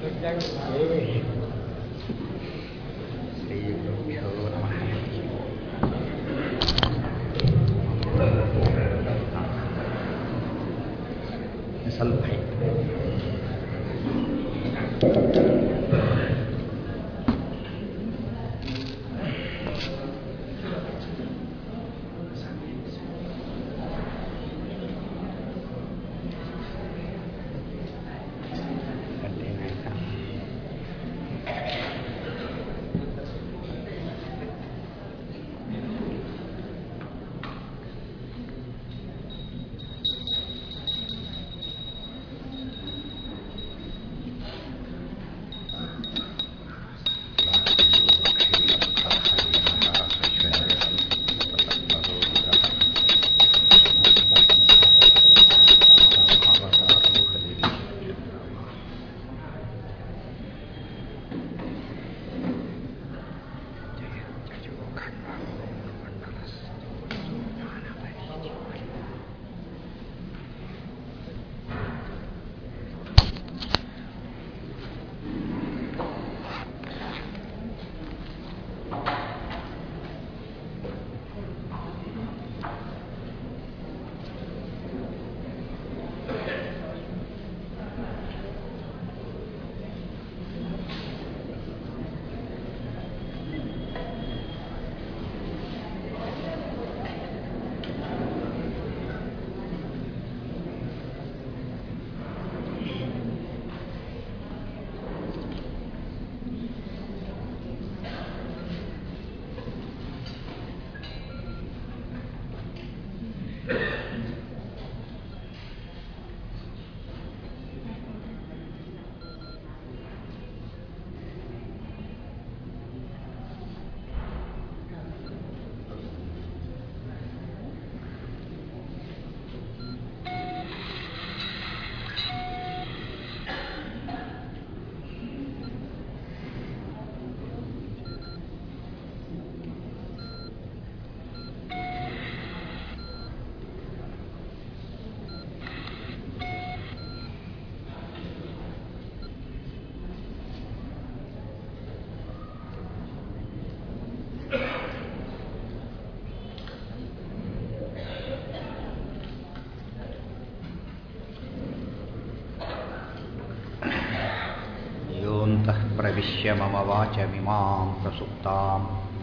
ಶ್ರೀಗುರುಭ್ಯೋ ನಮಃ ಸ್ವಲ್ಪ ಗಂಟೆ ಆಯ್ತಾ योऽन्तः प्रविश्य मम वाचमिमां प्रसुप्तां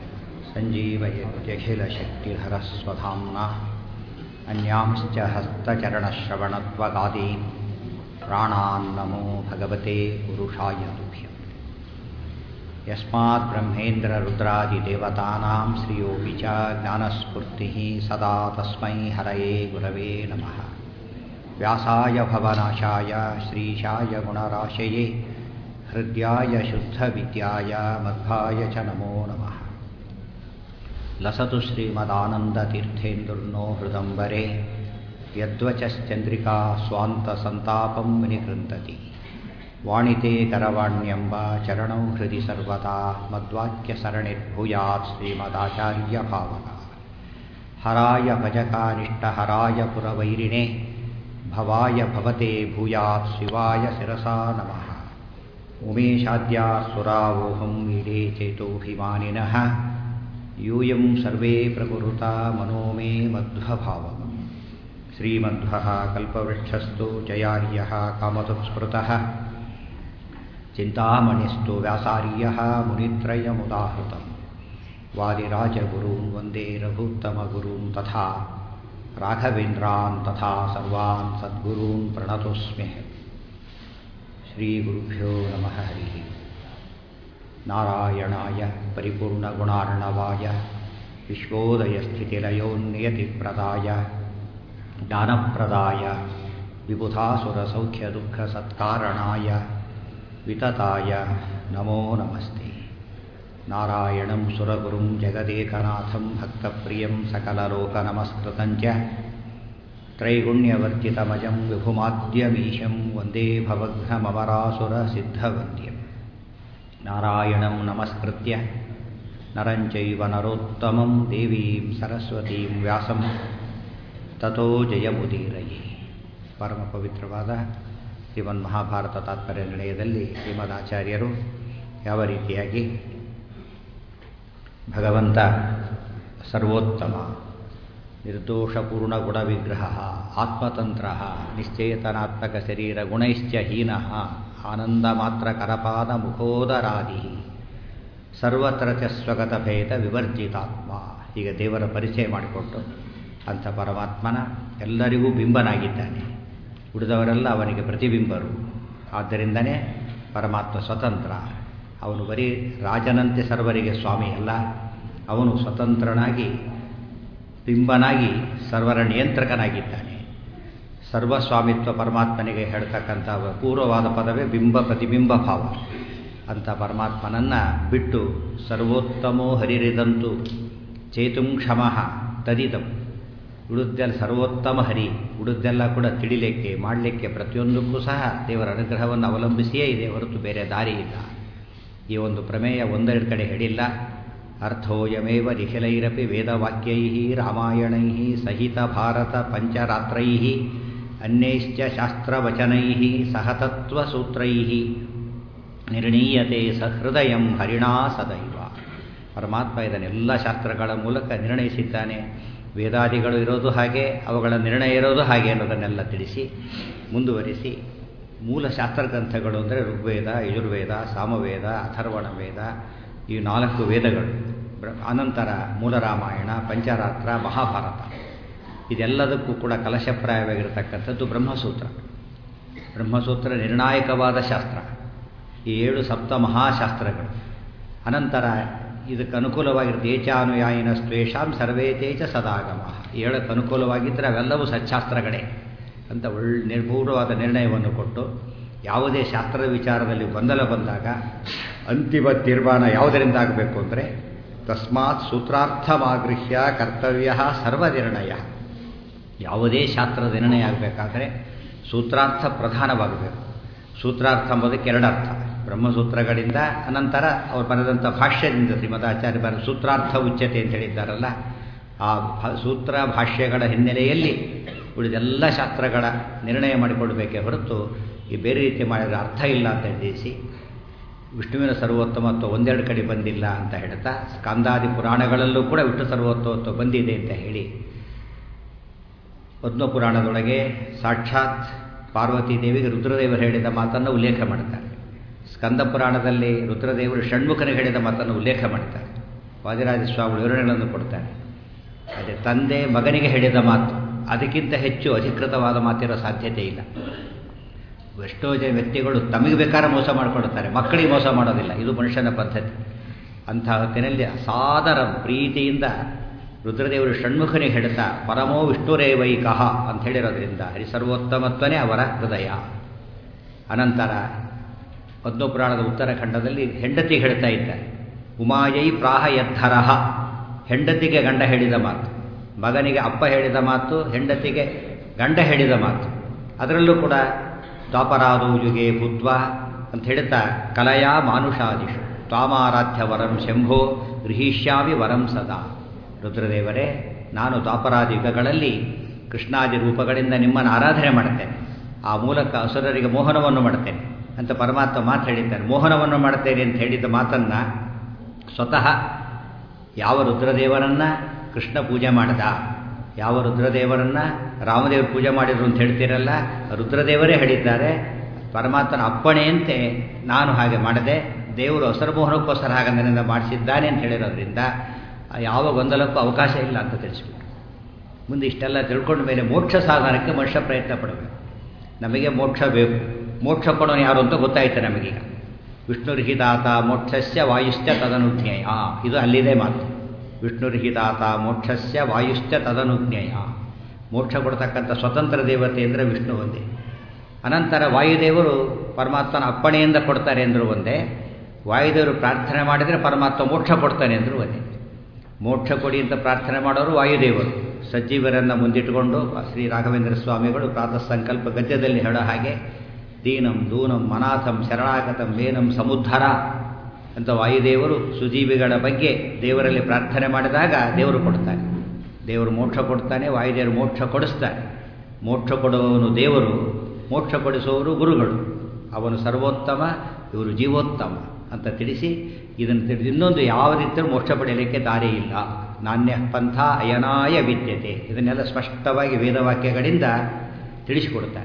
सञ्जीवयत्यखिलशक्तिधरस्वधाम्ना अन्यांश्च हस्तचरणश्रवणत्वगादीन् प्राणान्नमो भगवते पुरुषाय तुभ्यम् यस्मात् ब्रह्मेन्द्ररुद्रादिदेवतानां श्रियोऽपि च ज्ञानस्फूर्तिः सदा तस्मै हरये गुरवे नमः व्यासाय भवनाशाय श्रीशाय गुणराशये हृद्याय शुद्धविद्याय मध्वाय च नमो नमः लसतु श्रीमदानन्दतीर्थेन्दुर्नो हृदम्बरे यद्वचश्चन्द्रिका स्वान्तसन्तापं विनिकृन्तति वाणिते करवाण्यम्ब चरणौ हृदि सर्वदा मद्वाक्यसरणिर्भूयात् श्रीमदाचार्यभावना हराय भजकानिष्टहराय पुरवैरिणे भवाय भवते भूयात् शिवाय शिरसा नमः उमेशाद्या सुरावोहं मीडे चेतोऽभिमानिनः यूयं सर्वे प्रकुरुता मनो मे मध्वभावम् श्रीमध्वः कल्पवृक्षस्तु जयार्यः कामधुस्मृतः चिन्तामणिस्तु व्यासार्यः मुनित्रयमुदाहृतम् वादिराजगुरून् वन्दे रघुत्तमगुरून् तथा राघवेन्द्रान् तथा सर्वान् सद्गुरून् प्रणतोऽस्म्यः श्रीगुरुभ्यो नमः हरिः नारायणाय परिपूर्णगुणार्णवाय विश्वोदयस्थितिलयोन्नियतिप्रदाय ज्ञानप्रदाय विबुधासुरसौख्यदुःखसत्कारणाय वितताय नमो नमस्ते नारायणं सुरगुरुं जगदेकनाथं भक्तप्रियं सकललोकनमस्कृतं च त्रैगुण्यवर्जितमजं विभुमाद्यमीशं वन्दे भवघ्नममरासुरसिद्धवन्द्यं नारायणं नमस्कृत्य नरं चैव नरोत्तमं देवीं सरस्वतीं ವ್ಯಾಸಂ ತಥೋ ಜಯಮುದೀರಯೇ ಪರಮ ಪವಿತ್ರವಾದ ಶ್ರೀಮನ್ ಮಹಾಭಾರತ ತಾತ್ಪರ್ಯ ನಿರ್ಣಯದಲ್ಲಿ ಶ್ರೀಮದ್ ಆಚಾರ್ಯರು ಯಾವ ರೀತಿಯಾಗಿ ಭಗವಂತ ಸರ್ವೋತ್ತಮ ನಿರ್ದೋಷಪೂರ್ಣ ಗುಣವಿಗ್ರಹ ಆತ್ಮತಂತ್ರ ನಿಶ್ಚೇತನಾತ್ಮಕ ಶರೀರ ಗುಣೈಶ್ಚ ಹೀನ ಆನಂದ ಮಾತ್ರ ಕರಪಾದ ಮುಖೋದರಾದಿ ಸರ್ವತ್ರ ಚ ಸ್ವಗತ ಭೇದ ವಿವರ್ಜಿತಾತ್ಮ ಈಗ ದೇವರ ಪರಿಚಯ ಮಾಡಿಕೊಟ್ಟು ಅಂಥ ಪರಮಾತ್ಮನ ಎಲ್ಲರಿಗೂ ಬಿಂಬನಾಗಿದ್ದಾನೆ ಉಳಿದವರೆಲ್ಲ ಅವನಿಗೆ ಪ್ರತಿಬಿಂಬರು ಆದ್ದರಿಂದನೇ ಪರಮಾತ್ಮ ಸ್ವತಂತ್ರ ಅವನು ಬರೀ ರಾಜನಂತೆ ಸರ್ವರಿಗೆ ಸ್ವಾಮಿ ಅಲ್ಲ ಅವನು ಸ್ವತಂತ್ರನಾಗಿ ಬಿಂಬನಾಗಿ ಸರ್ವರ ನಿಯಂತ್ರಕನಾಗಿದ್ದಾನೆ ಸರ್ವಸ್ವಾಮಿತ್ವ ಪರಮಾತ್ಮನಿಗೆ ಹೇಳ್ತಕ್ಕಂಥ ಪೂರ್ವವಾದ ಪದವೇ ಬಿಂಬ ಪ್ರತಿಬಿಂಬ ಭಾವ ಅಂಥ ಪರಮಾತ್ಮನನ್ನು ಬಿಟ್ಟು ಸರ್ವೋತ್ತಮೋ ಹರಿರಿದಂತು ಚೇತುಂ ಕ್ಷಮಃ ತದಿದಂ ಉಳಿದೆಲ್ಲ ಸರ್ವೋತ್ತಮ ಹರಿ ಉಳಿದೆಲ್ಲ ಕೂಡ ತಿಳಿಲಿಕ್ಕೆ ಮಾಡಲಿಕ್ಕೆ ಪ್ರತಿಯೊಂದಕ್ಕೂ ಸಹ ದೇವರ ಅನುಗ್ರಹವನ್ನು ಅವಲಂಬಿಸಿಯೇ ಇದೆ ಹೊರತು ಬೇರೆ ದಾರಿ ಇಲ್ಲ ಈ ಒಂದು ಪ್ರಮೇಯ ಒಂದೆರಡು ಕಡೆ ಹೇಳಿಲ್ಲ ಅರ್ಥೋಯಮೇವ ನಿಖಿಲೈರಪಿ ವೇದವಾಕ್ಯೈ ರಾಮಾಯಣೈ ಸಹಿತ ಭಾರತ ಪಂಚರಾತ್ರೈ ಅನ್ಯೈಶ್ಚ ಶಾಸ್ತ್ರವಚನೈ ಸಹತತ್ವಸೂತ್ರೈ ನಿರ್ಣೀಯತೆ ಸಹೃದಯ ಹರಿಣಾ ಸದೈವ ಪರಮಾತ್ಮ ಇದನ್ನೆಲ್ಲ ಶಾಸ್ತ್ರಗಳ ಮೂಲಕ ನಿರ್ಣಯಿಸಿದ್ದಾನೆ ವೇದಾದಿಗಳು ಇರೋದು ಹಾಗೆ ಅವುಗಳ ನಿರ್ಣಯ ಇರೋದು ಹಾಗೆ ಅನ್ನೋದನ್ನೆಲ್ಲ ತಿಳಿಸಿ ಮುಂದುವರಿಸಿ ಮೂಲ ಶಾಸ್ತ್ರ ಗ್ರಂಥಗಳು ಅಂದರೆ ಋಗ್ವೇದ ಯಜುರ್ವೇದ ಸಾಮವೇದ ಅಥರ್ವಣ ವೇದ ಈ ನಾಲ್ಕು ವೇದಗಳು ಅನಂತರ ಮೂಲ ರಾಮಾಯಣ ಪಂಚರಾತ್ರ ಮಹಾಭಾರತ ಇದೆಲ್ಲದಕ್ಕೂ ಕೂಡ ಕಲಶಪ್ರಾಯವಾಗಿರತಕ್ಕಂಥದ್ದು ಬ್ರಹ್ಮಸೂತ್ರ ಬ್ರಹ್ಮಸೂತ್ರ ನಿರ್ಣಾಯಕವಾದ ಶಾಸ್ತ್ರ ಈ ಏಳು ಸಪ್ತ ಮಹಾಶಾಸ್ತ್ರಗಳು ಅನಂತರ ಇದಕ್ಕೆ ಅನುಕೂಲವಾಗಿರುತ್ತೆ ಏಚಾನುಯಾಯಿನ ಸ್ವೇಷಾಂ ಸರ್ವೇ ತೇಜ ಸದಾಗಮ ಏಳಕ್ಕೆ ಅನುಕೂಲವಾಗಿದ್ದರೆ ಅವೆಲ್ಲವೂ ಸಚ್ಛಾಸ್ತ್ರಗಳೇ ಅಂತ ಒಳ್ಳೆ ನಿರ್ಭೂರವಾದ ನಿರ್ಣಯವನ್ನು ಕೊಟ್ಟು ಯಾವುದೇ ಶಾಸ್ತ್ರದ ವಿಚಾರದಲ್ಲಿ ಗೊಂದಲ ಬಂದಾಗ ಅಂತಿಮ ತೀರ್ಮಾನ ಯಾವುದರಿಂದ ಆಗಬೇಕು ಅಂದರೆ ತಸ್ಮಾತ್ ಸೂತ್ರಾರ್ಥಮಾಗೃಹ್ಯ ಕರ್ತವ್ಯ ಸರ್ವನಿರ್ಣಯ ಯಾವುದೇ ಶಾಸ್ತ್ರದ ನಿರ್ಣಯ ಆಗಬೇಕಾದ್ರೆ ಸೂತ್ರಾರ್ಥ ಪ್ರಧಾನವಾಗಬೇಕು ಸೂತ್ರಾರ್ಥ ಎಂಬುದಕ್ಕೆ ಎರಡರ್ಥ ಬ್ರಹ್ಮಸೂತ್ರಗಳಿಂದ ಅನಂತರ ಅವರು ಬರೆದಂಥ ಭಾಷ್ಯದಿಂದ ಶ್ರೀಮದಾಚಾರ್ಯ ಬರ ಸೂತ್ರಾರ್ಥ ಉಚ್ಯತೆ ಅಂತ ಹೇಳಿದ್ದಾರಲ್ಲ ಆ ಸೂತ್ರ ಭಾಷ್ಯಗಳ ಹಿನ್ನೆಲೆಯಲ್ಲಿ ಉಳಿದೆಲ್ಲ ಶಾಸ್ತ್ರಗಳ ನಿರ್ಣಯ ಮಾಡಿಕೊಳ್ಬೇಕೇ ಹೊರತು ಈ ಬೇರೆ ರೀತಿ ಮಾಡಿದರೆ ಅರ್ಥ ಇಲ್ಲ ಅಂತ ತಿಳಿಸಿ ವಿಷ್ಣುವಿನ ಸರ್ವೋತ್ತಮತ್ವ ಒಂದೆರಡು ಕಡೆ ಬಂದಿಲ್ಲ ಅಂತ ಹೇಳ್ತಾ ಸ್ಕಂದಾದಿ ಪುರಾಣಗಳಲ್ಲೂ ಕೂಡ ವಿಷ್ಣು ಸರ್ವೋತ್ತಮತ್ವ ಬಂದಿದೆ ಅಂತ ಹೇಳಿ ಪದ್ಮ ಪುರಾಣದೊಳಗೆ ಸಾಕ್ಷಾತ್ ಪಾರ್ವತಿ ದೇವಿಗೆ ರುದ್ರದೇವರು ಹೇಳಿದ ಮಾತನ್ನು ಉಲ್ಲೇಖ ಮಾಡ್ತಾರೆ ಸ್ಕಂದ ಪುರಾಣದಲ್ಲಿ ರುದ್ರದೇವರು ಷಣ್ಮುಖನಿಗೆ ಹೇಳಿದ ಮಾತನ್ನು ಉಲ್ಲೇಖ ಮಾಡ್ತಾರೆ ವಾದಿರಾಜ ಸ್ವಾಮಿಗಳು ವಿವರಣೆಗಳನ್ನು ಕೊಡ್ತಾರೆ ಅದೇ ತಂದೆ ಮಗನಿಗೆ ಹೇಳಿದ ಮಾತು ಅದಕ್ಕಿಂತ ಹೆಚ್ಚು ಅಧಿಕೃತವಾದ ಮಾತಿರೋ ಸಾಧ್ಯತೆ ಇಲ್ಲ ಎಷ್ಟೋ ಜನ ವ್ಯಕ್ತಿಗಳು ತಮಗೆ ಬೇಕಾದ್ರೆ ಮೋಸ ಮಾಡಿಕೊಡ್ತಾರೆ ಮಕ್ಕಳಿಗೆ ಮೋಸ ಮಾಡೋದಿಲ್ಲ ಇದು ಮನುಷ್ಯನ ಪದ್ಧತಿ ಅಂಥ ಹೊತ್ತಿನಲ್ಲಿ ಸಾದರ ಪ್ರೀತಿಯಿಂದ ರುದ್ರದೇವರು ಷಣ್ಮುಖನಿಗೆ ಹೇಳ್ತಾ ಪರಮೋ ವಿಷ್ಣುರೇವೈಕಃ ಅಂತ ಹೇಳಿರೋದ್ರಿಂದ ಹರಿಸರ್ವೋತ್ತಮತ್ವನೇ ಅವರ ಹೃದಯ ಅನಂತರ ಪದ್ಮಪುರಾಣದ ಉತ್ತರಾಖಂಡದಲ್ಲಿ ಹೆಂಡತಿ ಹೇಳ್ತಾ ಇದ್ದಾರೆ ಉಮಾಯೈ ಪ್ರಾಹ ಯದ್ಧರಹ ಹೆಂಡತಿಗೆ ಗಂಡ ಹೇಳಿದ ಮಾತು ಮಗನಿಗೆ ಅಪ್ಪ ಹೇಳಿದ ಮಾತು ಹೆಂಡತಿಗೆ ಗಂಡ ಹೇಳಿದ ಮಾತು ಅದರಲ್ಲೂ ಕೂಡ ದ್ವಾಪರಾದೋ ಯುಗೆ ಭೂತ್ವ ಅಂತ ಹೇಳ್ತಾ ಕಲಯಾ ಮಾನುಷಾದಿಷು ತ್ವಾಮಾರಾಧ್ಯ ವರಂ ಶಂಭೋ ಗೃಹೀಷ್ಯಾಮಿ ವರಂ ಸದಾ ರುದ್ರದೇವರೇ ನಾನು ದ್ವಾಪರಾದಿ ಯುಗಗಳಲ್ಲಿ ಕೃಷ್ಣಾದಿ ರೂಪಗಳಿಂದ ನಿಮ್ಮನ್ನು ಆರಾಧನೆ ಮಾಡ್ತೇನೆ ಆ ಮೂಲಕ ಅಸುರರಿಗೆ ಮೋಹನವನ್ನು ಮಾಡ್ತೇನೆ ಅಂತ ಪರಮಾತ್ಮ ಮಾತು ಹೇಳಿದ್ದಾರೆ ಮೋಹನವನ್ನು ಮಾಡ್ತೇನೆ ಅಂತ ಹೇಳಿದ ಮಾತನ್ನು ಸ್ವತಃ ಯಾವ ರುದ್ರದೇವರನ್ನು ಕೃಷ್ಣ ಪೂಜೆ ಮಾಡಿದ ಯಾವ ರುದ್ರದೇವರನ್ನು ರಾಮದೇವರು ಪೂಜೆ ಮಾಡಿದ್ರು ಅಂತ ಹೇಳ್ತೀರಲ್ಲ ರುದ್ರದೇವರೇ ಹೇಳಿದ್ದಾರೆ ಪರಮಾತ್ಮನ ಅಪ್ಪಣೆಯಂತೆ ನಾನು ಹಾಗೆ ಮಾಡದೆ ದೇವರು ಅಸರಮೋಹನಕ್ಕೋಸ್ಕರ ಹಾಗೆ ನನ್ನಿಂದ ಮಾಡಿಸಿದ್ದಾನೆ ಅಂತ ಹೇಳಿರೋದ್ರಿಂದ ಯಾವ ಗೊಂದಲಕ್ಕೂ ಅವಕಾಶ ಇಲ್ಲ ಅಂತ ತಿಳಿಸ್ಬಿಟ್ಟು ಮುಂದೆ ಇಷ್ಟೆಲ್ಲ ತಿಳ್ಕೊಂಡ ಮೇಲೆ ಮೋಕ್ಷ ಸಾಧನಕ್ಕೆ ಮನುಷ್ಯ ಪ್ರಯತ್ನ ಪಡಬೇಕು ನಮಗೆ ಮೋಕ್ಷ ಬೇಕು ಮೋಕ್ಷ ಕೊಡೋನು ಯಾರು ಅಂತ ಗೊತ್ತಾಯ್ತು ನಮಗೀಗ ವಿಷ್ಣುರ್ಹಿತಾತ ಮೋಕ್ಷಸ್ಯ ವಾಯುಶ್ಚ ತದನುಜ್ಞೇಯ ಇದು ಅಲ್ಲಿದೆ ಮಾತು ವಿಷ್ಣುರ್ಹಿತಾತ ಮೋಕ್ಷಸ್ಯ ವಾಯುಶ್ಚ ತದನುಜ್ಞೇಯ ಮೋಕ್ಷ ಕೊಡ್ತಕ್ಕಂಥ ಸ್ವತಂತ್ರ ದೇವತೆ ಅಂದರೆ ವಿಷ್ಣು ಒಂದೇ ಅನಂತರ ವಾಯುದೇವರು ಪರಮಾತ್ಮನ ಅಪ್ಪಣೆಯಿಂದ ಕೊಡ್ತಾರೆ ಅಂದರು ಒಂದೇ ವಾಯುದೇವರು ಪ್ರಾರ್ಥನೆ ಮಾಡಿದರೆ ಪರಮಾತ್ಮ ಮೋಕ್ಷ ಕೊಡ್ತಾನೆ ಅಂದರು ಒಂದೇ ಮೋಕ್ಷ ಕೊಡಿ ಅಂತ ಪ್ರಾರ್ಥನೆ ಮಾಡೋರು ವಾಯುದೇವರು ಸಜ್ಜೀವರನ್ನು ಮುಂದಿಟ್ಟುಕೊಂಡು ಶ್ರೀ ರಾಘವೇಂದ್ರ ಸ್ವಾಮಿಗಳು ಪ್ರಾತಃ ಸಂಕಲ್ಪ ಗದ್ಯದಲ್ಲಿ ಹೇಳೋ ಹಾಗೆ ದೀನಂ ದೂನಂ ಮನಾಥಂ ಶರಣಾಗತಂ ವೇನಂ ಸಮುದ್ಧರ ಅಂತ ವಾಯುದೇವರು ಸುಜೀವಿಗಳ ಬಗ್ಗೆ ದೇವರಲ್ಲಿ ಪ್ರಾರ್ಥನೆ ಮಾಡಿದಾಗ ದೇವರು ಕೊಡ್ತಾನೆ ದೇವರು ಮೋಕ್ಷ ಕೊಡ್ತಾನೆ ವಾಯುದೇವರು ಮೋಕ್ಷ ಕೊಡಿಸ್ತಾನೆ ಮೋಕ್ಷ ಕೊಡುವವನು ದೇವರು ಮೋಕ್ಷ ಕೊಡಿಸುವವರು ಗುರುಗಳು ಅವನು ಸರ್ವೋತ್ತಮ ಇವರು ಜೀವೋತ್ತಮ ಅಂತ ತಿಳಿಸಿ ಇದನ್ನು ತಿಳಿದು ಇನ್ನೊಂದು ಯಾವ ರೀತಿಯಲ್ಲೂ ಮೋಕ್ಷ ಪಡೆಯಲಿಕ್ಕೆ ದಾರಿ ಇಲ್ಲ ನಾಣ್ಯ ಪಂಥ ಅಯನಾಯ ವಿದ್ಯತೆ ಇದನ್ನೆಲ್ಲ ಸ್ಪಷ್ಟವಾಗಿ ವೇದವಾಕ್ಯಗಳಿಂದ ತಿಳಿಸಿಕೊಡ್ತಾರೆ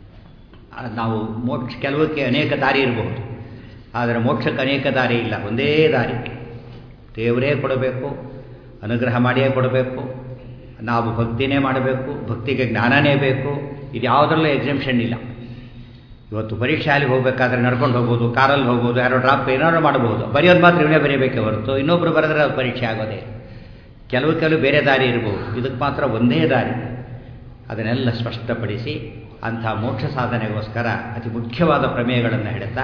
ನಾವು ಮೋಕ್ಷ ಕೆಲವಕ್ಕೆ ಅನೇಕ ದಾರಿ ಇರಬಹುದು ಆದರೆ ಮೋಕ್ಷಕ್ಕೆ ಅನೇಕ ದಾರಿ ಇಲ್ಲ ಒಂದೇ ದಾರಿ ದೇವರೇ ಕೊಡಬೇಕು ಅನುಗ್ರಹ ಮಾಡಿಯೇ ಕೊಡಬೇಕು ನಾವು ಭಕ್ತಿನೇ ಮಾಡಬೇಕು ಭಕ್ತಿಗೆ ಜ್ಞಾನನೇ ಬೇಕು ಇದು ಯಾವುದರಲ್ಲೂ ಎಕ್ಸಿಬಿಷನ್ ಇಲ್ಲ ಇವತ್ತು ಪರೀಕ್ಷೆ ಅಲ್ಲಿ ಹೋಗಬೇಕಾದ್ರೆ ನಡ್ಕೊಂಡು ಹೋಗ್ಬೋದು ಕಾರಲ್ಲಿ ಹೋಗ್ಬೋದು ಯಾರೋ ಡ್ರಾಪ್ ಏನಾದ್ರು ಮಾಡಬಹುದು ಬರೆಯೋದು ಮಾತ್ರ ಇವನೇ ಬರೀಬೇಕೆ ಹೊರತು ಇನ್ನೊಬ್ಬರು ಬರೆದ್ರೆ ಅದು ಪರೀಕ್ಷೆ ಆಗೋದೇ ಕೆಲವು ಕೆಲವು ಬೇರೆ ದಾರಿ ಇರಬಹುದು ಇದಕ್ಕೆ ಮಾತ್ರ ಒಂದೇ ದಾರಿ ಅದನ್ನೆಲ್ಲ ಸ್ಪಷ್ಟಪಡಿಸಿ ಅಂಥ ಮೋಕ್ಷ ಸಾಧನೆಗೋಸ್ಕರ ಅತಿ ಮುಖ್ಯವಾದ ಪ್ರಮೇಯಗಳನ್ನು ಹೇಳ್ತಾ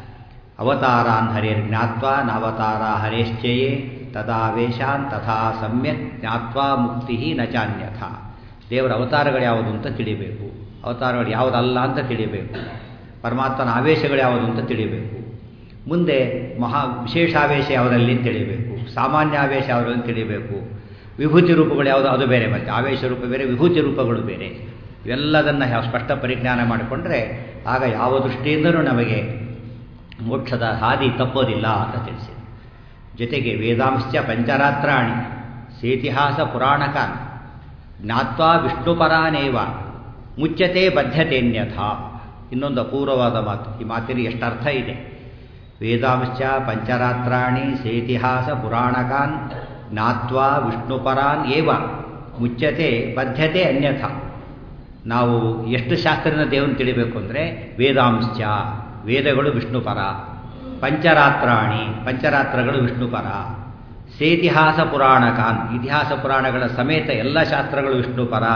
ಅವತಾರಾನ್ ಹರಿರ್ ಜ್ಞಾತ್ವ ನಾವತಾರ ಹರೇಶ್ಚಯೇ ತದಾವೇಶಾನ್ ತಥಾ ಸಮ್ಯಕ್ ಜ್ಞಾತ್ವಾ ಮುಕ್ತಿ ನ ಚಾನ್ಯಥ ದೇವರ ಅವತಾರಗಳು ಯಾವುದು ಅಂತ ತಿಳಿಬೇಕು ಅವತಾರಗಳು ಯಾವುದಲ್ಲ ಅಂತ ತಿಳಿಬೇಕು ಪರಮಾತ್ಮನ ಆವೇಶಗಳು ಯಾವುದು ಅಂತ ತಿಳಿಬೇಕು ಮುಂದೆ ಮಹಾ ವಿಶೇಷ ಆವೇಶ ಯಾವುದಲ್ಲಿ ಅಂತ ತಿಳಿಬೇಕು ಸಾಮಾನ್ಯ ಆವೇಶ ಯಾವುದಲ್ಲಿ ತಿಳಿಬೇಕು ವಿಭೂತಿ ರೂಪಗಳು ಯಾವುದು ಅದು ಬೇರೆ ಮತ್ತೆ ಆವೇಶ ರೂಪ ಬೇರೆ ವಿಭೂತಿ ರೂಪಗಳು ಬೇರೆ ಇವೆಲ್ಲದನ್ನು ಸ್ಪಷ್ಟ ಪರಿಜ್ಞಾನ ಮಾಡಿಕೊಂಡ್ರೆ ಆಗ ಯಾವ ದೃಷ್ಟಿಯಿಂದಲೂ ನಮಗೆ ಮೋಕ್ಷದ ಹಾದಿ ತಪ್ಪೋದಿಲ್ಲ ಅಂತ ತಿಳಿಸಿದೆ ಜೊತೆಗೆ ವೇದಾಂಶ ಪಂಚರಾತ್ರಾಣಿ ಸೇತಿಹಾಸ ಪುರಾಣಕಾನ್ ಜ್ಞಾತ್ವಾ ವಿಷ್ಣುಪರಾನೇವ ಮುಚ್ಚತೆ ಬದ್ಧತೆನ್ಯಥ ಇನ್ನೊಂದು ಅಪೂರ್ವವಾದ ಮಾತು ಈ ಮಾತಿನ ಎಷ್ಟು ಅರ್ಥ ಇದೆ ವೇದಾಂಶ ಪಂಚರಾತ್ರಾಣಿ ಸೇತಿಹಾಸ ಪುರಾಣಕಾನ್ ಜ್ಞಾತ್ವಾ ವಿಷ್ಣುಪರಾನ್ ಏವ ಮುಚ್ಚತೆ ಬದ್ಧತೆ ಅನ್ಯಥ ನಾವು ಎಷ್ಟು ಶಾಸ್ತ್ರನ ದೇವರನ್ನು ತಿಳಿಬೇಕು ಅಂದರೆ ವೇದಾಂಶ ವೇದಗಳು ವಿಷ್ಣುಪರ ಪಂಚರಾತ್ರಾಣಿ ಪಂಚರಾತ್ರಗಳು ವಿಷ್ಣುಪರ ಸೇತಿಹಾಸ ಪುರಾಣಕಾನ್ ಇತಿಹಾಸ ಪುರಾಣಗಳ ಸಮೇತ ಎಲ್ಲ ಶಾಸ್ತ್ರಗಳು ವಿಷ್ಣುಪರ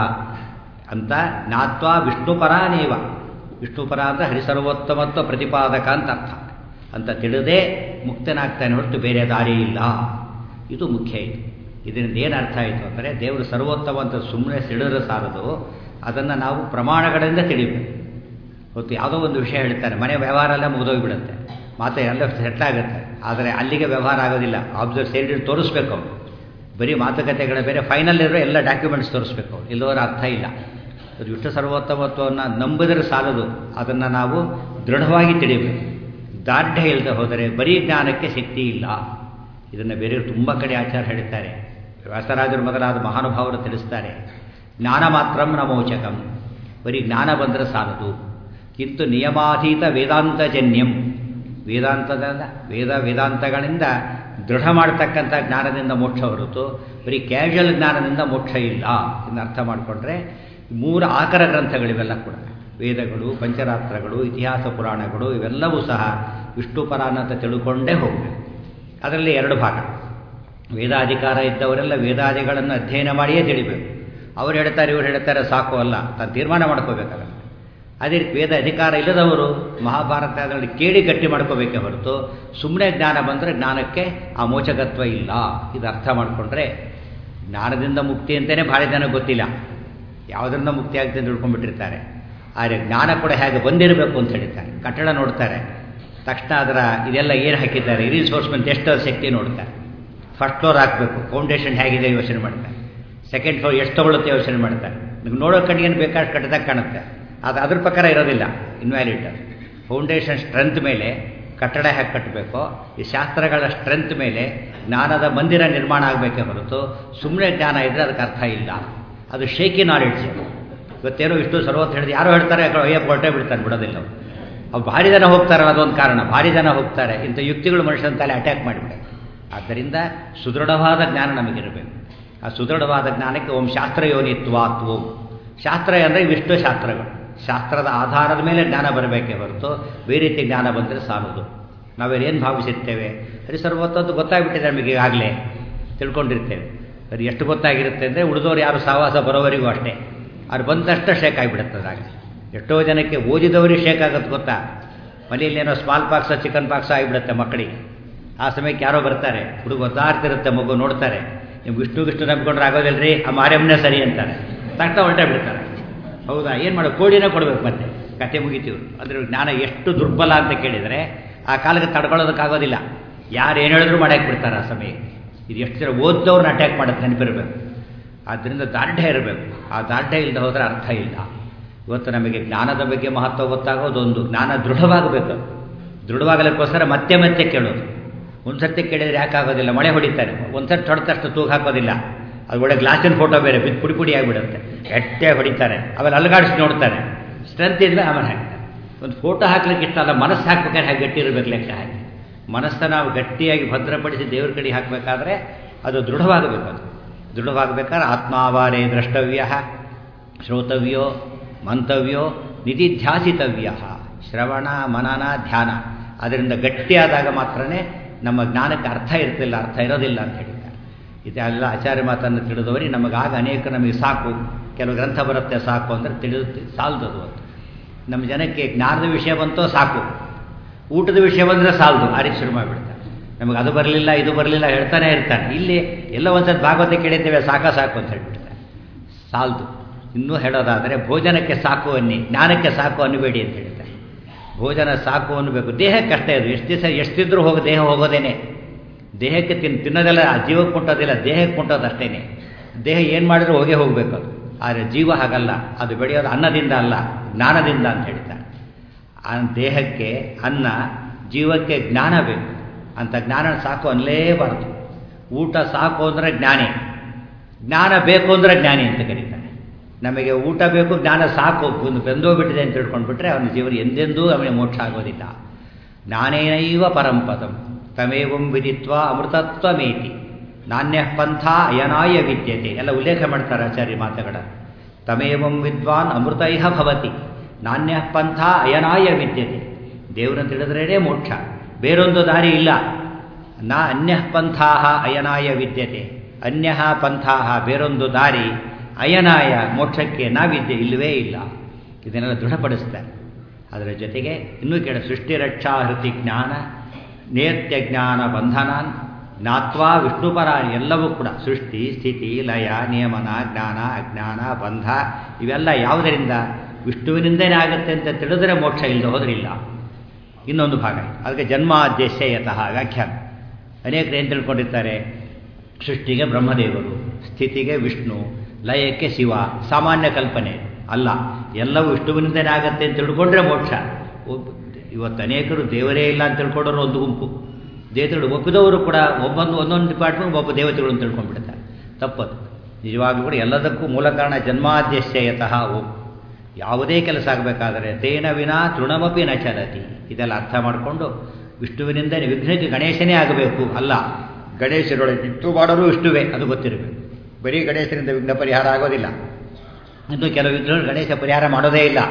ಅಂತ ಜ್ಞಾತ್ವಾ ವಿಷ್ಣುಪರಾನೇವ ವಿಷ್ಣುಪರ ಅಂದರೆ ಹರಿಸರ್ವೋತ್ತಮತ್ವ ಪ್ರತಿಪಾದಕ ಅಂತ ಅರ್ಥ ಅಂತ ತಿಳಿದೇ ಮುಕ್ತನಾಗ್ತಾನೆ ಹೊರತು ಬೇರೆ ದಾರಿ ಇಲ್ಲ ಇದು ಮುಖ್ಯ ಇದು ಇದರಿಂದ ಏನು ಅರ್ಥ ಆಯಿತು ಅಂದರೆ ದೇವರು ಸರ್ವೋತ್ತಮ ಅಂತ ಸುಮ್ಮನೆ ಸಿಡಿದ್ರೆ ಸಾರದು ಅದನ್ನು ನಾವು ಪ್ರಮಾಣಗಳಿಂದ ತಿಳಿಬೇಕು ಹೊತ್ತು ಯಾವುದೋ ಒಂದು ವಿಷಯ ಹೇಳ್ತಾರೆ ಮನೆ ವ್ಯವಹಾರ ಎಲ್ಲ ಮುಗಿದೋಗಿಬಿಡುತ್ತೆ ಮಾತು ಎಲ್ಲ ಸೆಟ್ಲ್ ಆಗುತ್ತೆ ಆದರೆ ಅಲ್ಲಿಗೆ ವ್ಯವಹಾರ ಆಗೋದಿಲ್ಲ ಆಬ್ಸರ್ವ್ ಸೇರಿ ತೋರಿಸ್ಬೇಕು ಅವರು ಬರೀ ಮಾತುಕತೆಗಳ ಬೇರೆ ಫೈನಲ್ ಇರೋ ಎಲ್ಲ ಡಾಕ್ಯುಮೆಂಟ್ಸ್ ತೋರಿಸ್ಬೇಕು ಅವರು ಇಲ್ಲವರ ಅರ್ಥ ಇಲ್ಲ ಅದು ವಿಷ್ಣು ಸರ್ವೋತ್ತಮತ್ವವನ್ನು ನಂಬಿದರೆ ಸಾಲದು ಅದನ್ನು ನಾವು ದೃಢವಾಗಿ ತಿಳಿಯಬೇಕು ದಾರ್ಢ್ಯ ಇಲ್ಲದೆ ಹೋದರೆ ಬರೀ ಜ್ಞಾನಕ್ಕೆ ಶಕ್ತಿ ಇಲ್ಲ ಇದನ್ನು ಬೇರೆ ತುಂಬ ಕಡೆ ಆಚಾರ ಹೇಳ್ತಾರೆ ವ್ಯಾಸರಾಜರು ಮೊದಲಾದ ಮಹಾನುಭಾವರು ತಿಳಿಸ್ತಾರೆ ಜ್ಞಾನ ಮಾತ್ರಂ ನಮೋಚಕಂ ಬರೀ ಜ್ಞಾನ ಬಂದರೆ ಸಾಲದು ಕಿಂತು ನಿಯಮಾಧೀತ ವೇದಾಂತಜನ್ಯಂ ವೇದಾಂತದ ವೇದ ವೇದಾಂತಗಳಿಂದ ದೃಢ ಮಾಡತಕ್ಕಂಥ ಜ್ಞಾನದಿಂದ ಮೋಕ್ಷ ಹೊರತು ಬರೀ ಕ್ಯಾಶುವಲ್ ಜ್ಞಾನದಿಂದ ಮೋಕ್ಷ ಇಲ್ಲ ಎಂದು ಅರ್ಥ ಮಾಡಿಕೊಂಡ್ರೆ ಮೂರು ಆಕರ ಗ್ರಂಥಗಳಿವೆಲ್ಲ ಕೂಡ ವೇದಗಳು ಪಂಚರಾತ್ರಗಳು ಇತಿಹಾಸ ಪುರಾಣಗಳು ಇವೆಲ್ಲವೂ ಸಹ ವಿಷ್ಣುಪರಾನ ಅಂತ ತಿಳ್ಕೊಂಡೇ ಹೋಗಬೇಕು ಅದರಲ್ಲಿ ಎರಡು ಭಾಗ ವೇದಾಧಿಕಾರ ಇದ್ದವರೆಲ್ಲ ವೇದಾದಿಗಳನ್ನು ಅಧ್ಯಯನ ಮಾಡಿಯೇ ತಿಳಿಬೇಕು ಅವ್ರು ಹೇಳ್ತಾರೆ ಇವ್ರು ಹೇಳ್ತಾರೆ ಸಾಕು ಅಲ್ಲ ತಾನು ತೀರ್ಮಾನ ಮಾಡ್ಕೋಬೇಕಲ್ಲ ಅದೇ ರೀತಿ ವೇದ ಅಧಿಕಾರ ಇಲ್ಲದವರು ಮಹಾಭಾರತದಲ್ಲಿ ಕೇಳಿ ಗಟ್ಟಿ ಮಾಡ್ಕೋಬೇಕೇ ಹೊರತು ಸುಮ್ಮನೆ ಜ್ಞಾನ ಬಂದರೆ ಜ್ಞಾನಕ್ಕೆ ಆ ಮೋಚಕತ್ವ ಇಲ್ಲ ಇದು ಅರ್ಥ ಮಾಡಿಕೊಂಡ್ರೆ ಜ್ಞಾನದಿಂದ ಮುಕ್ತಿ ಅಂತಲೇ ಭಾಳ ಜನ ಗೊತ್ತಿಲ್ಲ ಯಾವುದರಿಂದ ಮುಕ್ತಿ ಆಗ್ತದೆ ಅಂತ ತಿಳ್ಕೊಂಡ್ಬಿಟ್ಟಿರ್ತಾರೆ ಆದರೆ ಜ್ಞಾನ ಕೂಡ ಹೇಗೆ ಬಂದಿರಬೇಕು ಅಂತ ಹೇಳ್ತಾರೆ ಕಟ್ಟಡ ನೋಡ್ತಾರೆ ತಕ್ಷಣ ಅದರ ಇದೆಲ್ಲ ಏನು ಹಾಕಿದ್ದಾರೆ ರೀನ್ಫೋರ್ಸ್ಮೆಂಟ್ ಎಷ್ಟು ಶಕ್ತಿ ನೋಡ್ತಾರೆ ಫಸ್ಟ್ ಫ್ಲೋರ್ ಹಾಕಬೇಕು ಫೌಂಡೇಶನ್ ಹೇಗಿದೆ ಯೋಚನೆ ಮಾಡ್ತಾರೆ ಸೆಕೆಂಡ್ ಫ್ಲೋರ್ ಎಷ್ಟು ತಗೊಳುತ್ತೆ ಯೋಚನೆ ಮಾಡ್ತಾರೆ ನಿಮ್ಗೆ ನೋಡೋ ಕಣ್ಣಿಗೆ ಬೇಕಾಷ್ಟು ಕಟ್ಟದಾಗ ಕಾಣುತ್ತೆ ಅದು ಅದ್ರ ಪ್ರಕಾರ ಇರೋದಿಲ್ಲ ಇನ್ವ್ಯಾಲಿಡ್ ಫೌಂಡೇಶನ್ ಸ್ಟ್ರೆಂತ್ ಮೇಲೆ ಕಟ್ಟಡ ಹೇಗೆ ಕಟ್ಟಬೇಕು ಈ ಶಾಸ್ತ್ರಗಳ ಸ್ಟ್ರೆಂತ್ ಮೇಲೆ ಜ್ಞಾನದ ಮಂದಿರ ನಿರ್ಮಾಣ ಆಗಬೇಕೇ ಹೊರತು ಸುಮ್ಮನೆ ಜ್ಞಾನ ಇದ್ದರೆ ಅದಕ್ಕೆ ಅರ್ಥ ಇಲ್ಲ ಅದು ಶೇಕಿ ನಾಲೆಡ್ಜ್ ಇವತ್ತೇನೋ ಇಷ್ಟು ಸರ್ವತ್ತು ಹೇಳಿದ್ರೆ ಯಾರೋ ಹೇಳ್ತಾರೆ ಅಯ್ಯಪ್ಪ ಹೊರಟೇ ಬಿಡ್ತಾರೆ ಬಿಡೋದಿಲ್ಲ ಅವ್ರು ಅವ್ರು ಭಾರಿ ಜನ ಹೋಗ್ತಾರಲ್ಲ ಅದೊಂದು ಕಾರಣ ಭಾರಿ ಜನ ಹೋಗ್ತಾರೆ ಇಂಥ ಯುಕ್ತಿಗಳು ಮನುಷ್ಯನ ತಲೆ ಅಟ್ಯಾಕ್ ಮಾಡಿಬಿಡ ಆದ್ದರಿಂದ ಸುದೃಢವಾದ ಜ್ಞಾನ ನಮಗಿರಬೇಕು ಆ ಸುದೃಢವಾದ ಜ್ಞಾನಕ್ಕೆ ಓಂ ಶಾಸ್ತ್ರ ಯೋನಿತ್ವಾತ್ ಓಂ ಶಾಸ್ತ್ರ ಅಂದರೆ ವಿಷ್ಣು ಶಾಸ್ತ್ರಗಳು ಶಾಸ್ತ್ರದ ಆಧಾರದ ಮೇಲೆ ಜ್ಞಾನ ಬರಬೇಕೇ ಹೊರತು ಬೇರೆ ರೀತಿ ಜ್ಞಾನ ಬಂದರೆ ಸಾಲದು ನಾವೇನು ಭಾವಿಸಿರ್ತೇವೆ ಅದು ಸರ್ವತ್ತದ್ದು ಗೊತ್ತಾಗ್ಬಿಟ್ಟಿದೆ ನಮಗೆ ಈಗಾಗಲೇ ತಿಳ್ಕೊಂಡಿರ್ತೇವೆ ಅದು ಎಷ್ಟು ಗೊತ್ತಾಗಿರುತ್ತೆ ಅಂದರೆ ಉಳಿದವ್ರು ಯಾರು ಸಹವಾಸ ಬರೋವರೆಗೂ ಅಷ್ಟೇ ಅವ್ರು ಬಂದಷ್ಟು ಶೇಕ್ ಆಗಿಬಿಡುತ್ತದಾಗ ಎಷ್ಟೋ ಜನಕ್ಕೆ ಓದಿದವರಿಗೆ ಶೇಕ್ ಆಗುತ್ತೆ ಗೊತ್ತಾ ಮನೆಯಲ್ಲೇನೋ ಸ್ಮಾಲ್ ಪಾಕ್ಸ ಚಿಕನ್ ಪಾಕ್ಸ ಆಗಿಬಿಡುತ್ತೆ ಮಕ್ಕಳಿಗೆ ಆ ಸಮಯಕ್ಕೆ ಯಾರೋ ಬರ್ತಾರೆ ಹುಡುಗ ಗೊತ್ತಾಗ್ತಿರುತ್ತೆ ಮಗು ನೋಡ್ತಾರೆ ನೀವು ವಿಷ್ಣು ವಿಷ್ಣು ನಂಬ್ಕೊಂಡ್ರೆ ಆಗೋದಿಲ್ಲರಿ ಆ ಮಾರ್ಯಮ್ಮನೇ ಸರಿ ಅಂತಾರೆ ತಕ್ಷಣ ಹೊರಟೇ ಬಿಡ್ತಾರೆ ಹೌದಾ ಏನು ಮಾಡೋ ಕೋಳಿನೇ ಕೊಡ್ಬೇಕು ಮತ್ತೆ ಕತೆ ಮುಗಿತೀವ್ರು ಅಂದರೆ ಜ್ಞಾನ ಎಷ್ಟು ದುರ್ಬಲ ಅಂತ ಕೇಳಿದರೆ ಆ ಕಾಲಕ್ಕೆ ತಡ್ಕೊಳ್ಳೋದಕ್ಕಾಗೋದಿಲ್ಲ ಯಾರು ಏನು ಹೇಳಿದ್ರು ಮಾಡಕ್ಕೆ ಬಿಡ್ತಾರೆ ಆ ಸಮಯಕ್ಕೆ ಇದು ಎಷ್ಟು ಜನ ಓದ್ದವ್ರನ್ನ ಅಟ್ಯಾಕ್ ಮಾಡೋದು ನೆನಪಿರಬೇಕು ಆದ್ದರಿಂದ ದಾರ್ಢ್ಯ ಇರಬೇಕು ಆ ದಾರ್ಢ್ಯ ಇಲ್ಲದೆ ಹೋದರೆ ಅರ್ಥ ಇಲ್ಲ ಇವತ್ತು ನಮಗೆ ಜ್ಞಾನದ ಬಗ್ಗೆ ಮಹತ್ವ ಗೊತ್ತಾಗೋದೊಂದು ಜ್ಞಾನ ದೃಢವಾಗಬೇಕು ದೃಢವಾಗಲಿಕ್ಕೋಸ್ಕರ ಮತ್ತೆ ಮತ್ತೆ ಕೇಳೋದು ಒಂದು ಸರ್ತಿ ಕೇಳಿದರೆ ಯಾಕಾಗೋದಿಲ್ಲ ಮಳೆ ಹೊಡಿತಾರೆ ಒಂದು ಸರ್ತಿ ಹೊಡೆದ ತಕ್ಷಣ ತೂಗು ಹಾಕೋದಿಲ್ಲ ಅದು ಒಳ್ಳೆ ಗ್ಲಾಸಿನ ಫೋಟೋ ಬೇರೆ ಬಿದ್ದು ಪುಡಿ ಪುಡಿ ಆಗಿಬಿಡುತ್ತೆ ಗಟ್ಟಿಯಾಗಿ ಹೊಡಿತಾರೆ ಆಮೇಲೆ ಅಲ್ಗಾಡಿಸಿ ನೋಡ್ತಾನೆ ಸ್ಟ್ರೆಂತ್ ಇದ್ದರೆ ಆಮೇಲೆ ಹಾಕ್ತಾರೆ ಒಂದು ಫೋಟೋ ಹಾಕ್ಲಿಕ್ಕೆ ಇಷ್ಟ ಅಲ್ಲ ಮನಸ್ಸು ಹಾಕ್ಬೇಕಾದ್ರೆ ಹಾಗೆ ಗಟ್ಟಿ ಇರಬೇಕು ಲೆಕ್ಕ ಹಾಕಿ ಮನಸ್ಸನ್ನು ನಾವು ಗಟ್ಟಿಯಾಗಿ ಭದ್ರಪಡಿಸಿ ದೇವ್ರ ಕಡೆ ಹಾಕಬೇಕಾದ್ರೆ ಅದು ದೃಢವಾಗಬೇಕು ಅದು ದೃಢವಾಗಬೇಕಾದ್ರೆ ಆತ್ಮಾವಾರೇ ದ್ರಷ್ಟವ್ಯ ಶ್ರೋತವ್ಯೋ ಮಂತವ್ಯೋ ನಿಧಿಧ್ಯಾಸಿತವ್ಯ ಶ್ರವಣ ಮನನ ಧ್ಯಾನ ಅದರಿಂದ ಗಟ್ಟಿಯಾದಾಗ ಮಾತ್ರನೇ ನಮ್ಮ ಜ್ಞಾನಕ್ಕೆ ಅರ್ಥ ಇರ್ತಿಲ್ಲ ಅರ್ಥ ಇರೋದಿಲ್ಲ ಅಂತ ಹೇಳಿದ್ದಾರೆ ಇದೆಲ್ಲ ಆಚಾರ್ಯ ಮಾತನ್ನು ತಿಳಿದವರಿಗೆ ನಮಗಾಗ ಅನೇಕ ನಮಗೆ ಸಾಕು ಕೆಲವು ಗ್ರಂಥ ಬರುತ್ತೆ ಸಾಕು ಅಂದರೆ ತಿಳಿದು ಸಾಲದದು ಅಂತ ನಮ್ಮ ಜನಕ್ಕೆ ಜ್ಞಾನದ ವಿಷಯ ಬಂತೋ ಸಾಕು ಊಟದ ವಿಷಯ ಬಂದರೆ ಸಾಲದು ಆ ರೀತಿ ಶುರು ಮಾಡಿಬಿಡ್ತಾರೆ ನಮಗೆ ಅದು ಬರಲಿಲ್ಲ ಇದು ಬರಲಿಲ್ಲ ಹೇಳ್ತಾನೆ ಇರ್ತಾನೆ ಇಲ್ಲಿ ಎಲ್ಲ ಒಂದ್ಸತಿ ಭಾಗವತ ಕೇಳಿದ್ದೇವೆ ಸಾಕ ಸಾಕು ಅಂತ ಹೇಳ್ಬಿಡ್ತಾರೆ ಸಾಲದು ಇನ್ನೂ ಹೇಳೋದಾದರೆ ಭೋಜನಕ್ಕೆ ಸಾಕು ಅನ್ನಿ ಜ್ಞಾನಕ್ಕೆ ಸಾಕು ಅನ್ನಬೇಡಿ ಅಂತ ಹೇಳ್ತಾರೆ ಭೋಜನ ಸಾಕು ಅನ್ನಬೇಕು ದೇಹಕ್ಕೆ ಅಷ್ಟೇ ಅದು ಎಷ್ಟು ದಿವಸ ಎಷ್ಟಿದ್ರೂ ಹೋಗೋ ದೇಹ ಹೋಗೋದೇನೆ ದೇಹಕ್ಕೆ ತಿನ್ ತಿನ್ನೋದೆಲ್ಲ ಜೀವಕ್ಕೆ ಮುಟ್ಟೋದಿಲ್ಲ ದೇಹಕ್ಕೆ ಮುಟ್ಟೋದು ಅಷ್ಟೇ ದೇಹ ಏನು ಮಾಡಿದ್ರೂ ಹೋಗೇ ಹೋಗಬೇಕು ಅದು ಆದರೆ ಜೀವ ಹಾಗಲ್ಲ ಅದು ಬೆಳೆಯೋದು ಅನ್ನದಿಂದ ಅಲ್ಲ ಜ್ಞಾನದಿಂದ ಅಂತ ಹೇಳ್ತಾರೆ ಆ ದೇಹಕ್ಕೆ ಅನ್ನ ಜೀವಕ್ಕೆ ಜ್ಞಾನ ಬೇಕು ಅಂತ ಜ್ಞಾನ ಸಾಕು ಅನ್ನಲೇಬಾರದು ಊಟ ಸಾಕು ಅಂದರೆ ಜ್ಞಾನಿ ಜ್ಞಾನ ಬೇಕು ಅಂದರೆ ಜ್ಞಾನಿ ಅಂತ ಕರೀತಾನೆ ನಮಗೆ ಊಟ ಬೇಕು ಜ್ಞಾನ ಸಾಕು ಒಂದು ಬೆಂದೋಗ್ಬಿಟ್ಟಿದೆ ಅಂತ ತಿಳ್ಕೊಂಡ್ಬಿಟ್ರೆ ಅವನ ಜೀವನ ಎಂದೆಂದೂ ಅವನಿಗೆ ಮೋಕ್ಷ ಆಗೋದಿಲ್ಲ ಜ್ಞಾನೇನೈವ ಪರಂಪದಂ ತಮೇವಂ ವಿದಿತ್ವ ಅಮೃತತ್ವಮೇತಿ ನಾಣ್ಯ ಪಂಥ ಅಯನಾಯ ವಿದ್ಯತೆ ಎಲ್ಲ ಉಲ್ಲೇಖ ಮಾಡ್ತಾರೆ ಆಚಾರ್ಯ ಮಾತುಗಳ ತಮೇವಂ ವಿದ್ವಾನ್ ಅಮೃತ ಇಹ ಭವತಿ ನಾಣ್ಯ ಪಂಥ ಅಯನಾಯ ವಿದ್ಯತೆ ದೇವರನ್ನು ತಿಳಿದ್ರೇ ಮೋಕ್ಷ ಬೇರೊಂದು ದಾರಿ ಇಲ್ಲ ನಾ ಅನ್ಯ ಪಂಥಾ ಅಯನಾಯ ವಿದ್ಯತೆ ಅನ್ಯ ಪಂಥಾ ಬೇರೊಂದು ದಾರಿ ಅಯನಾಯ ಮೋಕ್ಷಕ್ಕೆ ನಾವಿದ್ದೆ ಇಲ್ಲವೇ ಇಲ್ಲ ಇದನ್ನೆಲ್ಲ ದೃಢಪಡಿಸ್ತಾರೆ ಅದರ ಜೊತೆಗೆ ಇನ್ನೂ ಕೇಳ ಸೃಷ್ಟಿ ರಕ್ಷಾ ಹೃತಿ ಜ್ಞಾನ ನೇತ್ಯ ಜ್ಞಾನ ಬಂಧನಾನ್ ಜ್ಞಾತ್ವಾ ವಿಷ್ಣುಪರ ಎಲ್ಲವೂ ಕೂಡ ಸೃಷ್ಟಿ ಸ್ಥಿತಿ ಲಯ ನಿಯಮನ ಜ್ಞಾನ ಅಜ್ಞಾನ ಬಂಧ ಇವೆಲ್ಲ ಯಾವುದರಿಂದ ವಿಷ್ಣುವಿನಿಂದನೇ ಆಗುತ್ತೆ ಅಂತ ತಿಳಿದ್ರೆ ಮೋಕ್ಷ ಇಲ್ಲದೆ ಹೋದ್ರಿಲ್ಲ ಇನ್ನೊಂದು ಭಾಗ ಅದಕ್ಕೆ ಜನ್ಮಾದ್ಯಸ್ಯ ಯತಃ ವ್ಯಾಖ್ಯಾನ ಅನೇಕರು ಏನು ತಿಳ್ಕೊಂಡಿರ್ತಾರೆ ಸೃಷ್ಟಿಗೆ ಬ್ರಹ್ಮದೇವರು ಸ್ಥಿತಿಗೆ ವಿಷ್ಣು ಲಯಕ್ಕೆ ಶಿವ ಸಾಮಾನ್ಯ ಕಲ್ಪನೆ ಅಲ್ಲ ಎಲ್ಲವೂ ವಿಷ್ಣುವಿನಿಂದನೇ ಆಗತ್ತೆ ಅಂತ ತಿಳ್ಕೊಂಡ್ರೆ ಮೋಕ್ಷ ಇವತ್ತು ಅನೇಕರು ದೇವರೇ ಇಲ್ಲ ಅಂತ ತಿಳ್ಕೊಂಡವರು ಒಂದು ಗುಂಪು ದೇವತೆಗಳು ಒಪ್ಪಿದವರು ಕೂಡ ಒಬ್ಬೊಂದು ಒಂದೊಂದು ಡಿಪಾರ್ಟ್ಮೆಂಟ್ ಒಬ್ಬ ದೇವತೆಗಳು ಅಂತ ತಿಳ್ಕೊಂಡ್ಬಿಡ್ತಾರೆ ತಪ್ಪದು ನಿಜವಾಗ್ಲೂ ಕೂಡ ಎಲ್ಲದಕ್ಕೂ ಮೂಲ ಕಾರಣ ಜನ್ಮಾದ್ಯಸ್ಯ ಯತಃ ಓಂ ಯಾವುದೇ ಕೆಲಸ ಆಗಬೇಕಾದರೆ ತೇನ ವಿನಾ ತೃಣಮಪಿ ನ ಚಲತಿ ಇದೆಲ್ಲ ಅರ್ಥ ಮಾಡಿಕೊಂಡು ವಿಷ್ಣುವಿನಿಂದ ವಿಘ್ನಕ್ಕೆ ಗಣೇಶನೇ ಆಗಬೇಕು ಅಲ್ಲ ಗಣೇಶರೊಳಗೆ ಇಟ್ಟು ಮಾಡೋರು ವಿಷ್ಣುವೇ ಅದು ಗೊತ್ತಿರಬೇಕು ಬರೀ ಗಣೇಶರಿಂದ ವಿಘ್ನ ಪರಿಹಾರ ಆಗೋದಿಲ್ಲ ಇನ್ನು ಕೆಲವು ವಿಘ್ನಗಳು ಗಣೇಶ ಪರಿಹಾರ ಮಾಡೋದೇ ಇಲ್ಲ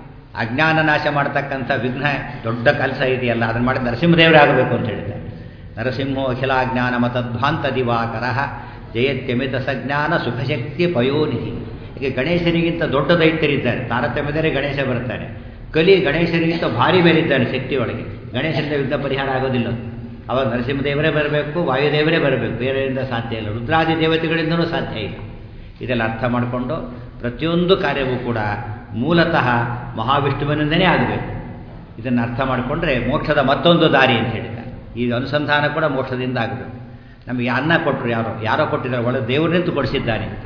ಅಜ್ಞಾನ ನಾಶ ಮಾಡ್ತಕ್ಕಂಥ ವಿಘ್ನ ದೊಡ್ಡ ಕೆಲಸ ಇದೆಯಲ್ಲ ಅದನ್ನು ಮಾಡಿ ನರಸಿಂಹದೇವರೇ ಆಗಬೇಕು ಅಂತ ಹೇಳಿದ್ದಾರೆ ನರಸಿಂಹೋ ಅಖಿಲಾಜ್ಞಾನ ಮತಧ್ವಾಂತ ದಿವಾಕರ ಜಯತ್ಯಮಿತ ಸಜ್ಞಾನ ಸುಖಶಕ್ತಿ ಪಯೋನಿಧಿ ಈಗ ಗಣೇಶನಿಗಿಂತ ದೊಡ್ಡ ದೈತ್ಯರಿದ್ದಾರೆ ತಾರತಮ್ಯದರೆ ಗಣೇಶ ಬರ್ತಾನೆ ಕಲಿ ಗಣೇಶನಿಗಿಂತ ಭಾರಿ ಮೇಲಿದ್ದಾನೆ ಶಕ್ತಿ ಒಳಗೆ ಗಣೇಶನಿಂದ ವಿಘ್ನ ಪರಿಹಾರ ಆಗೋದಿಲ್ಲ ಅವಾಗ ನರಸಿಂಹದೇವರೇ ಬರಬೇಕು ವಾಯುದೇವರೇ ಬರಬೇಕು ಬೇರೆಯಿಂದ ಸಾಧ್ಯ ಇಲ್ಲ ರುದ್ರಾದಿ ದೇವತೆಗಳಿಂದಲೂ ಸಾಧ್ಯ ಇಲ್ಲ ಇದೆಲ್ಲ ಅರ್ಥ ಮಾಡಿಕೊಂಡು ಪ್ರತಿಯೊಂದು ಕಾರ್ಯವೂ ಕೂಡ ಮೂಲತಃ ಮಹಾವಿಷ್ಣುವಿನಿಂದನೇ ಆಗಬೇಕು ಇದನ್ನು ಅರ್ಥ ಮಾಡಿಕೊಂಡ್ರೆ ಮೋಕ್ಷದ ಮತ್ತೊಂದು ದಾರಿ ಅಂತ ಹೇಳಿದ್ದಾರೆ ಈ ಅನುಸಂಧಾನ ಕೂಡ ಮೋಕ್ಷದಿಂದ ಆಗಬೇಕು ನಮಗೆ ಅನ್ನ ಕೊಟ್ಟರು ಯಾರೋ ಯಾರೋ ಕೊಟ್ಟಿದ್ದಾರೆ ಒಳ್ಳೆ ದೇವರನಿಂತು ಕೊಡಿಸಿದ್ದಾನೆ ಅಂತ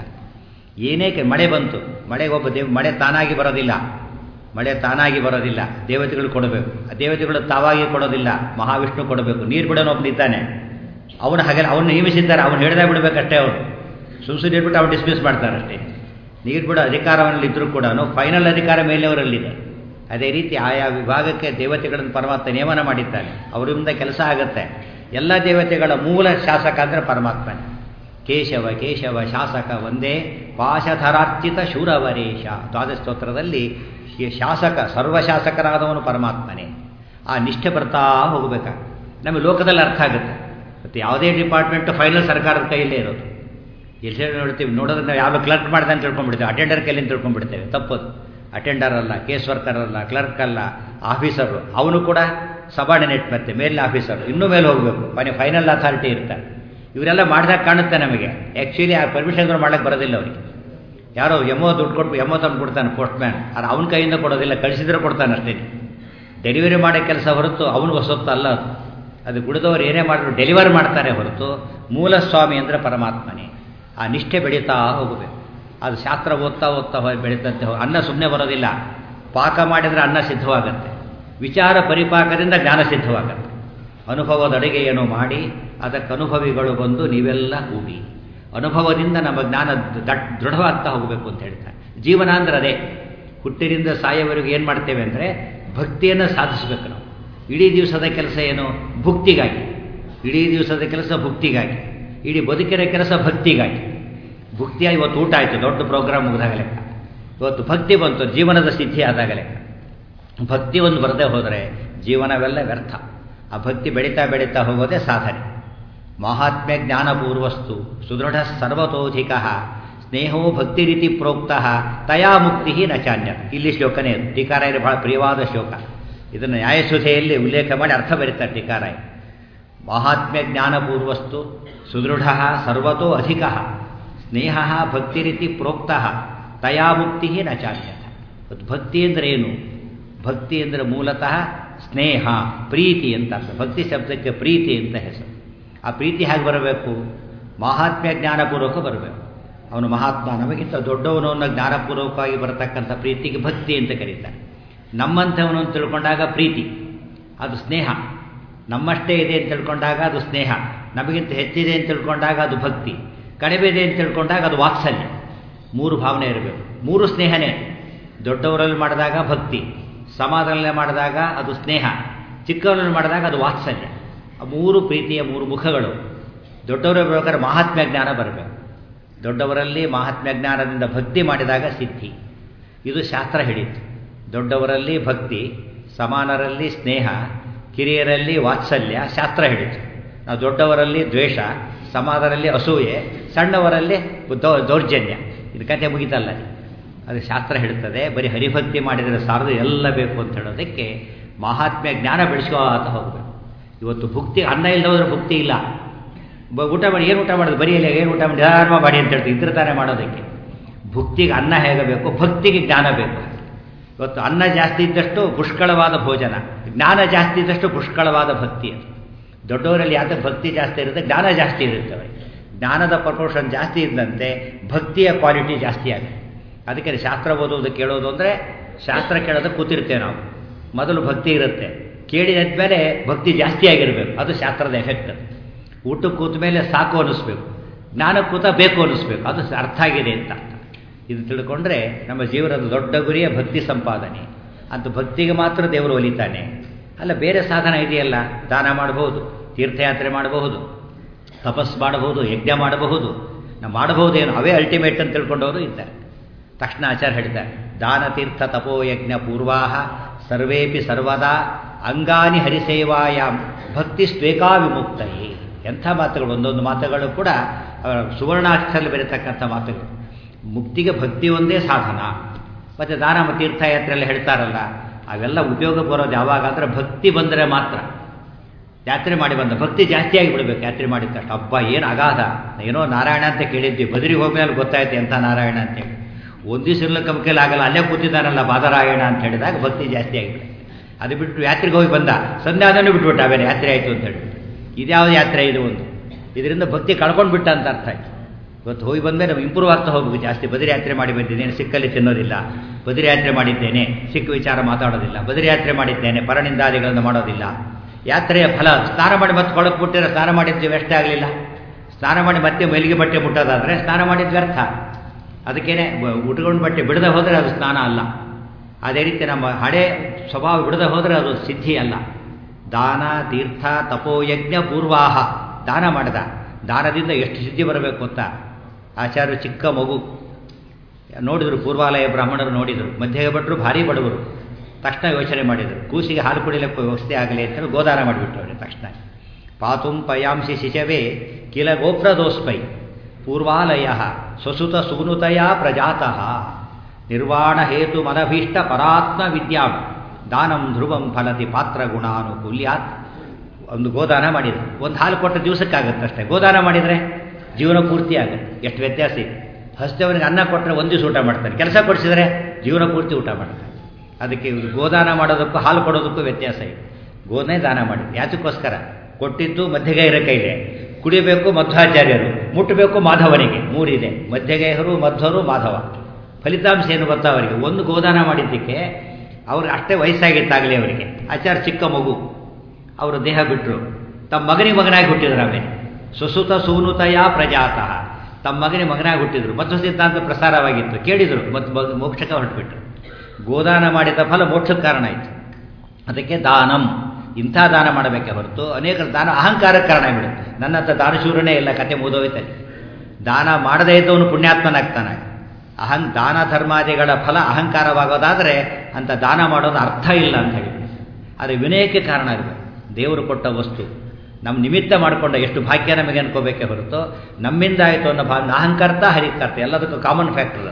ಏನೇ ಮಳೆ ಬಂತು ಮಳೆಗೆ ಒಬ್ಬ ದೇವ್ ಮಳೆ ತಾನಾಗಿ ಬರೋದಿಲ್ಲ ಮಳೆ ತಾನಾಗಿ ಬರೋದಿಲ್ಲ ದೇವತೆಗಳು ಕೊಡಬೇಕು ಆ ದೇವತೆಗಳು ತಾವಾಗಿ ಕೊಡೋದಿಲ್ಲ ಮಹಾವಿಷ್ಣು ಕೊಡಬೇಕು ನೀರು ಬಿಡೋನೊಬ್ಬನಿದ್ದಾನೆ ಅವನು ಹಾಗೆ ಅವನು ನೇಮಿಸಿದ್ದಾರೆ ಅವನು ಹೇಳ್ದಾಗ ಬಿಡಬೇಕಷ್ಟೇ ಅವನು ಸುಮ್ಸು ನೀರು ಬಿಟ್ಟು ಅವ್ನು ಡಿಸ್ಮಿಸ್ ಮಾಡ್ತಾರೆ ಅಷ್ಟೇ ನೀರು ಬಿಡೋ ಅಧಿಕಾರವನ್ನಲ್ಲಿ ಇದ್ದರೂ ಕೂಡ ಫೈನಲ್ ಅಧಿಕಾರ ಮೇಲೆಯವರಲ್ಲಿದೆ ಅದೇ ರೀತಿ ಆಯಾ ವಿಭಾಗಕ್ಕೆ ದೇವತೆಗಳನ್ನು ಪರಮಾತ್ಮ ನೇಮನ ಮಾಡಿದ್ದಾನೆ ಅವರಿಂದ ಕೆಲಸ ಆಗುತ್ತೆ ಎಲ್ಲ ದೇವತೆಗಳ ಮೂಲ ಶಾಸಕ ಅಂದರೆ ಪರಮಾತ್ಮನೇ ಕೇಶವ ಕೇಶವ ಶಾಸಕ ಒಂದೇ ಪಾಶಧರಾರ್ಚಿತ ಶೂರವರೇಶ ದ್ವಾದಸ್ತೋತ್ರದಲ್ಲಿ ಶಾಸಕ ಸರ್ವಶಾಸಕರಾದವನು ಪರಮಾತ್ಮನೇ ಆ ನಿಷ್ಠೆ ಬರ್ತಾ ಹೋಗಬೇಕಾಗ ನಮಗೆ ಲೋಕದಲ್ಲಿ ಅರ್ಥ ಆಗುತ್ತೆ ಮತ್ತು ಯಾವುದೇ ಡಿಪಾರ್ಟ್ಮೆಂಟು ಫೈನಲ್ ಸರ್ಕಾರದ ಕೈಯಲ್ಲೇ ಇರೋದು ಎಲ್ಲಿ ನೋಡ್ತೀವಿ ನೋಡೋದ್ರೆ ನಾವು ಯಾವ ಕ್ಲರ್ಕ್ ಮಾಡ್ದೆ ಅಂತ ತಿಳ್ಕೊಂಡ್ಬಿಡ್ತೇವೆ ಅಟೆಂಡರ್ ಕೈಲಿಂದ ತಿಳ್ಕೊಂಡ್ಬಿಡ್ತೇವೆ ತಪ್ಪದು ಅಟೆಂಡರ್ ಅಲ್ಲ ಕೇಸ್ ವರ್ಕರ್ ಅಲ್ಲ ಕ್ಲರ್ಕ್ ಅಲ್ಲ ಆಫೀಸರು ಅವನು ಕೂಡ ಸಬಾರ್ಡಿನೇಟ್ ಮತ್ತೆ ಮೇಲಿನ ಆಫೀಸರು ಇನ್ನೂ ಮೇಲೆ ಹೋಗಬೇಕು ಮನೆ ಫೈನಲ್ ಅಥಾರಿಟಿ ಇರ್ತಾರೆ ಇವರೆಲ್ಲ ಮಾಡಿದಾಗ ಕಾಣುತ್ತೆ ನಮಗೆ ಆ್ಯಕ್ಚುಲಿ ಆ ಪರ್ಮಿಷನ್ಗಳು ಮಾಡೋಕ್ಕೆ ಬರೋದಿಲ್ಲ ಅವರಿಗೆ ಯಾರೋ ಎಮ್ಮೋ ದುಡ್ಡು ಕೊಟ್ಟು ಎಮ್ಮೋ ತಂದು ಕೊಡ್ತಾನೆ ಪೋಸ್ಟ್ ಮ್ಯಾನ್ ಅದು ಅವನ ಕೈಯಿಂದ ಕೊಡೋದಿಲ್ಲ ಕಳಿಸಿದ್ರೆ ಕೊಡ್ತಾನೆ ಅಷ್ಟೇ ಡೆಲಿವರಿ ಮಾಡೋ ಕೆಲಸ ಹೊರತು ಅವನಿಗೆ ಸೊತ್ತು ಅಲ್ಲ ಅದು ಅದು ಗುಡಿದವರು ಏನೇ ಮಾಡಿದ್ರು ಡೆಲಿವರ್ ಮಾಡ್ತಾರೆ ಹೊರತು ಮೂಲ ಸ್ವಾಮಿ ಅಂದರೆ ಪರಮಾತ್ಮನೇ ಆ ನಿಷ್ಠೆ ಬೆಳೀತಾ ಹೋಗಬೇಕು ಅದು ಶಾಸ್ತ್ರ ಓದ್ತಾ ಓದ್ತಾ ಹೋಗಿ ಬೆಳೀತಂತೆ ಹೋಗಿ ಅನ್ನ ಸುಮ್ಮನೆ ಬರೋದಿಲ್ಲ ಪಾಕ ಮಾಡಿದರೆ ಅನ್ನ ಸಿದ್ಧವಾಗುತ್ತೆ ವಿಚಾರ ಪರಿಪಾಕದಿಂದ ಜ್ಞಾನ ಸಿದ್ಧವಾಗುತ್ತೆ ಅನುಭವದ ಅಡುಗೆಯನ್ನು ಮಾಡಿ ಅದಕ್ಕೆ ಅನುಭವಿಗಳು ಬಂದು ನೀವೆಲ್ಲ ಕೂಡಿ ಅನುಭವದಿಂದ ನಮ್ಮ ಜ್ಞಾನ ದಟ್ ದೃಢವಾಗ್ತಾ ಹೋಗಬೇಕು ಅಂತ ಹೇಳ್ತಾರೆ ಜೀವನ ಅಂದ್ರೆ ಅದೇ ಹುಟ್ಟಿನಿಂದ ಸಾಯೋವರೆಗೂ ಏನು ಮಾಡ್ತೇವೆ ಅಂದರೆ ಭಕ್ತಿಯನ್ನು ಸಾಧಿಸಬೇಕು ನಾವು ಇಡೀ ದಿವಸದ ಕೆಲಸ ಏನು ಭುಕ್ತಿಗಾಗಿ ಇಡೀ ದಿವಸದ ಕೆಲಸ ಭುಕ್ತಿಗಾಗಿ ಇಡೀ ಬದುಕಿನ ಕೆಲಸ ಭಕ್ತಿಗಾಗಿ ಭುಕ್ತಿಯಾಗಿ ಇವತ್ತು ಊಟ ಆಯಿತು ದೊಡ್ಡ ಪ್ರೋಗ್ರಾಮ್ ಮುಗಿದಾಗ ಲೆಕ್ಕ ಇವತ್ತು ಭಕ್ತಿ ಬಂತು ಜೀವನದ ಸ್ಥಿತಿ ಆದಾಗ ಲೆಕ್ಕ ಭಕ್ತಿ ಒಂದು ಬರದೇ ಹೋದರೆ ಜೀವನವೆಲ್ಲ ವ್ಯರ್ಥ ಆ ಭಕ್ತಿ ಬೆಳೀತಾ ಬೆಳೀತಾ ಹೋಗೋದೇ ಸಾಧನೆ ಮಹಾತ್ಮ್ಯ ಜ್ಞಾನಪೂರ್ವಸ್ತು ಸುದೃಢ ಸರ್ವತೋಧಿಕ ಸ್ನೇಹೋ ಭಕ್ತಿ ರೀತಿ ಪ್ರೋಕ್ತ ತಯಾ ಮುಕ್ತಿ ನ ಚಾನ್ಯ ಇಲ್ಲಿ ಶ್ಲೋಕನೇ ಅದು ಟೀಕಾರಾಯರು ಬಹಳ ಪ್ರಿಯವಾದ ಶ್ಲೋಕ ಇದನ್ನು ನ್ಯಾಯಸುಧೆಯಲ್ಲಿ ಉಲ್ಲೇಖ ಮಾಡಿ ಅರ್ಥ ಬರೀತಾರೆ ಟೀಕಾರಾಯ ಮಹಾತ್ಮ್ಯ ಜ್ಞಾನಪೂರ್ವಸ್ತು ಸುದೃಢ ಸರ್ವತೋ ಅಧಿಕ ಸ್ನೇಹ ಭಕ್ತಿ ರೀತಿ ಪ್ರೋಕ್ತ ತಯಾ ಮುಕ್ತಿ ನ ಚಾನ್ಯ ಭಕ್ತಿ ಅಂದರೆ ಏನು ಭಕ್ತಿ ಅಂದರೆ ಮೂಲತಃ ಸ್ನೇಹ ಪ್ರೀತಿ ಅಂತ ಅರ್ಥ ಭಕ್ತಿ ಶಬ್ದಕ್ಕೆ ಪ್ರೀತಿ ಅಂತ ಹೆಸರು ಆ ಪ್ರೀತಿ ಹೇಗೆ ಬರಬೇಕು ಮಹಾತ್ಮ್ಯ ಜ್ಞಾನಪೂರ್ವಕ ಬರಬೇಕು ಅವನು ಮಹಾತ್ಮ ನಮಗಿಂತ ದೊಡ್ಡವನು ಅನ್ನೋ ಜ್ಞಾನಪೂರ್ವಕವಾಗಿ ಬರತಕ್ಕಂಥ ಪ್ರೀತಿಗೆ ಭಕ್ತಿ ಅಂತ ಕರೀತಾರೆ ನಮ್ಮಂಥವನು ಅಂತ ತಿಳ್ಕೊಂಡಾಗ ಪ್ರೀತಿ ಅದು ಸ್ನೇಹ ನಮ್ಮಷ್ಟೇ ಇದೆ ಅಂತ ತಿಳ್ಕೊಂಡಾಗ ಅದು ಸ್ನೇಹ ನಮಗಿಂತ ಹೆಚ್ಚಿದೆ ಅಂತ ತಿಳ್ಕೊಂಡಾಗ ಅದು ಭಕ್ತಿ ಕಡಿಮೆ ಇದೆ ಅಂತ ತಿಳ್ಕೊಂಡಾಗ ಅದು ವಾತ್ಸಲ್ಯ ಮೂರು ಭಾವನೆ ಇರಬೇಕು ಮೂರು ಸ್ನೇಹನೇ ದೊಡ್ಡವರಲ್ಲಿ ಮಾಡಿದಾಗ ಭಕ್ತಿ ಸಮಾಧಾನ ಮಾಡಿದಾಗ ಅದು ಸ್ನೇಹ ಚಿಕ್ಕವರಲ್ಲಿ ಮಾಡಿದಾಗ ಅದು ವಾತ್ಸಲ್ಯ ಆ ಮೂರು ಪ್ರೀತಿಯ ಮೂರು ಮುಖಗಳು ದೊಡ್ಡವರ ಬೇಕಾದ್ರೆ ಮಹಾತ್ಮ್ಯ ಜ್ಞಾನ ಬರಬೇಕು ದೊಡ್ಡವರಲ್ಲಿ ಮಹಾತ್ಮ್ಯ ಜ್ಞಾನದಿಂದ ಭಕ್ತಿ ಮಾಡಿದಾಗ ಸಿದ್ಧಿ ಇದು ಶಾಸ್ತ್ರ ಹೇಳಿತ್ತು ದೊಡ್ಡವರಲ್ಲಿ ಭಕ್ತಿ ಸಮಾನರಲ್ಲಿ ಸ್ನೇಹ ಕಿರಿಯರಲ್ಲಿ ವಾತ್ಸಲ್ಯ ಶಾಸ್ತ್ರ ಹೇಳಿತು ನಾವು ದೊಡ್ಡವರಲ್ಲಿ ದ್ವೇಷ ಸಮಾನರಲ್ಲಿ ಅಸೂಯೆ ಸಣ್ಣವರಲ್ಲಿ ದೌರ್ಜನ್ಯ ಇದು ಕತೆ ಮುಗಿತಲ್ಲ ಅದು ಶಾಸ್ತ್ರ ಹೇಳ್ತದೆ ಬರೀ ಹರಿಭಕ್ತಿ ಮಾಡಿದರೆ ಸಾರದು ಎಲ್ಲ ಬೇಕು ಅಂತ ಹೇಳೋದಕ್ಕೆ ಮಹಾತ್ಮ್ಯ ಜ್ಞಾನ ಬೆಳೆಸ್ಕೋತ ಹೋಗಬೇಕು ಇವತ್ತು ಭುಕ್ತಿ ಅನ್ನ ಇಲ್ಲದವ್ರ ಭುಕ್ತಿ ಇಲ್ಲ ಊಟ ಮಾಡಿ ಏನು ಊಟ ಮಾಡೋದು ಬರೀ ಇಲ್ಲ ಏನು ಊಟ ಮಾಡಿ ಧರ್ಮ ಮಾಡಿ ಅಂತ ಹೇಳ್ತೀವಿ ಇದ್ರ ತಾನೇ ಮಾಡೋದಕ್ಕೆ ಭುಕ್ತಿಗೆ ಅನ್ನ ಹೇಗೆ ಬೇಕು ಭಕ್ತಿಗೆ ಜ್ಞಾನ ಬೇಕು ಇವತ್ತು ಅನ್ನ ಜಾಸ್ತಿ ಇದ್ದಷ್ಟು ಪುಷ್ಕಳವಾದ ಭೋಜನ ಜ್ಞಾನ ಜಾಸ್ತಿ ಇದ್ದಷ್ಟು ಪುಷ್ಕಳವಾದ ಭಕ್ತಿ ಅದು ದೊಡ್ಡವರಲ್ಲಿ ಯಾಕೆ ಭಕ್ತಿ ಜಾಸ್ತಿ ಇರುತ್ತೆ ಜ್ಞಾನ ಜಾಸ್ತಿ ಇರುತ್ತೆ ಅವರಿಗೆ ಜ್ಞಾನದ ಪ್ರಪೋರ್ಷನ್ ಜಾಸ್ತಿ ಇದ್ದಂತೆ ಭಕ್ತಿಯ ಕ್ವಾಲಿಟಿ ಜಾಸ್ತಿ ಆಗುತ್ತೆ ಅದಕ್ಕೆ ಶಾಸ್ತ್ರ ಓದೋದು ಕೇಳೋದು ಅಂದರೆ ಶಾಸ್ತ್ರ ಕೇಳೋದಕ್ಕೆ ಕೂತಿರ್ತೇವೆ ನಾವು ಮೊದಲು ಭಕ್ತಿ ಇರುತ್ತೆ ಕೇಳಿದ ಮೇಲೆ ಭಕ್ತಿ ಜಾಸ್ತಿ ಆಗಿರಬೇಕು ಅದು ಶಾಸ್ತ್ರದ ಎಫೆಕ್ಟ್ ಅದು ಊಟಕ್ಕೆ ಕೂತ ಮೇಲೆ ಸಾಕು ಅನ್ನಿಸ್ಬೇಕು ಜ್ಞಾನ ಕೂತ ಬೇಕು ಅನ್ನಿಸ್ಬೇಕು ಅದು ಅರ್ಥ ಆಗಿದೆ ಅಂತ ಅರ್ಥ ಇದು ತಿಳ್ಕೊಂಡ್ರೆ ನಮ್ಮ ಜೀವನದ ದೊಡ್ಡ ಗುರಿಯ ಭಕ್ತಿ ಸಂಪಾದನೆ ಅಂತ ಭಕ್ತಿಗೆ ಮಾತ್ರ ದೇವರು ಒಲಿತಾನೆ ಅಲ್ಲ ಬೇರೆ ಸಾಧನ ಇದೆಯಲ್ಲ ದಾನ ಮಾಡಬಹುದು ತೀರ್ಥಯಾತ್ರೆ ಮಾಡಬಹುದು ತಪಸ್ ಮಾಡಬಹುದು ಯಜ್ಞ ಮಾಡಬಹುದು ನಾವು ಮಾಡಬಹುದೇನು ಅವೇ ಅಲ್ಟಿಮೇಟ್ ಅಂತ ತಿಳ್ಕೊಂಡವರು ಇದ್ದಾರೆ ತಕ್ಷಣ ಆಚಾರ್ಯ ಹೇಳ್ತಾರೆ ದಾನ ತೀರ್ಥ ತಪೋ ಯಜ್ಞ ಪೂರ್ವಾಹ ಸರ್ವೇಪಿ ಸರ್ವದಾ ಅಂಗಾನಿ ಹರಿಸೇವಾಯಾಮ್ ಭಕ್ತಿ ಸ್ವೇಕಾ ವಿಮುಕ್ತಯೇ ಎಂಥ ಮಾತುಗಳು ಒಂದೊಂದು ಮಾತುಗಳು ಕೂಡ ಸುವರ್ಣಾಕ್ಷರಲ್ಲಿ ಬೆರೆತಕ್ಕಂಥ ಮಾತುಗಳು ಮುಕ್ತಿಗೆ ಭಕ್ತಿ ಒಂದೇ ಸಾಧನ ಮತ್ತು ದಾನ ತೀರ್ಥಯಾತ್ರೆಯಲ್ಲಿ ಹೇಳ್ತಾರಲ್ಲ ಅವೆಲ್ಲ ಉಪಯೋಗ ಬರೋದು ಯಾವಾಗ ಅಂದರೆ ಭಕ್ತಿ ಬಂದರೆ ಮಾತ್ರ ಯಾತ್ರೆ ಮಾಡಿ ಬಂದ ಭಕ್ತಿ ಜಾಸ್ತಿಯಾಗಿ ಬಿಡಬೇಕು ಯಾತ್ರೆ ಮಾಡಿದ ತಕ್ಷಣ ಹಬ್ಬ ಏನು ಅಗಾಧ ಏನೋ ನಾರಾಯಣ ಅಂತ ಕೇಳಿದ್ವಿ ಬದರಿಗೆ ಹೋಗ್ಮೇಲೆ ಗೊತ್ತಾಯ್ತು ಎಂಥ ನಾರಾಯಣ ಅಂತೇಳಿ ಒಂದು ದಿವಸ ಇರ್ಲಿಕ್ಕೆ ಕೈಲಿ ಆಗಲ್ಲ ಅಲ್ಲೇ ಕೂತಿದ್ದಾರಲ್ಲ ಬಾದರಾಯಣ ಅಂತ ಹೇಳಿದಾಗ ಭಕ್ತಿ ಜಾಸ್ತಿ ಆಗಿಬಿಡುತ್ತೆ ಅದು ಬಿಟ್ಟು ಯಾತ್ರೆಗೆ ಹೋಗಿ ಬಂದ ಸಂಧ್ಯಾದನೂ ಬಿಟ್ಬಿಟ್ಟು ಆಮೇಲೆ ಯಾತ್ರೆ ಆಯಿತು ಅಂತ ಹೇಳ್ಬಿಟ್ಟು ಇದ್ಯಾವುದು ಯಾತ್ರೆ ಇದು ಒಂದು ಇದರಿಂದ ಭಕ್ತಿ ಕಳ್ಕೊಂಡು ಬಿಟ್ಟ ಅಂತ ಅರ್ಥ ಆಯ್ತು ಇವತ್ತು ಹೋಗಿ ಬಂದರೆ ನಾವು ಇಂಪ್ರೂವ್ ಆಗ್ತಾ ಹೋಗ್ಬೇಕು ಜಾಸ್ತಿ ಬದರಿ ಯಾತ್ರೆ ಮಾಡಿ ಬಂದಿದ್ದೇನೆ ಸಿಕ್ಕಲ್ಲಿ ತಿನ್ನೋದಿಲ್ಲ ಬದರಿ ಯಾತ್ರೆ ಮಾಡಿದ್ದೇನೆ ಸಿಕ್ಕ ವಿಚಾರ ಮಾತಾಡೋದಿಲ್ಲ ಬದರಿ ಯಾತ್ರೆ ಮಾಡಿದ್ದೇನೆ ಪರನಿಂದಾದಿಗಳನ್ನು ಮಾಡೋದಿಲ್ಲ ಯಾತ್ರೆಯ ಫಲ ಸ್ನಾನ ಮಾಡಿ ಮತ್ತೆ ಕೊಳಕ್ಕೆ ಬಿಟ್ಟಿದ್ರೆ ಸ್ನಾನ ಮಾಡಿದ್ವಿ ಅಷ್ಟೇ ಆಗಲಿಲ್ಲ ಸ್ನಾನ ಮಾಡಿ ಮತ್ತೆ ಮೈಲಿಗೆ ಬಟ್ಟೆ ಮುಟ್ಟೋದಾದರೆ ಸ್ನಾನ ಮಾಡಿದ ವ್ಯರ್ಥ ಅದಕ್ಕೇನೆ ಉಟ್ಕೊಂಡು ಬಟ್ಟೆ ಬಿಡದೆ ಹೋದರೆ ಅದು ಸ್ನಾನ ಅಲ್ಲ ಅದೇ ರೀತಿ ನಮ್ಮ ಹಳೆ ಸ್ವಭಾವ ಬಿಡದೆ ಹೋದರೆ ಅದು ಸಿದ್ಧಿ ಅಲ್ಲ ದಾನ ತೀರ್ಥ ತಪೋಯಜ್ಞ ಪೂರ್ವಾಹ ದಾನ ಮಾಡಿದ ದಾನದಿಂದ ಎಷ್ಟು ಸಿದ್ಧಿ ಬರಬೇಕು ಅಂತ ಆಚಾರ್ಯರು ಚಿಕ್ಕ ಮಗು ನೋಡಿದರು ಪೂರ್ವಾಲಯ ಬ್ರಾಹ್ಮಣರು ನೋಡಿದರು ಮಧ್ಯೆ ಭಟ್ರು ಭಾರಿ ಬಡವರು ತಕ್ಷಣ ಯೋಚನೆ ಮಾಡಿದರು ಕೂಸಿಗೆ ಹಾಲು ಕುಡಿಲಿಕ್ಕೆ ವ್ಯವಸ್ಥೆ ಆಗಲಿ ಅಂತೇಳಿ ಗೋದಾನ ಮಾಡಿಬಿಟ್ರು ಅವರಿಗೆ ತಕ್ಷಣ ಪಾತುಂ ಪಯಾಂಸಿ ಶಿಶವೇ ಕಿಲ ಗೋಪ್ರದೋಸ್ಪೈ ಪೂರ್ವಾಲಯ ಸ್ವಸುತ ಸುಗುನುತಯ ಪ್ರಜಾತಃ ನಿರ್ವಾಣ ಹೇತು ಮನಭೀಷ್ಟ ಪರಾತ್ಮ ವಿದ್ಯಾಂ ದಾನಂ ಧ್ರುವಂ ಫಲತಿ ಪಾತ್ರ ಗುಣಾನುಕೂಲ್ಯಾತ್ ಒಂದು ಗೋದಾನ ಮಾಡಿದ್ರು ಒಂದು ಹಾಲು ಕೊಟ್ಟ ದಿವಸಕ್ಕಾಗುತ್ತೆ ಅಷ್ಟೇ ಗೋದಾನ ಮಾಡಿದರೆ ಜೀವನ ಪೂರ್ತಿ ಆಗುತ್ತೆ ಎಷ್ಟು ವ್ಯತ್ಯಾಸ ಇದೆ ಹಸ್ತವನಿಗೆ ಅನ್ನ ಕೊಟ್ಟರೆ ಒಂದು ದಿವಸ ಊಟ ಮಾಡ್ತಾನೆ ಕೆಲಸ ಕೊಡಿಸಿದ್ರೆ ಜೀವನ ಪೂರ್ತಿ ಊಟ ಮಾಡ್ತಾನೆ ಅದಕ್ಕೆ ಗೋದಾನ ಮಾಡೋದಕ್ಕೂ ಹಾಲು ಕೊಡೋದಕ್ಕೂ ವ್ಯತ್ಯಾಸ ಇದೆ ಗೋನೇ ದಾನ ಮಾಡಿ ಯಾತಕ್ಕೋಸ್ಕರ ಕೊಟ್ಟಿದ್ದು ಮಧ್ಯಗೆ ಇರೋ ಕೈಲೆ ಕುಡಿಯಬೇಕು ಮಧ್ವಾಚಾರ್ಯರು ಮುಟ್ಟಬೇಕು ಮಾಧವನಿಗೆ ಮೂರಿದೆ ಮಧ್ಯಗೇಹರು ಮಧ್ವರು ಮಾಧವ ಫಲಿತಾಂಶ ಏನು ಗೊತ್ತಾ ಅವರಿಗೆ ಒಂದು ಗೋದಾನ ಮಾಡಿದ್ದಕ್ಕೆ ಅವ್ರಿಗೆ ಅಷ್ಟೇ ವಯಸ್ಸಾಗಿತ್ತಾಗಲಿ ಅವರಿಗೆ ಆಚಾರ ಚಿಕ್ಕ ಮಗು ಅವರು ದೇಹ ಬಿಟ್ಟರು ತಮ್ಮ ಮಗನಿಗೆ ಮಗನಾಗಿ ಹುಟ್ಟಿದ್ರು ಆಮೇಲೆ ಸುಸುತ ಸೂನುತಯ ಪ್ರಜಾತಃ ತಮ್ಮ ಮಗನಿಗೆ ಮಗನಾಗಿ ಹುಟ್ಟಿದ್ರು ಮಧ್ವ ಸಿದ್ಧಾಂತ ಪ್ರಸಾರವಾಗಿತ್ತು ಕೇಳಿದರು ಮತ್ತು ಮೋಕ್ಷಕ್ಕೆ ಹೊರಟುಬಿಟ್ರು ಗೋದಾನ ಮಾಡಿದ ಫಲ ಮೋಕ್ಷಕ್ಕೆ ಕಾರಣ ಆಯಿತು ಅದಕ್ಕೆ ದಾನಂ ಇಂಥ ದಾನ ಮಾಡಬೇಕೆ ಹೊರತು ಅನೇಕ ದಾನ ಅಹಂಕಾರಕ್ಕೆ ಕಾರಣ ಆಗಿಬಿಡುತ್ತೆ ನನ್ನ ಹತ್ರ ದಾನಶೂರನೇ ಇಲ್ಲ ಕತೆ ಮುಗಿದೋಯ್ತಲ್ಲಿ ದಾನ ಮಾಡದೇ ಇದ್ದವನು ಪುಣ್ಯಾತ್ಮನಾಗ್ತಾನೆ ಅಹಂ ದಾನ ಧರ್ಮಾದಿಗಳ ಫಲ ಅಹಂಕಾರವಾಗೋದಾದರೆ ಅಂತ ದಾನ ಮಾಡೋದು ಅರ್ಥ ಇಲ್ಲ ಅಂತ ಹೇಳಿ ಆದರೆ ವಿನಯಕ್ಕೆ ಕಾರಣ ಆಗಬೇಕು ದೇವರು ಕೊಟ್ಟ ವಸ್ತು ನಮ್ಮ ನಿಮಿತ್ತ ಮಾಡಿಕೊಂಡ ಎಷ್ಟು ಭಾಗ್ಯ ನಮಗೆ ಅನ್ಕೋಬೇಕೆ ಹೊರತು ನಮ್ಮಿಂದ ಆಯಿತು ಅನ್ನೋ ಭಾ ಅಹಂಕರ್ತ ಹರಿಕರ್ತ ಎಲ್ಲದಕ್ಕೂ ಕಾಮನ್ ಫ್ಯಾಕ್ಟರ್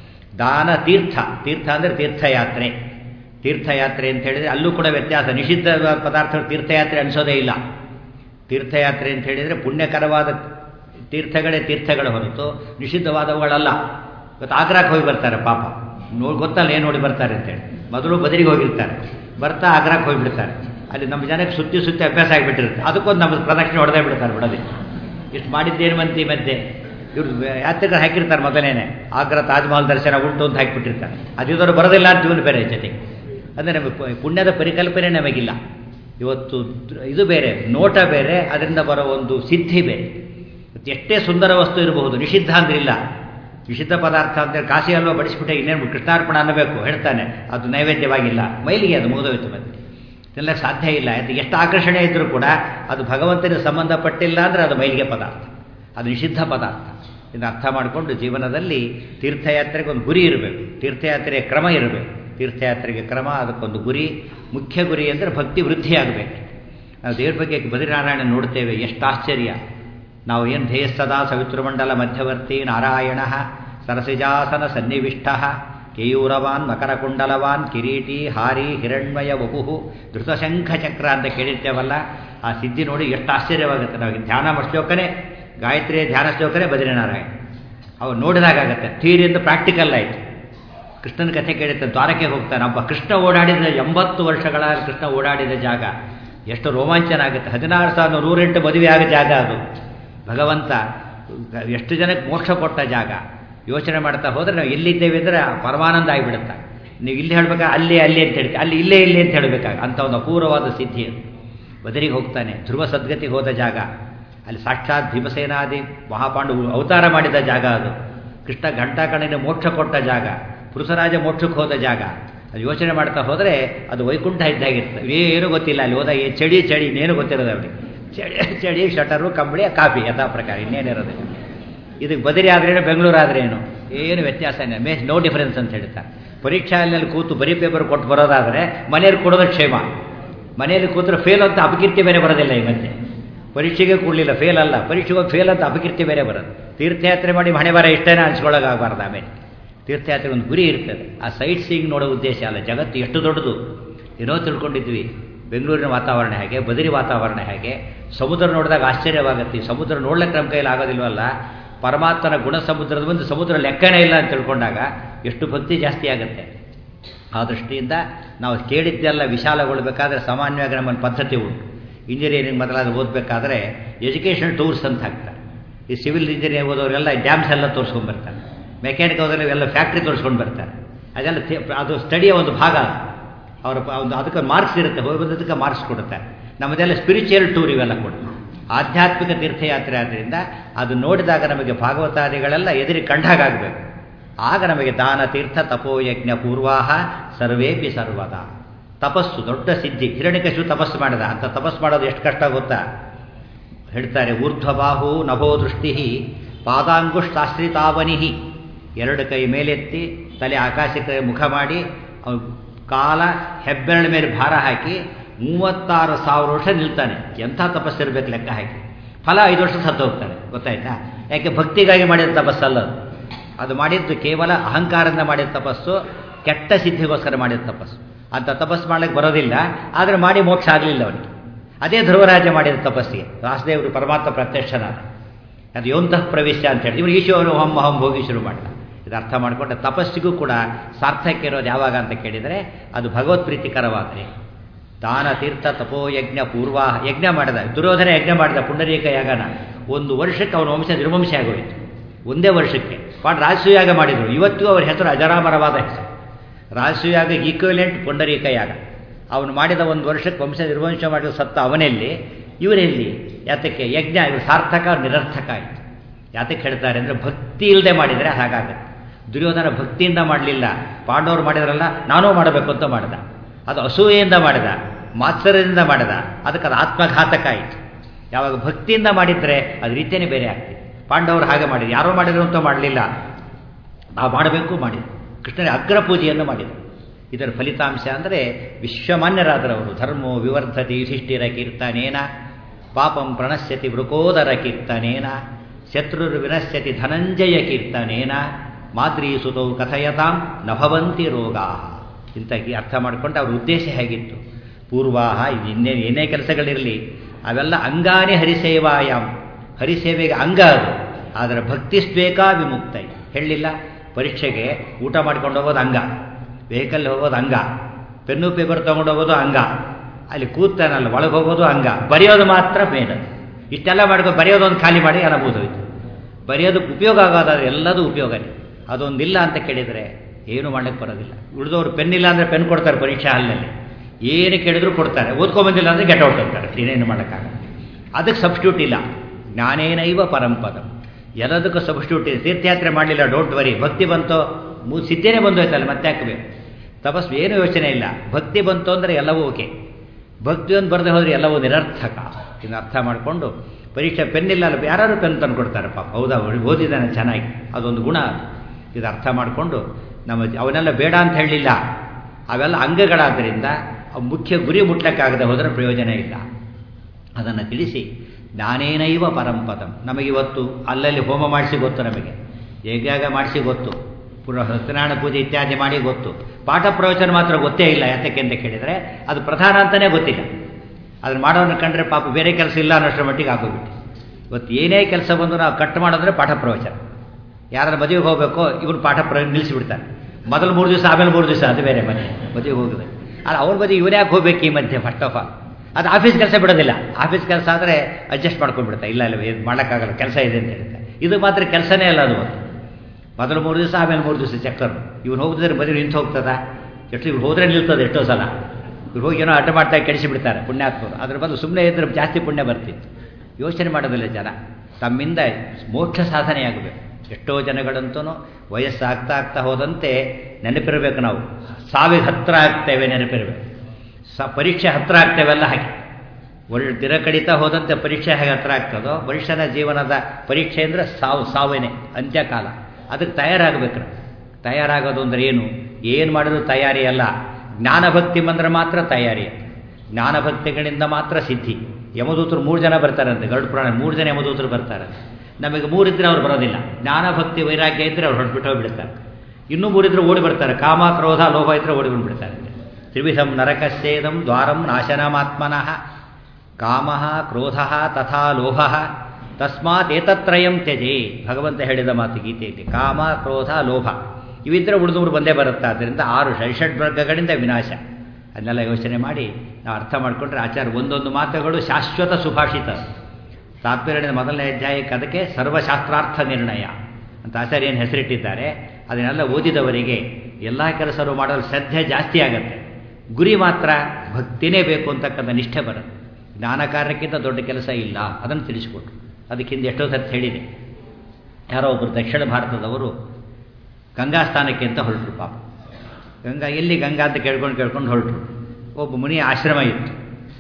ದಾನ ತೀರ್ಥ ತೀರ್ಥ ಅಂದರೆ ತೀರ್ಥಯಾತ್ರೆ ತೀರ್ಥಯಾತ್ರೆ ಅಂತ ಹೇಳಿದರೆ ಅಲ್ಲೂ ಕೂಡ ವ್ಯತ್ಯಾಸ ನಿಷಿದ್ಧ ಪದಾರ್ಥಗಳು ತೀರ್ಥಯಾತ್ರೆ ಅನಿಸೋದೇ ಇಲ್ಲ ತೀರ್ಥಯಾತ್ರೆ ಅಂತ ಹೇಳಿದರೆ ಪುಣ್ಯಕರವಾದ ತೀರ್ಥಗಳೇ ತೀರ್ಥಗಳ ಹೊರತು ನಿಷಿದ್ಧವಾದವುಗಳಲ್ಲ ಇವತ್ತು ಆಗ್ರಾಕ್ಕೆ ಹೋಗಿ ಬರ್ತಾರೆ ಪಾಪ ನೋಡಿ ಗೊತ್ತಲ್ಲ ಏನು ನೋಡಿ ಬರ್ತಾರೆ ಅಂತೇಳಿ ಮೊದಲು ಬದರಿಗೆ ಹೋಗಿರ್ತಾರೆ ಬರ್ತಾ ಆಗ್ರಾಕ್ಕೆ ಹೋಗಿಬಿಡ್ತಾರೆ ಅಲ್ಲಿ ನಮ್ಮ ಜನಕ್ಕೆ ಸುತ್ತಿ ಸುತ್ತಿ ಅಭ್ಯಾಸ ಆಗಿಬಿಟ್ಟಿರುತ್ತೆ ಅದಕ್ಕೊಂದು ನಮ್ಮ ಪ್ರದಕ್ಷಿಣೆ ಹೊಡೆದೇ ಬಿಡ್ತಾರೆ ಬಿಡೋದೇ ಇಷ್ಟು ಮಾಡಿದ್ದೇನು ಮಂತಿ ಮಧ್ಯೆ ಇವರು ಯಾತ್ರಿಕರು ಹಾಕಿರ್ತಾರೆ ಮೊದಲೇನೆ ಆಗ್ರಾ ತಾಜ್ಮಹಲ್ ದರ್ಶನ ಉಂಟು ಅಂತ ಹಾಕಿಬಿಟ್ಟಿರ್ತಾರೆ ಅದಿದವರು ಬರೋದಿಲ್ಲ ಅಂತ ಇವನು ಬೇರೆ ಜೊತೆಗೆ ಅಂದರೆ ನಮಗೆ ಪುಣ್ಯದ ಪರಿಕಲ್ಪನೆ ನಮಗಿಲ್ಲ ಇವತ್ತು ಇದು ಬೇರೆ ನೋಟ ಬೇರೆ ಅದರಿಂದ ಬರೋ ಒಂದು ಸಿದ್ಧಿ ಬೇರೆ ಎಷ್ಟೇ ಸುಂದರ ವಸ್ತು ಇರಬಹುದು ನಿಷಿದ್ಧ ಅಂದ್ರಿಲ್ಲ ನಿಷಿದ್ಧ ಪದಾರ್ಥ ಅಂತೇಳಿ ಕಾಶಿ ಅಲ್ವಾ ಬಡಿಸ್ಬಿಟ್ಟೆ ಇನ್ನೇನು ಕೃಷ್ಣಾರ್ಪಣ ಅನ್ನಬೇಕು ಹೇಳ್ತಾನೆ ಅದು ನೈವೇದ್ಯವಾಗಿಲ್ಲ ಮೈಲಿಗೆ ಅದು ಮುಗಿದೋಯ್ತು ಮತ್ತೆ ಇದೆಲ್ಲ ಸಾಧ್ಯ ಇಲ್ಲ ಅದು ಎಷ್ಟು ಆಕರ್ಷಣೆ ಇದ್ದರೂ ಕೂಡ ಅದು ಭಗವಂತನಿಗೆ ಸಂಬಂಧಪಟ್ಟಿಲ್ಲ ಅಂದರೆ ಅದು ಮೈಲಿಗೆ ಪದಾರ್ಥ ಅದು ನಿಷಿದ್ಧ ಪದಾರ್ಥ ಇದನ್ನು ಅರ್ಥ ಮಾಡಿಕೊಂಡು ಜೀವನದಲ್ಲಿ ತೀರ್ಥಯಾತ್ರೆಗೆ ಒಂದು ಗುರಿ ಇರಬೇಕು ತೀರ್ಥಯಾತ್ರೆಯ ಕ್ರಮ ಇರಬೇಕು ತೀರ್ಥಯಾತ್ರೆಗೆ ಕ್ರಮ ಅದಕ್ಕೊಂದು ಗುರಿ ಮುಖ್ಯ ಗುರಿ ಅಂದರೆ ಭಕ್ತಿ ವೃದ್ಧಿ ಆಗಬೇಕು ನಾವು ದೇವ್ರ ಬಗ್ಗೆ ಬದ್ರಿನಾರಾಯಣ ನೋಡ್ತೇವೆ ಎಷ್ಟು ಆಶ್ಚರ್ಯ ನಾವು ಏನು ಧ್ಯೇಯ ಸದಾ ಸವಿತೃಮಂಡಲ ಮಧ್ಯವರ್ತಿ ನಾರಾಯಣ ಸರಸಿಜಾಸನ ಸನ್ನಿವಿಷ್ಟ ಕೇಯೂರವಾನ್ ಮಕರಕುಂಡಲವಾನ್ ಕಿರೀಟಿ ಹಾರಿ ಹಿರಣ್ಮಯ ವಪುಹು ಧೃತಶಂಖ ಚಕ್ರ ಅಂತ ಕೇಳಿರ್ತೇವಲ್ಲ ಆ ಸಿದ್ಧಿ ನೋಡಿ ಎಷ್ಟು ಆಶ್ಚರ್ಯವಾಗುತ್ತೆ ನಮಗೆ ಧ್ಯಾನ ಶ್ಲೋಕನೇ ಗಾಯತ್ರಿಯ ಧ್ಯಾನ ಶ್ಲೋಕನೇ ಬದ್ರಿನಾರಾಯಣ ಅವು ನೋಡಿದಾಗತ್ತೆ ಥಿಯರಿಯಿಂದ ಪ್ರಾಕ್ಟಿಕಲ್ ಆಯಿತು ಕೃಷ್ಣನ ಕಥೆ ಕೇಳುತ್ತೆ ದ್ವಾರಕ್ಕೆ ಹೋಗ್ತಾನೆ ಒಬ್ಬ ಕೃಷ್ಣ ಓಡಾಡಿದ ಎಂಬತ್ತು ವರ್ಷಗಳ ಕೃಷ್ಣ ಓಡಾಡಿದ ಜಾಗ ಎಷ್ಟು ರೋಮಾಂಚನ ಆಗುತ್ತೆ ಹದಿನಾರು ಸಾವಿರದ ನೂರೆಂಟು ಮದುವೆ ಆಗೋ ಜಾಗ ಅದು ಭಗವಂತ ಎಷ್ಟು ಜನಕ್ಕೆ ಮೋಕ್ಷ ಕೊಟ್ಟ ಜಾಗ ಯೋಚನೆ ಮಾಡ್ತಾ ಹೋದರೆ ನಾವು ಎಲ್ಲಿದ್ದೇವೆ ಅಂದರೆ ಪರಮಾನಂದ ಆಗಿಬಿಡುತ್ತೆ ನೀವು ಇಲ್ಲಿ ಹೇಳ್ಬೇಕಾ ಅಲ್ಲಿ ಅಲ್ಲಿ ಅಂತ ಹೇಳ್ತೀವಿ ಅಲ್ಲಿ ಇಲ್ಲೇ ಇಲ್ಲಿ ಅಂತ ಹೇಳಬೇಕಾಗ ಅಂಥ ಒಂದು ಅಪೂರ್ವವಾದ ಸಿದ್ಧಿ ಅದು ಬದರಿಗೆ ಹೋಗ್ತಾನೆ ಧ್ರುವ ಸದ್ಗತಿಗೆ ಹೋದ ಜಾಗ ಅಲ್ಲಿ ಸಾಕ್ಷಾತ್ ಭೀಮಸೇನಾದಿ ಮಹಾಪಾಂಡು ಅವತಾರ ಮಾಡಿದ ಜಾಗ ಅದು ಕೃಷ್ಣ ಘಂಟಾಕಣಿನ ಮೋಕ್ಷ ಕೊಟ್ಟ ಜಾಗ ಪುರುಷರಾಜ ಮೋಕ್ಷಕ್ಕೆ ಹೋದ ಜಾಗ ಅದು ಯೋಚನೆ ಮಾಡ್ತಾ ಹೋದರೆ ಅದು ವೈಕುಂಠ ಇದ್ದಾಗಿರ್ತದೆ ಏನೂ ಗೊತ್ತಿಲ್ಲ ಅಲ್ಲಿ ಹೋದ ಚಳಿ ಚಳಿ ಇನ್ನೇನು ಗೊತ್ತಿರೋದು ಅವನಿಗೆ ಚಳಿ ಚಳಿ ಶಟರು ಕಂಬಳಿ ಕಾಫಿ ಯಥಾ ಪ್ರಕಾರ ಇನ್ನೇನಿರೋದು ಇದಕ್ಕೆ ಬದರಿ ಆದ್ರೇನು ಬೆಂಗಳೂರು ಆದ್ರೇನು ಏನು ವ್ಯತ್ಯಾಸ ಇಲ್ಲ ಮೇ ನೋ ಡಿಫರೆನ್ಸ್ ಅಂತ ಹೇಳ್ತಾರೆ ಪರೀಕ್ಷೆಯಲ್ಲಿ ಕೂತು ಬರೀ ಪೇಪರ್ ಕೊಟ್ಟು ಬರೋದಾದರೆ ಮನೆಯಲ್ಲಿ ಕೊಡೋದು ಕ್ಷೇಮ ಮನೆಯಲ್ಲಿ ಕೂತ್ರೆ ಫೇಲ್ ಅಂತ ಅಪಕೀರ್ತಿ ಬೇರೆ ಬರೋದಿಲ್ಲ ಈ ಮಧ್ಯೆ ಪರೀಕ್ಷೆಗೆ ಕೊಡಲಿಲ್ಲ ಫೇಲ್ ಅಲ್ಲ ಪರೀಕ್ಷೆಗೆ ಫೇಲ್ ಅಂತ ಅಪಕೀರ್ತಿ ಬೇರೆ ಬರೋದು ತೀರ್ಥಯಾತ್ರೆ ಮಾಡಿ ಮನೆ ಬರ ಇಷ್ಟೇನ ಅನ್ಸ್ಕೊಳ್ಳೋಕ್ಕಾಗಬಾರ್ದು ಆಮೇಲೆ ತೀರ್ಥಯಾತ್ರೆ ಒಂದು ಗುರಿ ಇರ್ತದೆ ಆ ಸೈಟ್ ಸೀಯಿಂಗ್ ನೋಡೋ ಉದ್ದೇಶ ಅಲ್ಲ ಜಗತ್ತು ಎಷ್ಟು ದೊಡ್ಡದು ಏನೋ ತಿಳ್ಕೊಂಡಿದ್ವಿ ಬೆಂಗಳೂರಿನ ವಾತಾವರಣ ಹೇಗೆ ಬದರಿ ವಾತಾವರಣ ಹೇಗೆ ಸಮುದ್ರ ನೋಡಿದಾಗ ಆಶ್ಚರ್ಯವಾಗುತ್ತೆ ಸಮುದ್ರ ನೋಡ್ಲಿಕ್ಕೆ ನಮ್ಮ ಕೈಯಲ್ಲಿ ಆಗೋದಿಲ್ವಲ್ಲ ಪರಮಾತ್ಮನ ಗುಣ ಸಮುದ್ರದ ಮುಂದೆ ಸಮುದ್ರ ಲೆಕ್ಕನೇ ಇಲ್ಲ ಅಂತ ತಿಳ್ಕೊಂಡಾಗ ಎಷ್ಟು ಭಕ್ತಿ ಜಾಸ್ತಿ ಆಗುತ್ತೆ ಆ ದೃಷ್ಟಿಯಿಂದ ನಾವು ಕೇಳಿದ್ದೆಲ್ಲ ವಿಶಾಲಗೊಳ್ಬೇಕಾದ್ರೆ ಸಾಮಾನ್ಯವಾಗಿ ನಮ್ಮಲ್ಲಿ ಪದ್ಧತಿ ಉಂಟು ಇಂಜಿನಿಯರಿಂಗ್ ಮೊದಲಾದ ಓದಬೇಕಾದ್ರೆ ಎಜುಕೇಷನ್ ಟೂರ್ಸ್ ಅಂತ ಹಾಕ್ತಾರೆ ಈ ಸಿವಿಲ್ ಇಂಜಿನಿಯರಿಂಗ್ ಓದೋರೆಲ್ಲ ಡ್ಯಾಮ್ಸ್ ಎಲ್ಲ ತೋರಿಸ್ಕೊಂಡ್ಬರ್ತಾರೆ ಮೆಕ್ಯಾನಿಕ್ ಹೋದ್ರೆ ಎಲ್ಲ ಫ್ಯಾಕ್ಟ್ರಿ ತೋರಿಸ್ಕೊಂಡು ಬರ್ತಾರೆ ಅದೆಲ್ಲ ಅದು ಸ್ಟಡಿಯ ಒಂದು ಭಾಗ ಅವರ ಒಂದು ಅದಕ್ಕೆ ಮಾರ್ಕ್ಸ್ ಇರುತ್ತೆ ಹೋಗಿ ಬಂದದಕ್ಕೆ ಮಾರ್ಕ್ಸ್ ಕೊಡುತ್ತೆ ನಮ್ಮದೆಲ್ಲ ಸ್ಪಿರಿಚುವಲ್ ಟೂರ್ ಇವೆಲ್ಲ ಕೂಡ ಆಧ್ಯಾತ್ಮಿಕ ತೀರ್ಥಯಾತ್ರೆ ಆದ್ದರಿಂದ ಅದು ನೋಡಿದಾಗ ನಮಗೆ ಭಾಗವತಾದಿಗಳೆಲ್ಲ ಎದುರಿ ಕಂಡಾಗಬೇಕು ಆಗ ನಮಗೆ ದಾನ ತೀರ್ಥ ತಪೋಯಜ್ಞ ಪೂರ್ವಾಹ ಸರ್ವೇಪಿ ಸರ್ವದ ತಪಸ್ಸು ದೊಡ್ಡ ಸಿದ್ಧಿ ಹಿರಣ್ಯಕಶು ತಪಸ್ಸು ಮಾಡಿದ ಅಂತ ತಪಸ್ಸು ಮಾಡೋದು ಎಷ್ಟು ಕಷ್ಟ ಗೊತ್ತಾ ಹೇಳ್ತಾರೆ ಊರ್ಧ್ವಬಾಹು ನಭೋ ದೃಷ್ಟಿ ಪಾದಾಂಗುಷ್ಟಾಶ್ರಿತಾವನಿಹಿ ಎರಡು ಕೈ ಮೇಲೆತ್ತಿ ತಲೆ ಆಕಾಶಕ್ಕೆ ಮುಖ ಮಾಡಿ ಕಾಲ ಹೆಬ್ಬೆರಳ ಮೇಲೆ ಭಾರ ಹಾಕಿ ಮೂವತ್ತಾರು ಸಾವಿರ ವರ್ಷ ನಿಲ್ತಾನೆ ಎಂಥ ತಪಸ್ಸಿರ್ಬೇಕು ಲೆಕ್ಕ ಹಾಕಿ ಫಲ ಐದು ವರ್ಷ ಸತ್ತು ಹೋಗ್ತಾನೆ ಗೊತ್ತಾಯ್ತಾ ಯಾಕೆ ಭಕ್ತಿಗಾಗಿ ಮಾಡಿದ ತಪಸ್ಸಲ್ಲ ಅದು ಅದು ಮಾಡಿದ್ದು ಕೇವಲ ಅಹಂಕಾರದಿಂದ ಮಾಡಿದ ತಪಸ್ಸು ಕೆಟ್ಟ ಸಿದ್ಧಿಗೋಸ್ಕರ ಮಾಡಿದ ತಪಸ್ಸು ಅಂತ ತಪಸ್ಸು ಮಾಡ್ಲಿಕ್ಕೆ ಬರೋದಿಲ್ಲ ಆದರೆ ಮಾಡಿ ಮೋಕ್ಷ ಆಗಲಿಲ್ಲ ಅವನಿಗೆ ಅದೇ ಧ್ರುವರಾಜ ಮಾಡಿದ ತಪಸ್ಸಿಗೆ ವಾಸುದೇವರು ಪರಮಾತ್ಮ ಪ್ರತ್ಯಕ್ಷನಾದ ಅದು ಯೋಂತಃ ಪ್ರವೇಶ ಅಂತ ಹೇಳಿ ಇವರು ಈಶ್ವರನು ಹಮ್ ಹಮ್ ಹೋಗಿ ಶುರು ಮಾಡಿದ ಇದು ಅರ್ಥ ಮಾಡಿಕೊಂಡ ತಪಸ್ಸಿಗೂ ಕೂಡ ಸಾರ್ಥಕ್ಯ ಇರೋದು ಯಾವಾಗ ಅಂತ ಕೇಳಿದರೆ ಅದು ಭಗವತ್ ಪ್ರೀತಿಕರವಾದರೆ ದಾನ ತೀರ್ಥ ತಪೋ ಯಜ್ಞ ಪೂರ್ವ ಯಜ್ಞ ಮಾಡಿದ ದುರ್ಯೋಧನ ಯಜ್ಞ ಮಾಡಿದ ಪುಂಡರೀಕ ಯಾಗನ ಒಂದು ವರ್ಷಕ್ಕೆ ಅವನ ವಂಶ ನಿರ್ವಂಶ ಆಗೋಯಿತು ಒಂದೇ ವರ್ಷಕ್ಕೆ ಪಾಠ ರಾಜಸೂಯಾಗ ಮಾಡಿದರು ಇವತ್ತಿಗೂ ಅವ್ರ ಹೆಸರು ಅಜರಾಮರವಾದ ಹೆಸರು ರಾಜಸೂಯಾಗ ಈಕ್ವಲೆಂಟ್ ಪುಂಡರೀಕ ಯಾಗ ಅವನು ಮಾಡಿದ ಒಂದು ವರ್ಷಕ್ಕೆ ವಂಶ ನಿರ್ವಂಶ ಮಾಡಿದ ಸತ್ತ ಅವನಲ್ಲಿ ಇವರೆಲ್ಲಿ ಯಾತಕ್ಕೆ ಯಜ್ಞ ಇದು ಸಾರ್ಥಕ ನಿರರ್ಥಕ ಆಯಿತು ಯಾತಕ್ಕೆ ಹೇಳ್ತಾರೆ ಅಂದರೆ ಭಕ್ತಿ ಇಲ್ಲದೆ ಮಾಡಿದರೆ ಹಾಗಾಗುತ್ತೆ ದುರ್ಯೋಧನ ಭಕ್ತಿಯಿಂದ ಮಾಡಲಿಲ್ಲ ಪಾಂಡವರು ಮಾಡಿದ್ರಲ್ಲ ನಾನೂ ಮಾಡಬೇಕು ಅಂತ ಮಾಡಿದ ಅದು ಅಸೂಯೆಯಿಂದ ಮಾಡಿದ ಮಾತ್ಸರ್ಯದಿಂದ ಮಾಡಿದ ಅದಕ್ಕೆ ಅದು ಆತ್ಮಘಾತಕ ಆಯಿತು ಯಾವಾಗ ಭಕ್ತಿಯಿಂದ ಮಾಡಿದರೆ ಅದು ರೀತಿಯೇ ಬೇರೆ ಆಗ್ತದೆ ಪಾಂಡವರು ಹಾಗೆ ಮಾಡಿದ್ರು ಯಾರೋ ಮಾಡಿದ್ರು ಅಂತ ಮಾಡಲಿಲ್ಲ ನಾವು ಮಾಡಬೇಕು ಮಾಡಿದರು ಕೃಷ್ಣನ ಅಗ್ರ ಪೂಜೆಯನ್ನು ಮಾಡಿದರು ಇದರ ಫಲಿತಾಂಶ ಅಂದರೆ ವಿಶ್ವಮಾನ್ಯರಾದರವರು ಧರ್ಮೋ ವಿವರ್ಧತಿ ಯುಧಿಷ್ಠಿರ ಕೀರ್ತನೇನ ಪಾಪಂ ಪ್ರಣಶ್ಯತಿ ವೃಕೋದರ ಕೀರ್ತನೇನ ಶತ್ರುರ್ ವಿನಶ್ಯತಿ ಧನಂಜಯ ಕೀರ್ತನೇನ ಮಾದ್ರೀಸುತೌ ಕಥಯತಾಂ ನಭವಂತಿ ರೋಗಾ ಇಂಥ ಅರ್ಥ ಮಾಡಿಕೊಂಡು ಅವ್ರ ಉದ್ದೇಶ ಹೇಗಿತ್ತು ಪೂರ್ವಾಹ ಇನ್ನೇ ಏನೇ ಕೆಲಸಗಳಿರಲಿ ಅವೆಲ್ಲ ಅಂಗಾನೇ ಹರಿಸೇವಾಯಾಮ್ ಹರಿಸೇವೆಗೆ ಅಂಗ ಅದು ಆದರೆ ಭಕ್ತಿಸ್ಬೇಕಾ ವಿಮುಕ್ತೈ ಹೇಳಿಲ್ಲ ಪರೀಕ್ಷೆಗೆ ಊಟ ಮಾಡ್ಕೊಂಡು ಹೋಗೋದು ಅಂಗ ವೆಹಿಕಲ್ ಹೋಗೋದು ಅಂಗ ಪೆನ್ನು ಪೇಪರ್ ತೊಗೊಂಡು ಹೋಗೋದು ಅಂಗ ಅಲ್ಲಿ ಕೂತಾನಲ್ಲ ಒಳಗೆ ಹೋಗೋದು ಅಂಗ ಬರೆಯೋದು ಮಾತ್ರ ಮೇನ್ ಇಷ್ಟೆಲ್ಲ ಮಾಡ್ಕೊಂಡು ಬರೆಯೋದೊಂದು ಖಾಲಿ ಮಾಡಿ ಅನುಭೂತೋಯ್ತು ಬರೆಯೋದಕ್ಕೆ ಉಪಯೋಗ ಆಗೋದಾದ್ರೆ ಎಲ್ಲದೂ ಉಪಯೋಗನೇ ಅದೊಂದಿಲ್ಲ ಅಂತ ಕೇಳಿದರೆ ಏನು ಮಾಡಕ್ಕೆ ಬರೋದಿಲ್ಲ ಉಳಿದವರು ಪೆನ್ ಇಲ್ಲ ಅಂದರೆ ಪೆನ್ ಕೊಡ್ತಾರೆ ಪರೀಕ್ಷಾ ಹಾಲ್ನಲ್ಲಿ ಏನು ಕೇಳಿದ್ರು ಕೊಡ್ತಾರೆ ಓದ್ಕೊಂಬಂದಿಲ್ಲ ಅಂದರೆ ಗೆಟ್ ಔಟ್ ಅಂತಾರೆ ಇನ್ನೇನು ಮಾಡೋಕ್ಕಾಗಲ್ಲ ಅದಕ್ಕೆ ಸಬ್ಸ್ಟ್ಯೂಟ್ ಇಲ್ಲ ಜ್ಞಾನೇನೈವ ಪರಂಪದಂ ಎಲ್ಲದಕ್ಕೂ ಸಬ್ಸ್ಟ್ಯೂಟ್ ಇದೆ ತೀರ್ಥಯಾತ್ರೆ ಮಾಡಲಿಲ್ಲ ಡೋಂಟ್ ವರಿ ಭಕ್ತಿ ಬಂತೋ ಮೂ ಸಿದ್ಧೇನೆ ಬಂದೋಯ್ತಲ್ಲ ಮತ್ತೆ ಹಾಕಬೇಕು ತಪಸ್ಸು ಏನು ಯೋಚನೆ ಇಲ್ಲ ಭಕ್ತಿ ಬಂತು ಅಂದರೆ ಎಲ್ಲವೂ ಓಕೆ ಭಕ್ತಿಯೊಂದು ಬರದೆ ಹೋದರೆ ಎಲ್ಲವೂ ನಿರರ್ಥಕ ಇದನ್ನು ಅರ್ಥ ಮಾಡಿಕೊಂಡು ಪರೀಕ್ಷೆ ಪೆನ್ ಇಲ್ಲ ಅಲ್ಲ ಯಾರು ಪೆನ್ ತಂದು ಕೊಡ್ತಾರೆ ಪಾಪ ಹೌದಾ ಓದಿದ್ದಾನೆ ಚೆನ್ನಾಗಿ ಅದೊಂದು ಗುಣ ಇದು ಅರ್ಥ ಮಾಡಿಕೊಂಡು ನಮ್ಮ ಅವನ್ನೆಲ್ಲ ಬೇಡ ಅಂತ ಹೇಳಲಿಲ್ಲ ಅವೆಲ್ಲ ಅಂಗಗಳಾದ್ದರಿಂದ ಮುಖ್ಯ ಗುರಿ ಮುಟ್ಲಕ್ಕಾಗದೆ ಹೋದರೆ ಪ್ರಯೋಜನ ಇಲ್ಲ ಅದನ್ನು ತಿಳಿಸಿ ನಾನೇನೈವ ಪರಂಪದಂ ನಮಗಿವತ್ತು ಅಲ್ಲಲ್ಲಿ ಹೋಮ ಮಾಡಿಸಿ ಗೊತ್ತು ನಮಗೆ ಯಜ್ಞಾಗ ಮಾಡಿಸಿ ಗೊತ್ತು ಪುನಃ ಸತ್ಯನಾರಾಯಣ ಪೂಜೆ ಇತ್ಯಾದಿ ಮಾಡಿ ಗೊತ್ತು ಪಾಠ ಪ್ರವಚನ ಮಾತ್ರ ಗೊತ್ತೇ ಇಲ್ಲ ಯಾತಕ್ಕೆ ಅಂತ ಕೇಳಿದರೆ ಅದು ಪ್ರಧಾನ ಅಂತಲೇ ಗೊತ್ತಿಲ್ಲ ಅದನ್ನು ಮಾಡೋದನ್ನು ಕಂಡ್ರೆ ಪಾಪ ಬೇರೆ ಕೆಲಸ ಇಲ್ಲ ಅನ್ನೋಷ್ಟರ ಮಟ್ಟಿಗೆ ಆಗೋಗ್ಬಿಟ್ಟು ಇವತ್ತು ಏನೇ ಕೆಲಸ ಬಂದು ನಾವು ಕಟ್ ಮಾಡಿದ್ರೆ ಪಾಠ ಪ್ರವಚನ ಯಾರು ಮದುವೆಗೆ ಹೋಗಬೇಕೋ ಇವ್ರು ಪಾಠ ಪ್ರ ನಿಲ್ಲಿಸಿಬಿಡ್ತಾರೆ ಮೊದಲು ಮೂರು ದಿವಸ ಆಮೇಲೆ ಮೂರು ದಿವಸ ಅದು ಬೇರೆ ಮನೆ ಮದುವೆಗೆ ಹೋಗಿದೆ ಆದರೆ ಅವ್ರ ಮದುವೆ ಇವ್ರು ಯಾಕೆ ಹೋಗ್ಬೇಕು ಈ ಮಧ್ಯೆ ಫಸ್ಟ್ ಆಫ್ ಆಲ್ ಅದು ಆಫೀಸ್ ಕೆಲಸ ಬಿಡೋದಿಲ್ಲ ಆಫೀಸ್ ಕೆಲಸ ಆದರೆ ಅಡ್ಜಸ್ಟ್ ಮಾಡ್ಕೊಂಡ್ಬಿಡ್ತಾರೆ ಇಲ್ಲ ಇಲ್ಲ ಇದು ಮಾಡೋಕ್ಕಾಗಲ್ಲ ಕೆಲಸ ಇದೆ ಅಂತ ಹೇಳ್ತಾರೆ ಇದು ಮಾತ್ರ ಕೆಲಸನೇ ಅಲ್ಲ ಅದು ಒಂದು ಮೊದಲು ಮೂರು ದಿವಸ ಆಮೇಲೆ ಮೂರು ದಿವಸ ಚಕ್ಕರ್ ಇವ್ನು ಹೋಗ್ತಿದ್ರೆ ಮದುವೆ ನಿಂತು ಹೋಗ್ತದ ಎಷ್ಟು ಇವ್ರು ಹೋದ್ರೆ ನಿಲ್ತದೆ ಎಷ್ಟೋ ಸಲ ಇವ್ರು ಹೋಗಿ ಏನೋ ಅಡ್ಡ ಮಾಡ್ತಾ ಕೆಡಿಸಿಬಿಡ್ತಾರೆ ಪುಣ್ಯಾತ್ಮರು ಅದ್ರ ಬದಲು ಸುಮ್ಮನೆ ಇದ್ರೆ ಜಾಸ್ತಿ ಪುಣ್ಯ ಬರ್ತಿತ್ತು ಯೋಚನೆ ಮಾಡೋದಿಲ್ಲ ಜನ ತಮ್ಮಿಂದ ಮೋಕ್ಷ ಸಾಧನೆಯಾಗಬೇಕು ಎಷ್ಟೋ ಜನಗಳಂತೂ ವಯಸ್ಸಾಗ್ತಾ ಆಗ್ತಾ ಹೋದಂತೆ ನೆನಪಿರಬೇಕು ನಾವು ಸಾವಿಗೆ ಹತ್ತಿರ ಆಗ್ತೇವೆ ನೆನಪಿರಬೇಕು ಸ ಪರೀಕ್ಷೆ ಹತ್ತಿರ ಆಗ್ತೇವೆಲ್ಲ ಹಾಗೆ ಒಳ್ಳೆ ದಿನ ಕಡಿತಾ ಹೋದಂತೆ ಪರೀಕ್ಷೆ ಹೇಗೆ ಹತ್ತಿರ ಆಗ್ತದೋ ಮನುಷ್ಯನ ಜೀವನದ ಪರೀಕ್ಷೆ ಅಂದರೆ ಸಾವು ಸಾವೇನೆ ಅಂತ್ಯಕಾಲ ಅದಕ್ಕೆ ತಯಾರಾಗಬೇಕು ತಯಾರಾಗೋದು ಅಂದರೆ ಏನು ಏನು ಮಾಡಿದ್ರು ತಯಾರಿ ಅಲ್ಲ ಜ್ಞಾನಭಕ್ತಿ ಬಂದರೆ ಮಾತ್ರ ತಯಾರಿ ಜ್ಞಾನಭಕ್ತಿಗಳಿಂದ ಮಾತ್ರ ಸಿದ್ಧಿ ಯಮದೂತರು ಮೂರು ಜನ ಬರ್ತಾರಂತೆ ಗರುಡ ಪುರಾಣ ಮೂರು ಜನ ಯಮದೂತರು ಬರ್ತಾರೆ ನಮಗೆ ಮೂರಿದ್ರೆ ಅವ್ರು ಬರೋದಿಲ್ಲ ಜ್ಞಾನಭಕ್ತಿ ವೈರಾಗ್ಯ ಇದ್ದರೆ ಅವ್ರು ಹೊರಟ್ಬಿಟ್ಟು ಹೋಗ್ಬಿಡ್ತಾರೆ ಇನ್ನೂ ಮೂರಿದ್ರೆ ಓಡಿ ಬರ್ತಾರೆ ಕಾಮ ಕ್ರೋಧ ಲೋಭ ಇದ್ದರೆ ಓಡಿ ಬಂದುಬಿಡ್ತಾರೆ ತ್ರಿವಿಧಂ ನರಕಸ್ಯೇದಂ ದ್ವಾರಂ ನಾಶನಮಾತ್ಮನಃ ಕಾಮ ಕ್ರೋಧ ತಥಾ ಲೋಭ ತಸ್ಮಾತ್ ಏತತ್ರಯಂ ತ್ಯಜೆ ಭಗವಂತ ಹೇಳಿದ ಮಾತು ಗೀತೆಯಲ್ಲಿ ಕಾಮ ಕ್ರೋಧ ಲೋಭ ಇವಿದ್ರೆ ಉಳಿದವರು ಬಂದೇ ಬರುತ್ತೆ ಆದ್ದರಿಂದ ಆರು ಷಡ್ ವರ್ಗಗಳಿಂದ ವಿನಾಶ ಅದನ್ನೆಲ್ಲ ಯೋಚನೆ ಮಾಡಿ ನಾವು ಅರ್ಥ ಮಾಡಿಕೊಂಡ್ರೆ ಆಚಾರ್ಯ ಒಂದೊಂದು ಮಾತುಗಳು ಶಾಶ್ವತ ಸುಭಾಷಿತ ತಾತ್ಪರ್ಯದ ಮೊದಲನೇ ಅಧ್ಯಾಯಕ್ಕೆ ಅದಕ್ಕೆ ಸರ್ವಶಾಸ್ತ್ರಾರ್ಥ ನಿರ್ಣಯ ಅಂತ ಆಚಾರ್ಯ ಏನು ಹೆಸರಿಟ್ಟಿದ್ದಾರೆ ಅದನ್ನೆಲ್ಲ ಓದಿದವರಿಗೆ ಎಲ್ಲ ಕೆಲಸರು ಮಾಡಲು ಶ್ರದ್ಧೆ ಜಾಸ್ತಿ ಆಗುತ್ತೆ ಗುರಿ ಮಾತ್ರ ಭಕ್ತಿನೇ ಬೇಕು ಅಂತಕ್ಕಂಥ ನಿಷ್ಠೆ ಬರುತ್ತೆ ಜ್ಞಾನ ಕಾರ್ಯಕ್ಕಿಂತ ದೊಡ್ಡ ಕೆಲಸ ಇಲ್ಲ ಅದನ್ನು ತಿಳಿಸಿಕೊಟ್ರು ಅದಕ್ಕೆ ಹಿಂದೆ ಎಷ್ಟೋ ಸರ್ತಿ ಹೇಳಿದೆ ಯಾರೋ ಒಬ್ಬರು ದಕ್ಷಿಣ ಭಾರತದವರು ಗಂಗಾ ಸ್ಥಾನಕ್ಕೆ ಅಂತ ಹೊರಟರು ಪಾಪ ಗಂಗಾ ಎಲ್ಲಿ ಗಂಗಾ ಅಂತ ಕೇಳ್ಕೊಂಡು ಕೇಳ್ಕೊಂಡು ಹೊರಟರು ಒಬ್ಬ ಮುನಿ ಆಶ್ರಮ ಇತ್ತು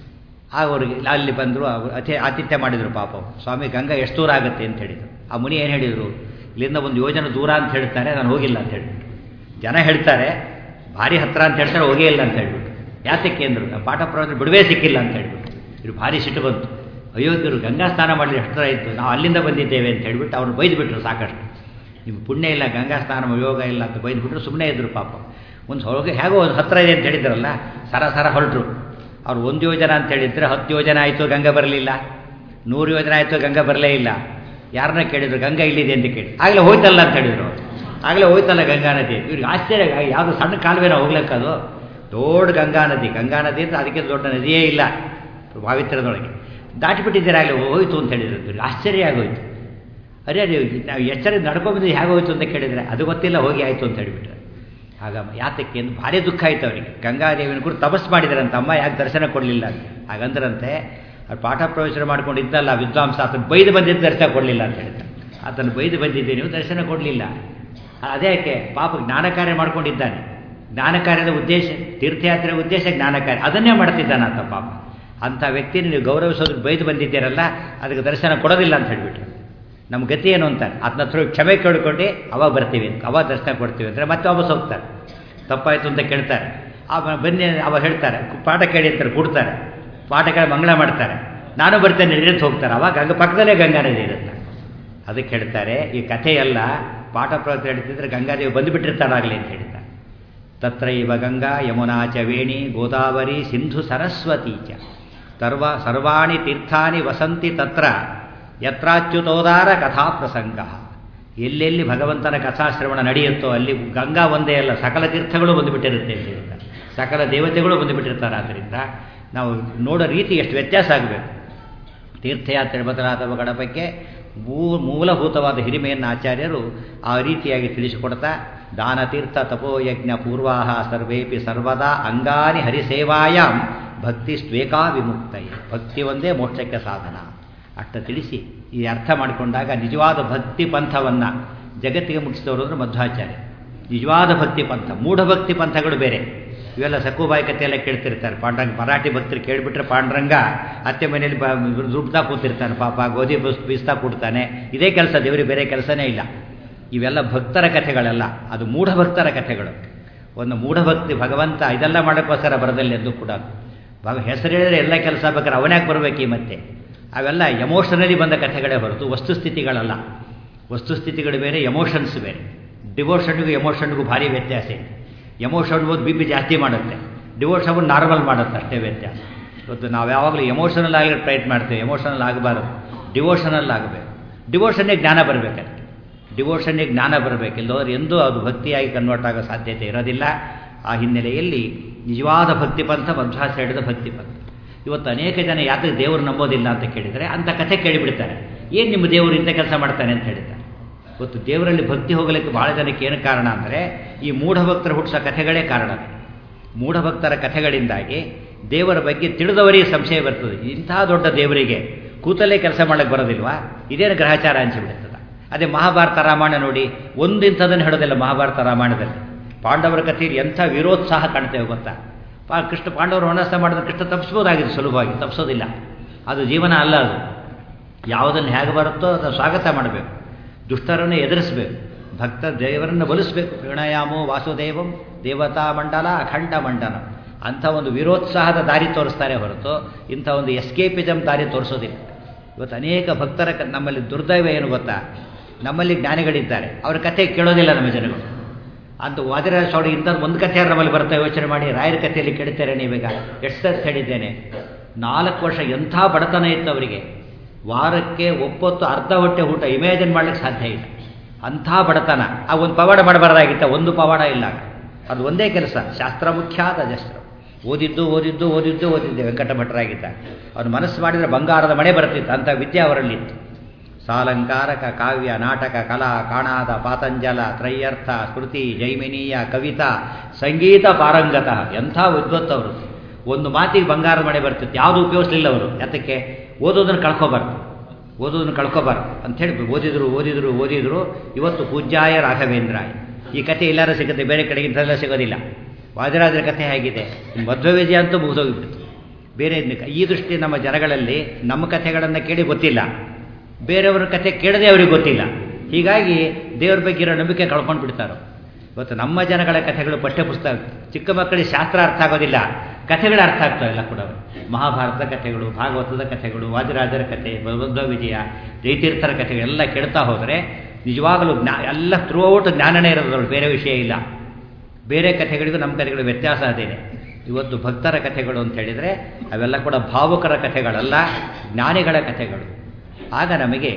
ಆಗ ಅವ್ರಿಗೆ ಅಲ್ಲಿ ಬಂದರು ಅತಿ ಆತಿಥ್ಯ ಮಾಡಿದರು ಪಾಪ ಸ್ವಾಮಿ ಗಂಗಾ ಎಷ್ಟು ದೂರ ಆಗುತ್ತೆ ಅಂತ ಹೇಳಿದರು ಆ ಮುನಿ ಏನು ಹೇಳಿದರು ಇಲ್ಲಿಂದ ಒಂದು ಯೋಜನೆ ದೂರ ಅಂತ ಹೇಳ್ತಾರೆ ನಾನು ಹೋಗಿಲ್ಲ ಅಂತ ಹೇಳ್ಬಿಟ್ಟು ಜನ ಹೇಳ್ತಾರೆ ಭಾರಿ ಹತ್ರ ಅಂತ ಹೇಳ್ತಾರೆ ಹೋಗೇ ಇಲ್ಲ ಅಂತ ಹೇಳ್ಬಿಟ್ಟು ಯಾತಕ್ಕೆ ಅಂದರು ಪಾಠ ಪ್ರವಚನ ಬಿಡುವೇ ಸಿಕ್ಕಿಲ್ಲ ಅಂತ ಹೇಳ್ಬಿಟ್ಟು ಇವರು ಭಾರಿ ಸಿಟ್ಟು ಬಂತು ಅಯೋಧ್ಯರು ಗಂಗಾ ಸ್ನಾನ ಮಾಡಲಿ ಹತ್ತಿರ ಇತ್ತು ನಾವು ಅಲ್ಲಿಂದ ಬಂದಿದ್ದೇವೆ ಅಂತ ಹೇಳ್ಬಿಟ್ಟು ಅವ್ರು ಬೈದುಬಿಟ್ರು ಸಾಕಷ್ಟು ನಿಮ್ಗೆ ಪುಣ್ಯ ಇಲ್ಲ ಗಂಗಾ ಸ್ನಾನ ಯೋಗ ಇಲ್ಲ ಅಂತ ಬೈದುಬಿಟ್ರು ಸುಮ್ಮನೆ ಇದ್ದರು ಪಾಪ ಒಂದು ಹೊರಗೆ ಹೇಗೋ ಒಂದು ಹತ್ತಿರ ಇದೆ ಅಂತ ಹೇಳಿದ್ರಲ್ಲ ಸರ ಸರ ಹೊರಟರು ಅವ್ರು ಒಂದು ಯೋಜನೆ ಅಂತ ಹೇಳಿದ್ರೆ ಹತ್ತು ಯೋಜನೆ ಆಯಿತು ಗಂಗಾ ಬರಲಿಲ್ಲ ನೂರು ಯೋಜನೆ ಆಯಿತು ಗಂಗಾ ಬರಲೇ ಇಲ್ಲ ಯಾರನ್ನ ಕೇಳಿದ್ರು ಗಂಗಾ ಇಲ್ಲಿದೆ ಅಂತ ಕೇಳಿ ಆಗಲೇ ಹೋಯ್ತಲ್ಲ ಅಂತ ಹೇಳಿದ್ರು ಆಗಲೇ ಹೋಯ್ತಲ್ಲ ಗಂಗಾ ನದಿ ಇವ್ರಿಗೆ ಆಶ್ಚರ್ಯ ಯಾವುದು ಸಣ್ಣ ಕಾಲುವೆನ ಹೋಗ್ಲಿಕ್ಕದು ದೊಡ್ಡ ಗಂಗಾ ನದಿ ಗಂಗಾ ನದಿ ಅಂತ ಅದಕ್ಕೆ ದೊಡ್ಡ ನದಿಯೇ ಇಲ್ಲ ಪಾವಿತ್ರ್ಯದೊಳಗೆ ದಾಟಿಬಿಟ್ಟಿದ್ದೀರಾಗಲೇ ಹೋಯ್ತು ಅಂತ ಹೇಳಿದ್ರು ಆಶ್ಚರ್ಯ ಆಗೋಯ್ತು ಅರೆ ಅದೇ ನಾವು ಎಚ್ಚರ ನಡ್ಕೊಂಬಂದು ಹೇಗೆ ಹೋಯ್ತು ಅಂತ ಕೇಳಿದರೆ ಅದು ಗೊತ್ತಿಲ್ಲ ಹೋಗಿ ಆಯಿತು ಅಂತ ಹೇಳಿಬಿಟ್ರೆ ಆಗ ಯಾತಕ್ಕೆ ಎಂದು ಭಾರಿ ದುಃಖ ಆಯಿತು ಅವರಿಗೆ ಗಂಗಾದೇವಿನ ಕೂಡ ತಪಸ್ ಮಾಡಿದಾರಂತ ಅಮ್ಮ ಯಾಕೆ ದರ್ಶನ ಕೊಡಲಿಲ್ಲ ಅಂತ ಹಾಗಂದ್ರಂತೆ ಅವ್ರು ಪಾಠ ಪ್ರವೇಶ ಮಾಡ್ಕೊಂಡು ಇದ್ದಲ್ಲ ವಿದ್ವಾಂಸ ಆತನ ಬೈದು ಬಂದಿದ್ದು ದರ್ಶನ ಕೊಡಲಿಲ್ಲ ಅಂತ ಹೇಳಿದ ಆತನು ಬೈದು ಬಂದಿದ್ದೆ ನೀವು ದರ್ಶನ ಕೊಡಲಿಲ್ಲ ಅದೇ ಯಾಕೆ ಪಾಪ ಜ್ಞಾನ ಕಾರ್ಯ ಮಾಡ್ಕೊಂಡಿದ್ದಾನೆ ಜ್ಞಾನ ಕಾರ್ಯದ ಉದ್ದೇಶ ತೀರ್ಥಯಾತ್ರೆ ಉದ್ದೇಶ ಜ್ಞಾನ ಕಾರ್ಯ ಅದನ್ನೇ ಮಾಡ್ತಿದ್ದಾನೆ ಅಂತ ಪಾಪ ಅಂಥ ವ್ಯಕ್ತಿನ ನೀವು ಗೌರವಿಸೋದಕ್ಕೆ ಬೈದು ಬಂದಿದ್ದೀರಲ್ಲ ಅದಕ್ಕೆ ದರ್ಶನ ಕೊಡೋದಿಲ್ಲ ಅಂತ ಹೇಳಿಬಿಟ್ರು ನಮ್ಮ ಗತಿ ಏನು ಅಂತ ಅದನ್ನ ಹತ್ರ ಕ್ಷಮೆ ಕೇಳ್ಕೊಂಡು ಅವಾಗ ಬರ್ತೀವಿ ಅವಾಗ ದರ್ಶನ ಕೊಡ್ತೀವಿ ಅಂದರೆ ಮತ್ತೆ ವಾಪಸ್ ಹೋಗ್ತಾರೆ ತಪ್ಪಾಯಿತು ಅಂತ ಕೇಳ್ತಾರೆ ಅವ ಬನ್ನಿ ಅವಾಗ ಹೇಳ್ತಾರೆ ಪಾಠ ಕೇಳಿ ಅಂತಾರೆ ಕೊಡ್ತಾರೆ ಪಾಠ ಕೇಳಿ ಮಂಗಳ ಮಾಡ್ತಾರೆ ನಾನು ಬರ್ತೇನೆ ನಡೆದು ಹೋಗ್ತಾರೆ ಅವಾಗ ಗಂಗ ಪಕ್ಕದಲ್ಲೇ ಗಂಗಾ ನದಿ ಇರುತ್ತೆ ಅದಕ್ಕೆ ಹೇಳ್ತಾರೆ ಈ ಕಥೆಯೆಲ್ಲ ಪಾಠ ಪ್ರವೃತ್ತಿ ಹೇಳ್ತಿದ್ರೆ ಗಂಗಾದೇವಿ ಬಂದುಬಿಟ್ಟಿರ್ತಾರಾಗಲಿ ಅಂತ ಹೇಳ್ತಾರೆ ತತ್ರ ಇವ ಗಂಗಾ ಯಮುನಾ ಚ ವೇಣಿ ಗೋದಾವರಿ ಸಿಂಧು ಸರಸ್ವತಿ ಚ ಸರ್ವ ಸರ್ವಾಣಿ ತೀರ್ಥಾನಿ ವಸಂತಿ ತತ್ರ ಯತ್ರಾಚ್ಯುತೋದಾರ ಕಥಾ ಪ್ರಸಂಗ ಎಲ್ಲೆಲ್ಲಿ ಭಗವಂತನ ಕಥಾಶ್ರವಣ ನಡೆಯುತ್ತೋ ಅಲ್ಲಿ ಗಂಗಾ ಒಂದೇ ಅಲ್ಲ ಸಕಲ ತೀರ್ಥಗಳು ಬಂದುಬಿಟ್ಟಿರುತ್ತೆ ಅಂತ ಹೇಳ್ತಾರೆ ಸಕಲ ದೇವತೆಗಳು ಬಂದುಬಿಟ್ಟಿರ್ತಾರೆ ಆದ್ದರಿಂದ ನಾವು ನೋಡೋ ರೀತಿ ಎಷ್ಟು ವ್ಯತ್ಯಾಸ ಆಗಬೇಕು ತೀರ್ಥಯಾತ್ರೆ ಬದಲಾದವುಗಳ ಬಗ್ಗೆ ಮೂ ಮೂಲಭೂತವಾದ ಹಿರಿಮೆಯನ್ನು ಆಚಾರ್ಯರು ಆ ರೀತಿಯಾಗಿ ತಿಳಿಸಿಕೊಡ್ತಾ ದಾನ ತೀರ್ಥ ತಪೋಯಜ್ಞ ಪೂರ್ವಾಹ ಸರ್ವೇಪಿ ಸರ್ವದಾ ಅಂಗಾನಿ ಹರಿಸೇವಾಯಾಂ ಭಕ್ತಿ ಸ್ವೇಕಾ ವಿಮುಕ್ತಯೇ ಭಕ್ತಿ ಒಂದೇ ಮೋಕ್ಷಕ್ಕೆ ಸಾಧನ ಅಷ್ಟ ತಿಳಿಸಿ ಈ ಅರ್ಥ ಮಾಡಿಕೊಂಡಾಗ ನಿಜವಾದ ಭಕ್ತಿ ಪಂಥವನ್ನು ಜಗತ್ತಿಗೆ ಮುಟ್ಟಿಸಿದವರು ಅಂದರೆ ಮಧ್ವಾಚಾರ್ಯ ನಿಜವಾದ ಭಕ್ತಿ ಪಂಥ ಮೂಢಭಕ್ತಿ ಪಂಥಗಳು ಬೇರೆ ಇವೆಲ್ಲ ಸಕ್ಕುಬಾಯಿ ಕಥೆ ಎಲ್ಲ ಕೇಳ್ತಿರ್ತಾರೆ ಪಾಂಡ್ರಂಗ ಮರಾಠಿ ಭಕ್ತರು ಕೇಳಿಬಿಟ್ರೆ ಪಾಂಡ್ರಂಗ ಅತ್ತೆ ಮನೆಯಲ್ಲಿ ಬ ರುಬ್ತಾ ಕೂತಿರ್ತಾನೆ ಪಾಪ ಗೋಧಿ ಬಸ್ ಬೀಸ್ತಾ ಕೂಡ್ತಾನೆ ಇದೇ ಕೆಲಸ ದೇವರಿಗೆ ಬೇರೆ ಕೆಲಸನೇ ಇಲ್ಲ ಇವೆಲ್ಲ ಭಕ್ತರ ಕಥೆಗಳೆಲ್ಲ ಅದು ಮೂಢಭಕ್ತರ ಕಥೆಗಳು ಒಂದು ಮೂಢಭಕ್ತಿ ಭಗವಂತ ಇದೆಲ್ಲ ಮಾಡೋಕ್ಕೋಸ್ಕರ ಬರದಲ್ಲಿ ಎಂದು ಕೂಡ ಭಗ ಹೆಸರು ಹೇಳಿದ್ರೆ ಎಲ್ಲ ಕೆಲಸ ಬೇಕಾದ್ರೆ ಅವನ್ಯಾಕೆ ಬರಬೇಕು ಈ ಮತ್ತೆ ಅವೆಲ್ಲ ಎಮೋಷನಲಿ ಬಂದ ಕಥೆಗಳೇ ಹೊರತು ವಸ್ತುಸ್ಥಿತಿಗಳಲ್ಲ ವಸ್ತುಸ್ಥಿತಿಗಳು ಬೇರೆ ಎಮೋಷನ್ಸ್ ಬೇರೆ ಡಿವೋಷನ್ಗೂ ಎಮೋಷನ್ಗೂ ಭಾರಿ ವ್ಯತ್ಯಾಸ ಇದೆ ಎಮೋಷನ್ ಓದಿ ಬಿ ಪಿ ಜಾಸ್ತಿ ಮಾಡುತ್ತೆ ಡಿವೋರ್ಸ್ ಅವು ನಾರ್ಮಲ್ ಮಾಡುತ್ತೆ ಅಷ್ಟೇ ವ್ಯತ್ಯಾಸ ಇವತ್ತು ನಾವು ಯಾವಾಗಲೂ ಎಮೋಷನಲ್ ಆಗಿ ಪ್ರಯತ್ನ ಮಾಡ್ತೇವೆ ಎಮೋಷನಲ್ ಆಗಬಾರದು ಡಿವೋಷನಲ್ ಆಗಬೇಕು ಡಿವೋಷನ್ನೇ ಜ್ಞಾನ ಬರಬೇಕಂತೆ ಡಿವೋಷನ್ನೇ ಜ್ಞಾನ ಬರಬೇಕು ಇಲ್ಲೋದ್ರೆ ಎಂದೂ ಅದು ಭಕ್ತಿಯಾಗಿ ಕನ್ವರ್ಟ್ ಆಗೋ ಸಾಧ್ಯತೆ ಇರೋದಿಲ್ಲ ಆ ಹಿನ್ನೆಲೆಯಲ್ಲಿ ನಿಜವಾದ ಭಕ್ತಿ ಪಂಥ ಮಧ್ವಾಸ ಹೇಳಿದ ಭಕ್ತಿ ಪಂಥ ಇವತ್ತು ಅನೇಕ ಜನ ಯಾತಕ್ಕೆ ದೇವರು ನಂಬೋದಿಲ್ಲ ಅಂತ ಕೇಳಿದರೆ ಅಂಥ ಕಥೆ ಕೇಳಿಬಿಡ್ತಾರೆ ಏನು ನಿಮ್ಮ ದೇವರು ಇಂಥ ಕೆಲಸ ಮಾಡ್ತಾನೆ ಅಂತ ಹೇಳಿದ್ದಾರೆ ಇವತ್ತು ದೇವರಲ್ಲಿ ಭಕ್ತಿ ಹೋಗಲಿಕ್ಕೆ ಭಾಳ ಜನಕ್ಕೆ ಏನು ಕಾರಣ ಅಂದರೆ ಈ ಮೂಢಭಕ್ತರ ಹುಟ್ಟಿಸೋ ಕಥೆಗಳೇ ಕಾರಣ ಮೂಢಭಕ್ತರ ಕಥೆಗಳಿಂದಾಗಿ ದೇವರ ಬಗ್ಗೆ ತಿಳಿದವರಿಗೆ ಸಂಶಯ ಬರ್ತದೆ ಇಂಥ ದೊಡ್ಡ ದೇವರಿಗೆ ಕೂತಲೇ ಕೆಲಸ ಮಾಡಕ್ಕೆ ಬರೋದಿಲ್ವಾ ಇದೇನು ಗ್ರಹಚಾರ ಅನಿಸಿಬಿಡ್ತದೆ ಅದೇ ಮಹಾಭಾರತ ರಾಮಾಯಣ ನೋಡಿ ಒಂದಿಂಥದನ್ನು ಹೇಳೋದಿಲ್ಲ ಮಹಾಭಾರತ ರಾಮಾಯಣದಲ್ಲಿ ಪಾಂಡವರ ಕಥೆಯಲ್ಲಿ ಎಂಥ ವಿರೋತ್ಸಾಹ ಕಾಣ್ತೇವೆ ಗೊತ್ತಾ ಪಾ ಕೃಷ್ಣ ಪಾಂಡವರು ವನವಾಸ ಮಾಡಿದ್ರೆ ಕೃಷ್ಣ ತಪ್ಪಿಸ್ಬೋದಾಗಿದೆ ಸುಲಭವಾಗಿ ತಪ್ಪಿಸೋದಿಲ್ಲ ಅದು ಜೀವನ ಅಲ್ಲ ಅದು ಯಾವುದನ್ನು ಹೇಗೆ ಬರುತ್ತೋ ಅದನ್ನು ಸ್ವಾಗತ ಮಾಡಬೇಕು ದುಷ್ಟರನ್ನು ಎದುರಿಸಬೇಕು ಭಕ್ತ ದೇವರನ್ನು ಬಲಿಸಬೇಕು ಪ್ರಣಯಾಮೋ ವಾಸುದೇವಂ ದೇವತಾ ಮಂಡಲ ಅಖಂಡ ಮಂಡಲ ಅಂಥ ಒಂದು ವಿರೋತ್ಸಾಹದ ದಾರಿ ತೋರಿಸ್ತಾರೆ ಹೊರತು ಇಂಥ ಒಂದು ಎಸ್ಕೇಪಿಸಮ್ ದಾರಿ ತೋರಿಸೋದಿಲ್ಲ ಇವತ್ತು ಅನೇಕ ಭಕ್ತರ ಕ ನಮ್ಮಲ್ಲಿ ದುರ್ದೈವ ಏನು ಗೊತ್ತಾ ನಮ್ಮಲ್ಲಿ ಜ್ಞಾನಿಗಳಿದ್ದಾರೆ ಅವ್ರ ಕಥೆ ಕೇಳೋದಿಲ್ಲ ನಮ್ಮ ಜನಗಳು ಅಂತ ವಾದಿರಾಜ ಸ್ವಾಮಿ ಇಂಥದ್ದು ಒಂದು ಕಥೆ ನಮ್ಮಲ್ಲಿ ಬರ್ತಾ ಯೋಚನೆ ಮಾಡಿ ರಾಯರ ಕಥೆಯಲ್ಲಿ ಕೇಳ್ತಾರೆ ನೀವೀಗ ಎಷ್ಟು ಸರ್ತಿ ಹೇಳಿದ್ದೇನೆ ನಾಲ್ಕು ವರ್ಷ ಎಂಥ ಬಡತನ ಇತ್ತು ಅವರಿಗೆ ವಾರಕ್ಕೆ ಒಪ್ಪತ್ತು ಅರ್ಧ ಹೊಟ್ಟೆ ಊಟ ಇಮ್ಯಾಜಿನ್ ಮಾಡ್ಲಿಕ್ಕೆ ಸಾಧ್ಯ ಇಲ್ಲ ಅಂಥ ಬಡತನ ಆ ಒಂದು ಪವಾಡ ಮಾಡಬಾರ್ದಾಗಿತ್ತ ಒಂದು ಪವಾಡ ಇಲ್ಲ ಅದು ಒಂದೇ ಕೆಲಸ ಶಾಸ್ತ್ರ ಮುಖ್ಯಾದ ಜಸ್ತ್ರ ಓದಿದ್ದು ಓದಿದ್ದು ಓದಿದ್ದು ಓದಿದ್ದೆ ವೆಂಕಟ ಭಟ್ರಾಗಿದ್ದ ಅವನು ಮನಸ್ಸು ಮಾಡಿದರೆ ಬಂಗಾರದ ಮಳೆ ಬರ್ತಿತ್ತು ಅಂಥ ವಿದ್ಯೆ ಅವರಲ್ಲಿತ್ತು ಸಾಲಂಕಾರಕ ಕಾವ್ಯ ನಾಟಕ ಕಲಾ ಕಾಣಾದ ಪಾತಂಜಲ ತ್ರಯ್ಯರ್ಥ ಸ್ಮೃತಿ ಜೈಮಿನೀಯ ಕವಿತಾ ಸಂಗೀತ ಪಾರಂಗತ ಎಂಥ ವಿದ್ವತ್ತವರು ಒಂದು ಮಾತಿಗೆ ಬಂಗಾರದ ಮಳೆ ಬರ್ತಿತ್ತು ಯಾವುದು ಉಪಯೋಗಿಸಲಿಲ್ಲ ಅವರು ಯಾತಕ್ಕೆ ಓದೋದನ್ನು ಕಳ್ಕೊಬಾರ್ದು ಓದೋದನ್ನು ಕಳ್ಕೊಬಾರ್ದು ಅಂಥೇಳಿ ಓದಿದ್ರು ಓದಿದ್ರು ಓದಿದ್ರು ಇವತ್ತು ಪೂಜ್ಯಾಯ ರಾಘವೇಂದ್ರಾಯ ಈ ಕಥೆ ಎಲ್ಲಾರು ಸಿಗುತ್ತೆ ಬೇರೆ ಕಡೆಗೆ ಇಂಥದ್ದೆಲ್ಲ ಸಿಗೋದಿಲ್ಲ ವಾದಿರಾಜರ ಕಥೆ ಹೇಗಿದೆ ಮಧ್ವ ವಿಜಯ ಅಂತೂ ಮುಗಿದೋಗಿಬಿಡ್ತು ಬೇರೆ ಈ ದೃಷ್ಟಿ ನಮ್ಮ ಜನಗಳಲ್ಲಿ ನಮ್ಮ ಕಥೆಗಳನ್ನು ಕೇಳಿ ಗೊತ್ತಿಲ್ಲ ಬೇರೆಯವರ ಕಥೆ ಕೇಳದೆ ಅವ್ರಿಗೆ ಗೊತ್ತಿಲ್ಲ ಹೀಗಾಗಿ ದೇವ್ರ ಬಗ್ಗೆ ಇರೋ ನಂಬಿಕೆ ಕಳ್ಕೊಂಡು ಬಿಡ್ತಾರೆ ಇವತ್ತು ನಮ್ಮ ಜನಗಳ ಕಥೆಗಳು ಪಠ್ಯಪುಸ್ತಕ ಚಿಕ್ಕ ಮಕ್ಕಳಿಗೆ ಶಾಸ್ತ್ರ ಅರ್ಥ ಆಗೋದಿಲ್ಲ ಕಥೆಗಳು ಅರ್ಥ ಆಗ್ತಾವೆಲ್ಲ ಕೂಡ ಮಹಾಭಾರತದ ಕಥೆಗಳು ಭಾಗವತದ ಕಥೆಗಳು ವಾದಿರಾಜರ ಕಥೆ ಬೌದ್ಧ ವಿಜಯ ಜೈತೀರ್ಥರ ಕಥೆಗಳು ಎಲ್ಲ ಕೇಳ್ತಾ ಹೋದರೆ ನಿಜವಾಗಲೂ ಜ್ಞಾ ಎಲ್ಲ ಥ್ರೂ ಔಟ್ ಜ್ಞಾನನೇ ಇರೋದ್ರೊಳಗೆ ಬೇರೆ ವಿಷಯ ಇಲ್ಲ ಬೇರೆ ಕಥೆಗಳಿಗೂ ನಮ್ಮ ಕಥೆಗಳು ವ್ಯತ್ಯಾಸ ಅದೇನೆ ಇವತ್ತು ಭಕ್ತರ ಕಥೆಗಳು ಅಂತ ಹೇಳಿದರೆ ಅವೆಲ್ಲ ಕೂಡ ಭಾವುಕರ ಕಥೆಗಳಲ್ಲ ಜ್ಞಾನಿಗಳ ಕಥೆಗಳು ಆಗ ನಮಗೆ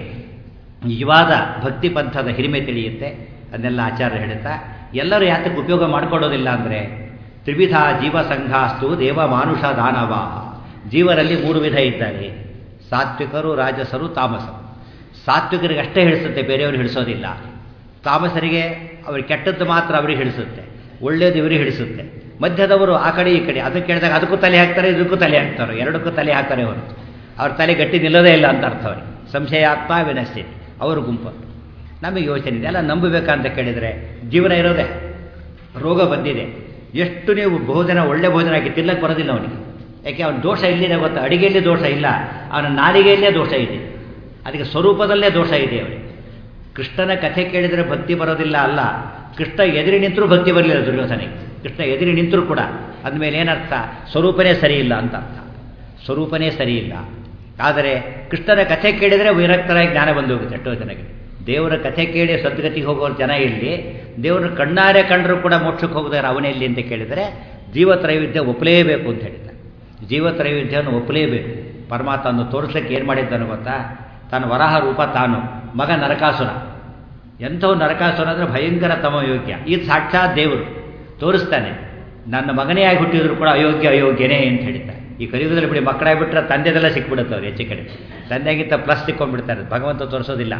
ನಿಜವಾದ ಭಕ್ತಿ ಪಂಥದ ಹಿರಿಮೆ ತಿಳಿಯುತ್ತೆ ಅದನ್ನೆಲ್ಲ ಆಚಾರ್ಯ ಹೇಳುತ್ತಾ ಎಲ್ಲರೂ ಯಾತಕ್ಕೆ ಉಪಯೋಗ ಮಾಡಿಕೊಳ್ಳೋದಿಲ್ಲ ಅಂದರೆ ತ್ರಿವಿಧ ಜೀವ ಸಂಘಾಸ್ತು ದೇವ ಮಾನುಷ ದಾನವ ಜೀವರಲ್ಲಿ ಮೂರು ವಿಧ ಇದ್ದಾರೆ ಸಾತ್ವಿಕರು ರಾಜಸರು ತಾಮಸರು ಸಾತ್ವಿಕರಿಗೆ ಅಷ್ಟೇ ಹಿಡಿಸುತ್ತೆ ಬೇರೆಯವರು ಹಿಡಿಸೋದಿಲ್ಲ ತಾಮಸರಿಗೆ ಅವ್ರಿಗೆ ಕೆಟ್ಟದ್ದು ಮಾತ್ರ ಅವರಿಗೆ ಹಿಡಿಸುತ್ತೆ ಒಳ್ಳೆಯದು ಇವರಿಗೆ ಹಿಡಿಸುತ್ತೆ ಮಧ್ಯದವರು ಆ ಕಡೆ ಈ ಕಡೆ ಅದಕ್ಕೆ ಕೇಳಿದಾಗ ಅದಕ್ಕೂ ತಲೆ ಹಾಕ್ತಾರೆ ಇದಕ್ಕೂ ತಲೆ ಹಾಕ್ತಾರೆ ಎರಡಕ್ಕೂ ತಲೆ ಹಾಕ್ತಾರೆ ಅವರು ಅವ್ರ ತಲೆ ಗಟ್ಟಿ ನಿಲ್ಲೋದೇ ಇಲ್ಲ ಅಂತ ಅರ್ಥ ಅವ್ರಿಗೆ ಸಂಶಯಾತ್ಮ ವಿನಶ್ಚಿತ್ ಅವರು ಗುಂಪು ನಮಗೆ ಯೋಚನೆ ಇದೆ ಎಲ್ಲ ನಂಬಬೇಕಂತ ಕೇಳಿದರೆ ಜೀವನ ಇರೋದೇ ರೋಗ ಬಂದಿದೆ ಎಷ್ಟು ನೀವು ಭೋಜನ ಒಳ್ಳೆ ಭೋಜನ ಹಾಕಿ ತಿನ್ನಕ್ಕೆ ಬರೋದಿಲ್ಲ ಅವನಿಗೆ ಯಾಕೆ ಅವನ ದೋಷ ಇಲ್ಲಿದೆ ಗೊತ್ತಾ ಅಡಿಗೆಯಲ್ಲಿ ದೋಷ ಇಲ್ಲ ಅವನ ನಾಲಿಗೆಯಲ್ಲೇ ದೋಷ ಇದೆ ಅದಕ್ಕೆ ಸ್ವರೂಪದಲ್ಲೇ ದೋಷ ಇದೆ ಅವನಿಗೆ ಕೃಷ್ಣನ ಕಥೆ ಕೇಳಿದರೆ ಭಕ್ತಿ ಬರೋದಿಲ್ಲ ಅಲ್ಲ ಕೃಷ್ಣ ಎದುರಿ ನಿಂತರೂ ಭಕ್ತಿ ಬರಲಿಲ್ಲ ದುರ್ಯೋಧನಿಗೆ ಕೃಷ್ಣ ಎದುರಿ ನಿಂತರೂ ಕೂಡ ಅಂದಮೇಲೆ ಏನರ್ಥ ಸ್ವರೂಪನೇ ಸರಿ ಇಲ್ಲ ಅಂತ ಅರ್ಥ ಸ್ವರೂಪನೇ ಸರಿ ಇಲ್ಲ ಆದರೆ ಕೃಷ್ಣನ ಕಥೆ ಕೇಳಿದರೆ ವಿರಕ್ತರಾಗಿ ಜ್ಞಾನ ಬಂದು ಹೋಗುತ್ತೆ ಎಷ್ಟೋ ಜನಕ್ಕೆ ದೇವರ ಕಥೆ ಕೇಳಿ ಸದ್ಗತಿಗೆ ಹೋಗೋರು ಜನ ಇಲ್ಲಿ ದೇವರ ಕಣ್ಣಾರೆ ಕಂಡರೂ ಕೂಡ ಮೋಕ್ಷಕ್ಕೆ ಹೋಗಿದ್ದಾರೆ ಅವನೇ ಇಲ್ಲಿ ಅಂತ ಕೇಳಿದರೆ ಜೀವತ್ರೈವಿಧ್ಯ ಒಪ್ಪಲೇಬೇಕು ಅಂತ ಹೇಳಿದ್ದಾರೆ ಜೀವತ್ರೈವಿಧ್ಯವನ್ನು ಒಪ್ಪಲೇಬೇಕು ಪರಮಾತ್ಮನ್ನು ತೋರಿಸ್ಲಿಕ್ಕೆ ಏನು ಮಾಡಿದ್ದಾನು ಗೊತ್ತಾ ತಾನು ವರಾಹ ರೂಪ ತಾನು ಮಗ ನರಕಾಸುರ ಎಂಥವು ನರಕಾಸುರ ಅಂದರೆ ಭಯಂಕರ ತಮ ಯೋಗ್ಯ ಇದು ಸಾಕ್ಷಾತ್ ದೇವರು ತೋರಿಸ್ತಾನೆ ನನ್ನ ಮಗನೇ ಆಗಿ ಹುಟ್ಟಿದ್ರು ಕೂಡ ಅಯೋಗ್ಯ ಅಯೋಗ್ಯನೇ ಅಂತ ಹೇಳ್ತಾರೆ ಈ ಕಲಿಯುಗದಲ್ಲಿ ಬಿಡಿ ಮಕ್ಕಳಾಗಿಬಿಟ್ರೆ ತಂದೆದೆಲ್ಲ ಸಿಕ್ಬಿಡುತ್ತೆ ಅವ್ರು ಹೆಚ್ಚು ಕಡೆ ತಂದೆಗಿಂತ ಪ್ಲಸ್ ಸಿಕ್ಕೊಂಡ್ಬಿಡ್ತಾರೆ ಭಗವಂತ ತೋರಿಸೋದಿಲ್ಲ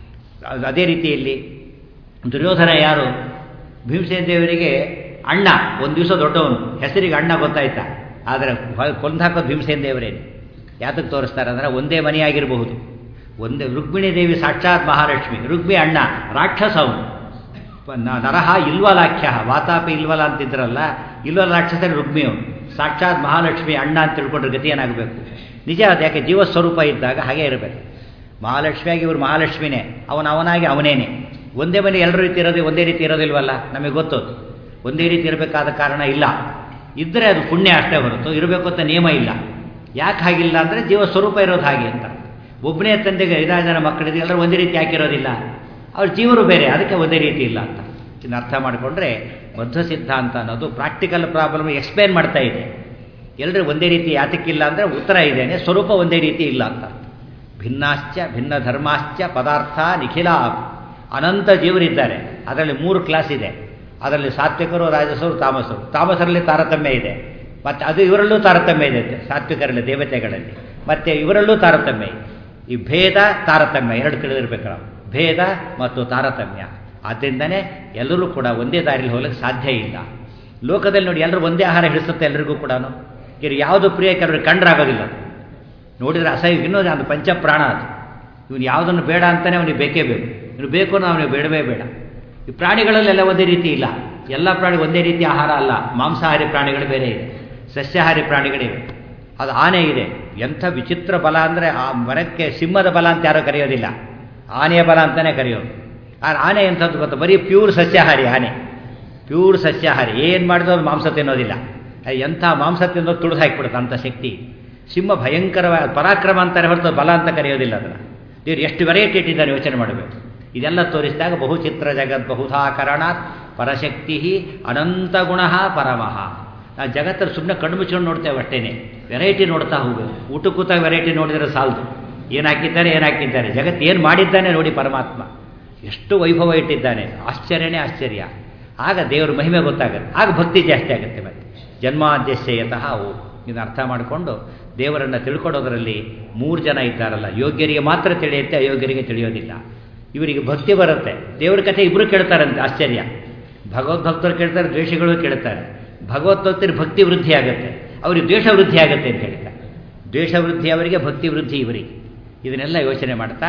ಅದೇ ರೀತಿಯಲ್ಲಿ ದುರ್ಯೋಧನ ಯಾರು ಭೀಮಸೇನ ದೇವರಿಗೆ ಅಣ್ಣ ಒಂದು ದಿವಸ ದೊಡ್ಡವನು ಹೆಸರಿಗೆ ಅಣ್ಣ ಗೊತ್ತಾಯ್ತಾ ಆದರೆ ಕೊಂದು ಹಾಕೋದು ಭೀಮಸೇನ ದೇವರೇನು ಯಾತಕ್ಕೆ ತೋರಿಸ್ತಾರೆ ಅಂದರೆ ಒಂದೇ ಮನೆಯಾಗಿರಬಹುದು ಒಂದೇ ರುಕ್ಮಿಣಿ ದೇವಿ ಸಾಕ್ಷಾತ್ ಮಹಾಲಕ್ಷ್ಮಿ ರುಕ್ಮಿ ಅಣ್ಣ ರಾಕ್ಷಸ ಅವನು ನರಹ ಇಲ್ವಲಾಖ್ಯ ವಾತಾಪಿ ಇಲ್ವಲ ಅಂತಿದ್ರಲ್ಲ ಇಲ್ವಲ ರಾಕ್ಷಸನೇ ರುಕ್ಮಿ ಅವನು ಸಾಕ್ಷಾತ್ ಮಹಾಲಕ್ಷ್ಮಿ ಅಣ್ಣ ಅಂತ ತಿಳ್ಕೊಂಡ್ರೆ ಗತಿ ಏನಾಗಬೇಕು ನಿಜ ಅದು ಯಾಕೆ ಜೀವಸ್ವರೂಪ ಇದ್ದಾಗ ಹಾಗೆ ಇರಬೇಕು ಮಹಾಲಕ್ಷ್ಮಿಯಾಗಿ ಇವರು ಮಹಾಲಕ್ಷ್ಮಿನೇ ಅವನು ಅವನಾಗಿ ಅವನೇನೆ ಒಂದೇ ಮನೆ ಎಲ್ಲರ ರೀತಿ ಇರೋದು ಒಂದೇ ರೀತಿ ಇರೋದಿಲ್ವಲ್ಲ ನಮಗೆ ಗೊತ್ತು ಒಂದೇ ರೀತಿ ಇರಬೇಕಾದ ಕಾರಣ ಇಲ್ಲ ಇದ್ದರೆ ಅದು ಪುಣ್ಯ ಅಷ್ಟೇ ಹೊರತು ಇರಬೇಕು ಅಂತ ನಿಯಮ ಇಲ್ಲ ಯಾಕೆ ಹಾಗಿಲ್ಲ ಅಂದರೆ ಜೀವ ಸ್ವರೂಪ ಇರೋದು ಹಾಗೆ ಅಂತ ಒಬ್ಬನೇ ತಂದೆಗೆ ಐದಾರು ಜನ ಮಕ್ಕಳಿದೆ ಎಲ್ಲರೂ ಒಂದೇ ರೀತಿ ಹಾಕಿರೋದಿಲ್ಲ ಅವ್ರ ಜೀವರು ಬೇರೆ ಅದಕ್ಕೆ ಒಂದೇ ರೀತಿ ಇಲ್ಲ ಅಂತ ಇದನ್ನು ಅರ್ಥ ಮಾಡಿಕೊಂಡ್ರೆ ಮಧ್ವ ಸಿದ್ಧಾಂತ ಅನ್ನೋದು ಪ್ರಾಕ್ಟಿಕಲ್ ಪ್ರಾಬ್ಲಮ್ ಎಕ್ಸ್ಪ್ಲೇನ್ ಮಾಡ್ತಾ ಇದೆ ಎಲ್ಲರೂ ಒಂದೇ ರೀತಿ ಯಾತಕ್ಕಿಲ್ಲ ಅಂದರೆ ಉತ್ತರ ಇದ್ದೇನೆ ಸ್ವರೂಪ ಒಂದೇ ರೀತಿ ಇಲ್ಲ ಅಂತ ಭಿನ್ನಾಶ್ಚ ಭಿನ್ನ ಧರ್ಮಾಶ್ಚ ಪದಾರ್ಥ ನಿಖಿಲ ಅನಂತ ಜೀವರಿದ್ದಾರೆ ಅದರಲ್ಲಿ ಮೂರು ಕ್ಲಾಸ್ ಇದೆ ಅದರಲ್ಲಿ ಸಾತ್ವಿಕರು ರಾಜಸರು ತಾಮಸರು ತಾಮಸರಲ್ಲಿ ತಾರತಮ್ಯ ಇದೆ ಮತ್ತು ಅದು ಇವರಲ್ಲೂ ತಾರತಮ್ಯ ಇದೆ ಸಾತ್ವಿಕರಲ್ಲಿ ದೇವತೆಗಳಲ್ಲಿ ಮತ್ತು ಇವರಲ್ಲೂ ತಾರತಮ್ಯ ಇದೆ ಈ ಭೇದ ತಾರತಮ್ಯ ಎರಡು ತಿಳಿದಿರ್ಬೇಕು ನಾವು ಭೇದ ಮತ್ತು ತಾರತಮ್ಯ ಆದ್ದರಿಂದನೇ ಎಲ್ಲರೂ ಕೂಡ ಒಂದೇ ದಾರಿಯಲ್ಲಿ ಹೋಗಲಿಕ್ಕೆ ಸಾಧ್ಯ ಇಲ್ಲ ಲೋಕದಲ್ಲಿ ನೋಡಿ ಎಲ್ಲರೂ ಒಂದೇ ಆಹಾರ ಹಿಡಿಸುತ್ತೆ ಎಲ್ಲರಿಗೂ ಕೂಡ ಇವರು ಯಾವುದು ಪ್ರಿಯ ಕೆಲವರು ಕಂಡ್ರಾಗೋದಿಲ್ಲ ನೋಡಿದರೆ ಅಸಹ್ಯ ಇನ್ನೂ ಅದು ಪಂಚಪ್ರಾಣ ಅದು ಇವನು ಯಾವುದನ್ನು ಬೇಡ ಅಂತಲೇ ಅವನಿಗೆ ಬೇಕೇ ಬೇಕು ಇವನು ಬೇಕು ಅನ್ನೋ ಅವನಿಗೆ ಬೇಡವೇ ಬೇಡ ಈ ಪ್ರಾಣಿಗಳಲ್ಲೆಲ್ಲ ಒಂದೇ ರೀತಿ ಇಲ್ಲ ಎಲ್ಲ ಪ್ರಾಣಿ ಒಂದೇ ರೀತಿಯ ಆಹಾರ ಅಲ್ಲ ಮಾಂಸಾಹಾರಿ ಪ್ರಾಣಿಗಳು ಬೇರೆ ಇದೆ ಸಸ್ಯಾಹಾರಿ ಪ್ರಾಣಿಗಳಿವೆ ಅದು ಆನೆ ಇದೆ ಎಂಥ ವಿಚಿತ್ರ ಬಲ ಅಂದರೆ ಆ ಮರಕ್ಕೆ ಸಿಂಹದ ಬಲ ಅಂತ ಯಾರೋ ಕರೆಯೋದಿಲ್ಲ ಆನೆಯ ಬಲ ಅಂತಲೇ ಕರೆಯೋದು ಆ ಆನೆ ಎಂಥದ್ದು ಗೊತ್ತಾ ಬರೀ ಪ್ಯೂರ್ ಸಸ್ಯಾಹಾರಿ ಆನೆ ಪ್ಯೂರ್ ಸಸ್ಯಾಹಾರಿ ಏನು ಮಾಡಿದ್ರು ಅದು ಮಾಂಸ ತಿನ್ನೋದಿಲ್ಲ ಎಂಥ ಮಾಂಸ ತಿನ್ನೋದು ತುಳಿದು ಹಾಕಿಬಿಡುತ್ತೆ ಅಂಥ ಶಕ್ತಿ ಸಿಂಹ ಭಯಂಕರವಾದ ಪರಾಕ್ರಮ ಅಂತಾರೆ ಹೊರತು ಬಲ ಅಂತ ಕರೆಯೋದಿಲ್ಲ ಅದನ್ನು ದೇವ್ರು ಎಷ್ಟು ವೆರೈಟಿ ಇಟ್ಟಿದ್ದಾರೆ ಯೋಚನೆ ಮಾಡಬೇಕು ಇದೆಲ್ಲ ತೋರಿಸಿದಾಗ ಬಹುಚಿತ್ರ ಜಗತ್ ಬಹುಧಾಕರಣಾತ್ ಪರಶಕ್ತಿ ಅನಂತ ಗುಣ ಪರಮಃ ನಾವು ಜಗತ್ತಲ್ಲಿ ಸುಮ್ಮನೆ ಕಣ್ಣು ಮುಚ್ಕೊಂಡು ನೋಡ್ತೇವೆ ಅಷ್ಟೇನೆ ವೆರೈಟಿ ನೋಡ್ತಾ ಹೋಗಬೇಕು ಊಟ ಕೂತಾಗ ವೆರೈಟಿ ನೋಡಿದರೆ ಸಾಲದು ಏನು ಹಾಕಿದ್ದಾರೆ ಏನು ಹಾಕಿದ್ದಾರೆ ಜಗತ್ತು ಏನು ಮಾಡಿದ್ದಾನೆ ನೋಡಿ ಪರಮಾತ್ಮ ಎಷ್ಟು ವೈಭವ ಇಟ್ಟಿದ್ದಾನೆ ಆಶ್ಚರ್ಯನೇ ಆಶ್ಚರ್ಯ ಆಗ ದೇವರ ಮಹಿಮೆ ಗೊತ್ತಾಗುತ್ತೆ ಆಗ ಭಕ್ತಿ ಜಾಸ್ತಿ ಆಗುತ್ತೆ ಮತ್ತೆ ಜನ್ಮಾದ್ಯಶ್ಯಯತಃ ಓ ಇದನ್ನು ಅರ್ಥ ಮಾಡಿಕೊಂಡು ದೇವರನ್ನು ತಿಳ್ಕೊಳ್ಳೋದರಲ್ಲಿ ಮೂರು ಜನ ಇದ್ದಾರಲ್ಲ ಯೋಗ್ಯರಿಗೆ ಮಾತ್ರ ತಿಳಿಯುತ್ತೆ ಅಯೋಗ್ಯರಿಗೆ ತಿಳಿಯೋದಿಲ್ಲ ಇವರಿಗೆ ಭಕ್ತಿ ಬರುತ್ತೆ ದೇವರ ಕಥೆ ಇಬ್ಬರು ಕೇಳ್ತಾರಂತೆ ಆಶ್ಚರ್ಯ ಭಗವದ್ಭಕ್ತರು ಕೇಳ್ತಾರೆ ದ್ವೇಷಗಳು ಕೇಳ್ತಾರೆ ಭಗವದ್ಭಕ್ತರಿಗೆ ಭಕ್ತಿ ವೃದ್ಧಿ ಆಗುತ್ತೆ ಅವರಿಗೆ ದ್ವೇಷ ವೃದ್ಧಿ ಆಗುತ್ತೆ ಅಂತ ಹೇಳ್ತಾರೆ ದ್ವೇಷ ವೃದ್ಧಿ ಅವರಿಗೆ ಭಕ್ತಿ ವೃದ್ಧಿ ಇವರಿಗೆ ಇದನ್ನೆಲ್ಲ ಯೋಚನೆ ಮಾಡ್ತಾ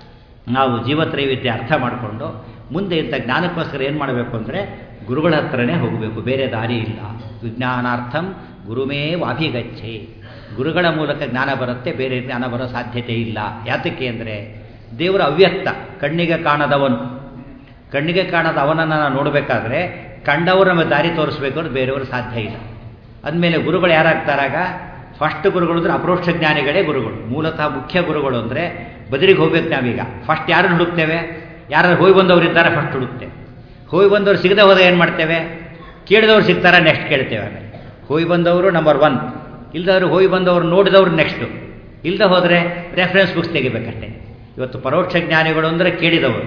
ನಾವು ಜೀವತ್ರೈವಿಧ್ಯ ಅರ್ಥ ಮಾಡಿಕೊಂಡು ಮುಂದೆ ಇಂಥ ಜ್ಞಾನಕ್ಕೋಸ್ಕರ ಏನು ಮಾಡಬೇಕು ಅಂದರೆ ಗುರುಗಳ ಹತ್ರನೇ ಹೋಗಬೇಕು ಬೇರೆ ದಾರಿ ಇಲ್ಲ ವಿಜ್ಞಾನಾರ್ಥಂ ಗುರುಮೇ ವಾಭಿಗಚ್ಚೆ ಗುರುಗಳ ಮೂಲಕ ಜ್ಞಾನ ಬರುತ್ತೆ ಬೇರೆ ಜ್ಞಾನ ಬರೋ ಸಾಧ್ಯತೆ ಇಲ್ಲ ಯಾತಕ್ಕೆ ಅಂದರೆ ದೇವರ ಅವ್ಯಕ್ತ ಕಣ್ಣಿಗೆ ಕಾಣದವನು ಕಣ್ಣಿಗೆ ಕಾಣದ ಅವನನ್ನು ನಾವು ನೋಡಬೇಕಾದ್ರೆ ಕಂಡವರು ನಮಗೆ ದಾರಿ ತೋರಿಸ್ಬೇಕು ಅಂದ್ರೆ ಬೇರೆಯವರು ಸಾಧ್ಯ ಇಲ್ಲ ಅಂದಮೇಲೆ ಗುರುಗಳು ಯಾರಾಗ್ತಾರಾಗ ಫಸ್ಟ್ ಗುರುಗಳು ಅಂದರೆ ಅಪರೋಕ್ಷ ಜ್ಞಾನಿಗಳೇ ಗುರುಗಳು ಮೂಲತಃ ಮುಖ್ಯ ಗುರುಗಳು ಅಂದರೆ ಬದರಿಗೆ ಹೋಗ್ಬೇಕು ನಾವೀಗ ಫಸ್ಟ್ ಯಾರನ್ನು ಹುಡುಕ್ತೇವೆ ಯಾರು ಹೋಗಿ ಬಂದವರು ಇದ್ದಾರೆ ಫಸ್ಟ್ ಹುಡುಕ್ತೇವೆ ಹೋಗಿ ಬಂದವರು ಸಿಗದೆ ಹೋದಾಗ ಏನು ಮಾಡ್ತೇವೆ ಕೇಳಿದವ್ರು ಸಿಗ್ತಾರ ನೆಕ್ಸ್ಟ್ ಕೇಳ್ತೇವೆ ಆಮೇಲೆ ಹೋಗಿ ಬಂದವರು ನಂಬರ್ ಒನ್ ಇಲ್ದವರು ಹೋಗಿ ಬಂದವರು ನೋಡಿದವರು ನೆಕ್ಸ್ಟು ಇಲ್ಲದೆ ಹೋದರೆ ರೆಫರೆನ್ಸ್ ಬುಕ್ಸ್ ತೆಗಿಬೇಕಷ್ಟೆ ಇವತ್ತು ಪರೋಕ್ಷ ಜ್ಞಾನಿಗಳು ಅಂದರೆ ಕೇಳಿದವರು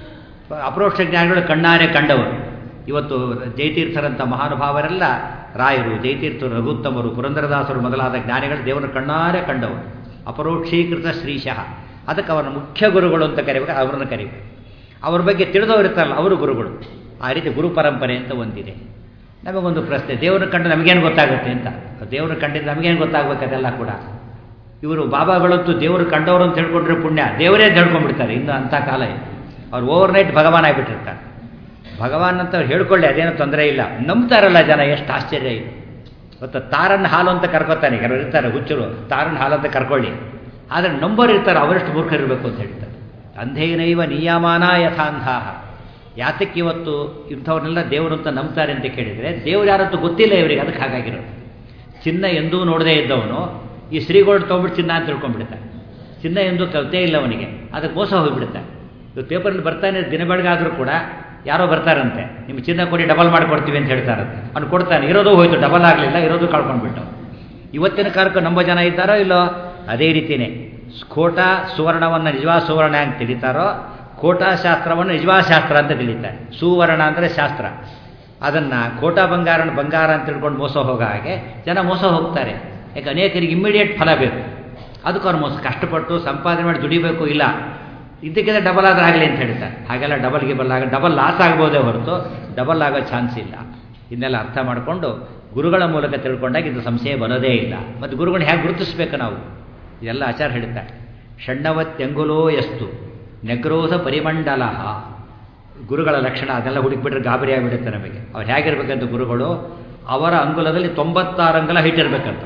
ಅಪರೋಕ್ಷ ಜ್ಞಾನಿಗಳು ಕಣ್ಣಾರೆ ಕಂಡವರು ಇವತ್ತು ಜಯತೀರ್ಥರಂಥ ಮಹಾನುಭಾವರೆಲ್ಲ ರಾಯರು ಜಯತೀರ್ಥರು ರಘುತ್ತಮರು ಪುರಂದರದಾಸರು ಮೊದಲಾದ ಜ್ಞಾನಿಗಳು ದೇವರ ಕಣ್ಣಾರೆ ಕಂಡವರು ಅಪರೋಕ್ಷೀಕೃತ ಶ್ರೀಶಃ ಅದಕ್ಕೆ ಅವರ ಮುಖ್ಯ ಗುರುಗಳು ಅಂತ ಕರಿಬೇಕು ಅವ್ರನ್ನ ಕರಿಬೇಕು ಅವ್ರ ಬಗ್ಗೆ ತಿಳಿದವರು ಇರ್ತಾರಲ್ಲ ಅವರು ಗುರುಗಳು ಆ ರೀತಿ ಗುರು ಪರಂಪರೆ ಅಂತ ಒಂದಿದೆ ನಮಗೊಂದು ಪ್ರಶ್ನೆ ದೇವ್ರನ್ನ ಕಂಡು ನಮಗೇನು ಗೊತ್ತಾಗುತ್ತೆ ಅಂತ ದೇವ್ರನ್ನ ಕಂಡಿದ್ದು ನಮಗೇನು ಗೊತ್ತಾಗಬೇಕು ಅದೆಲ್ಲ ಕೂಡ ಇವರು ಬಾಬಾಗಳಂತೂ ದೇವರು ಕಂಡವರು ಅಂತ ಹೇಳ್ಕೊಂಡ್ರೆ ಪುಣ್ಯ ದೇವರೇ ಅಂತ ಹೇಳ್ಕೊಂಡ್ಬಿಡ್ತಾರೆ ಇನ್ನು ಅಂಥ ಕಾಲ ಇದೆ ಅವ್ರು ಓವರ್ ನೈಟ್ ಭಗವಾನ್ ಆಗಿಬಿಟ್ಟಿರ್ತಾರೆ ಭಗವಾನ್ ಅಂತ ಅವ್ರು ಹೇಳ್ಕೊಳ್ಳಿ ಅದೇನೋ ತೊಂದರೆ ಇಲ್ಲ ನಂಬ್ತಾರಲ್ಲ ಜನ ಎಷ್ಟು ಆಶ್ಚರ್ಯ ಇದೆ ಗೊತ್ತಾ ತಾರನ್ನ ಹಾಲು ಅಂತ ಕರ್ಕೊತಾನೆ ಕೆಲವರು ಇರ್ತಾರೆ ಹುಚ್ಚರು ತಾರನ್ನ ಹಾಲು ಅಂತ ಕರ್ಕೊಳ್ಳಿ ಆದರೆ ನಂಬೋರು ಇರ್ತಾರೆ ಅವರಷ್ಟು ಮೂರ್ಖರಿರಬೇಕು ಅಂತ ಹೇಳ್ತಾರೆ ಅಂಧೇನೈವ ನಿಯಮಾನ ಯಥಾಂಧಾಹ ಯಾತಕ್ಕೆ ಇವತ್ತು ಇಂಥವ್ರನ್ನೆಲ್ಲ ದೇವರು ಅಂತ ನಂಬ್ತಾರೆ ಅಂತ ಕೇಳಿದರೆ ದೇವ್ರು ಯಾರಂತೂ ಗೊತ್ತಿಲ್ಲ ಇವರಿಗೆ ಅದಕ್ಕೆ ಹಾಗಾಗಿರೋದು ಚಿನ್ನ ಎಂದೂ ನೋಡದೇ ಇದ್ದವನು ಈ ಶ್ರೀಗಳು ತೊಗೊಂಬಿಟ್ಟು ಚಿನ್ನ ಅಂತ ತಿಳ್ಕೊಂಡ್ಬಿಡ್ತಾನೆ ಚಿನ್ನ ಎಂದೂ ಕಲಿತೇ ಇಲ್ಲ ಅವನಿಗೆ ಅದಕ್ಕೆ ಮೋಸ ಹೋಗಿಬಿಡುತ್ತಾನೆ ಇವತ್ತು ಪೇಪರಲ್ಲಿ ಬರ್ತಾನೆ ದಿನ ಬೆಳಗಾದರೂ ಕೂಡ ಯಾರೋ ಬರ್ತಾರಂತೆ ನಿಮ್ಮ ಚಿನ್ನ ಕೊಡಿ ಡಬಲ್ ಮಾಡಿಕೊಡ್ತೀವಿ ಅಂತ ಹೇಳ್ತಾರಂತೆ ಅವ್ನು ಕೊಡ್ತಾನೆ ಇರೋದು ಹೋಯ್ತು ಡಬಲ್ ಆಗಲಿಲ್ಲ ಇರೋದು ಕಳ್ಕೊಂಡ್ಬಿಟ್ಟು ಇವತ್ತಿನ ಕಾಲಕ್ಕೆ ನಂಬೋ ಜನ ಇದ್ದಾರೋ ಇಲ್ಲೋ ಅದೇ ರೀತಿಯೇ ಸ್ಫೋಟ ಸುವರ್ಣವನ್ನು ನಿಜವಾದ ಸುವರ್ಣ ಅಂತ ತಿಳಿತಾರೋ ಕೋಟಾ ಶಾಸ್ತ್ರವನ್ನು ನಿಜವಾದ ಶಾಸ್ತ್ರ ಅಂತ ತಿಳಿತಾರೆ ಸುವರ್ಣ ಅಂದರೆ ಶಾಸ್ತ್ರ ಅದನ್ನು ಕೋಟಾ ಬಂಗಾರನ ಬಂಗಾರ ಅಂತ ತಿಳ್ಕೊಂಡು ಮೋಸ ಹೋಗೋ ಹಾಗೆ ಜನ ಮೋಸ ಹೋಗ್ತಾರೆ ಯಾಕೆ ಅನೇಕರಿಗೆ ಇಮ್ಮಿಡಿಯೇಟ್ ಫಲ ಬೇಕು ಅದಕ್ಕೆ ಅವ್ರು ಮೋಸ ಕಷ್ಟಪಟ್ಟು ಸಂಪಾದನೆ ಮಾಡಿ ದುಡಿಬೇಕು ಇಲ್ಲ ಇದಕ್ಕಿಂತ ಡಬಲ್ ಆದ್ರೆ ಆಗಲಿ ಅಂತ ಹೇಳ್ತಾರೆ ಹಾಗೆಲ್ಲ ಡಬಲ್ ಗಿಬಲ್ ಆಗ ಡಬಲ್ ಲಾಸ್ ಆಗ್ಬೋದೇ ಹೊರತು ಡಬಲ್ ಆಗೋ ಚಾನ್ಸ್ ಇಲ್ಲ ಇದನ್ನೆಲ್ಲ ಅರ್ಥ ಮಾಡಿಕೊಂಡು ಗುರುಗಳ ಮೂಲಕ ತಿಳ್ಕೊಂಡಾಗ ಇದು ಸಂಶಯ ಬರೋದೇ ಇಲ್ಲ ಮತ್ತು ಗುರುಗಳನ್ನ ಹೇಗೆ ಗುರುತಿಸ್ಬೇಕು ನಾವು ಇದೆಲ್ಲ ಆಚಾರ ಹೇಳ್ತಾರೆ ಷಣ್ಣವತ್ಯಂಗುಲೋ ಎಷ್ಟು ನೆಗ್ರೋಧ ಪರಿಮಂಡಲ ಗುರುಗಳ ಲಕ್ಷಣ ಅದೆಲ್ಲ ಹುಡುಕ್ಬಿಟ್ರೆ ಗಾಬರಿ ಆಗಿಬಿಡುತ್ತೆ ನಮಗೆ ಅವ್ರು ಹೇಗಿರ್ಬೇಕಂತ ಗುರುಗಳು ಅವರ ಅಂಗುಲದಲ್ಲಿ ತೊಂಬತ್ತಾರು ಅಂಗಲ ಹೈಟ್ ಇರಬೇಕಂತ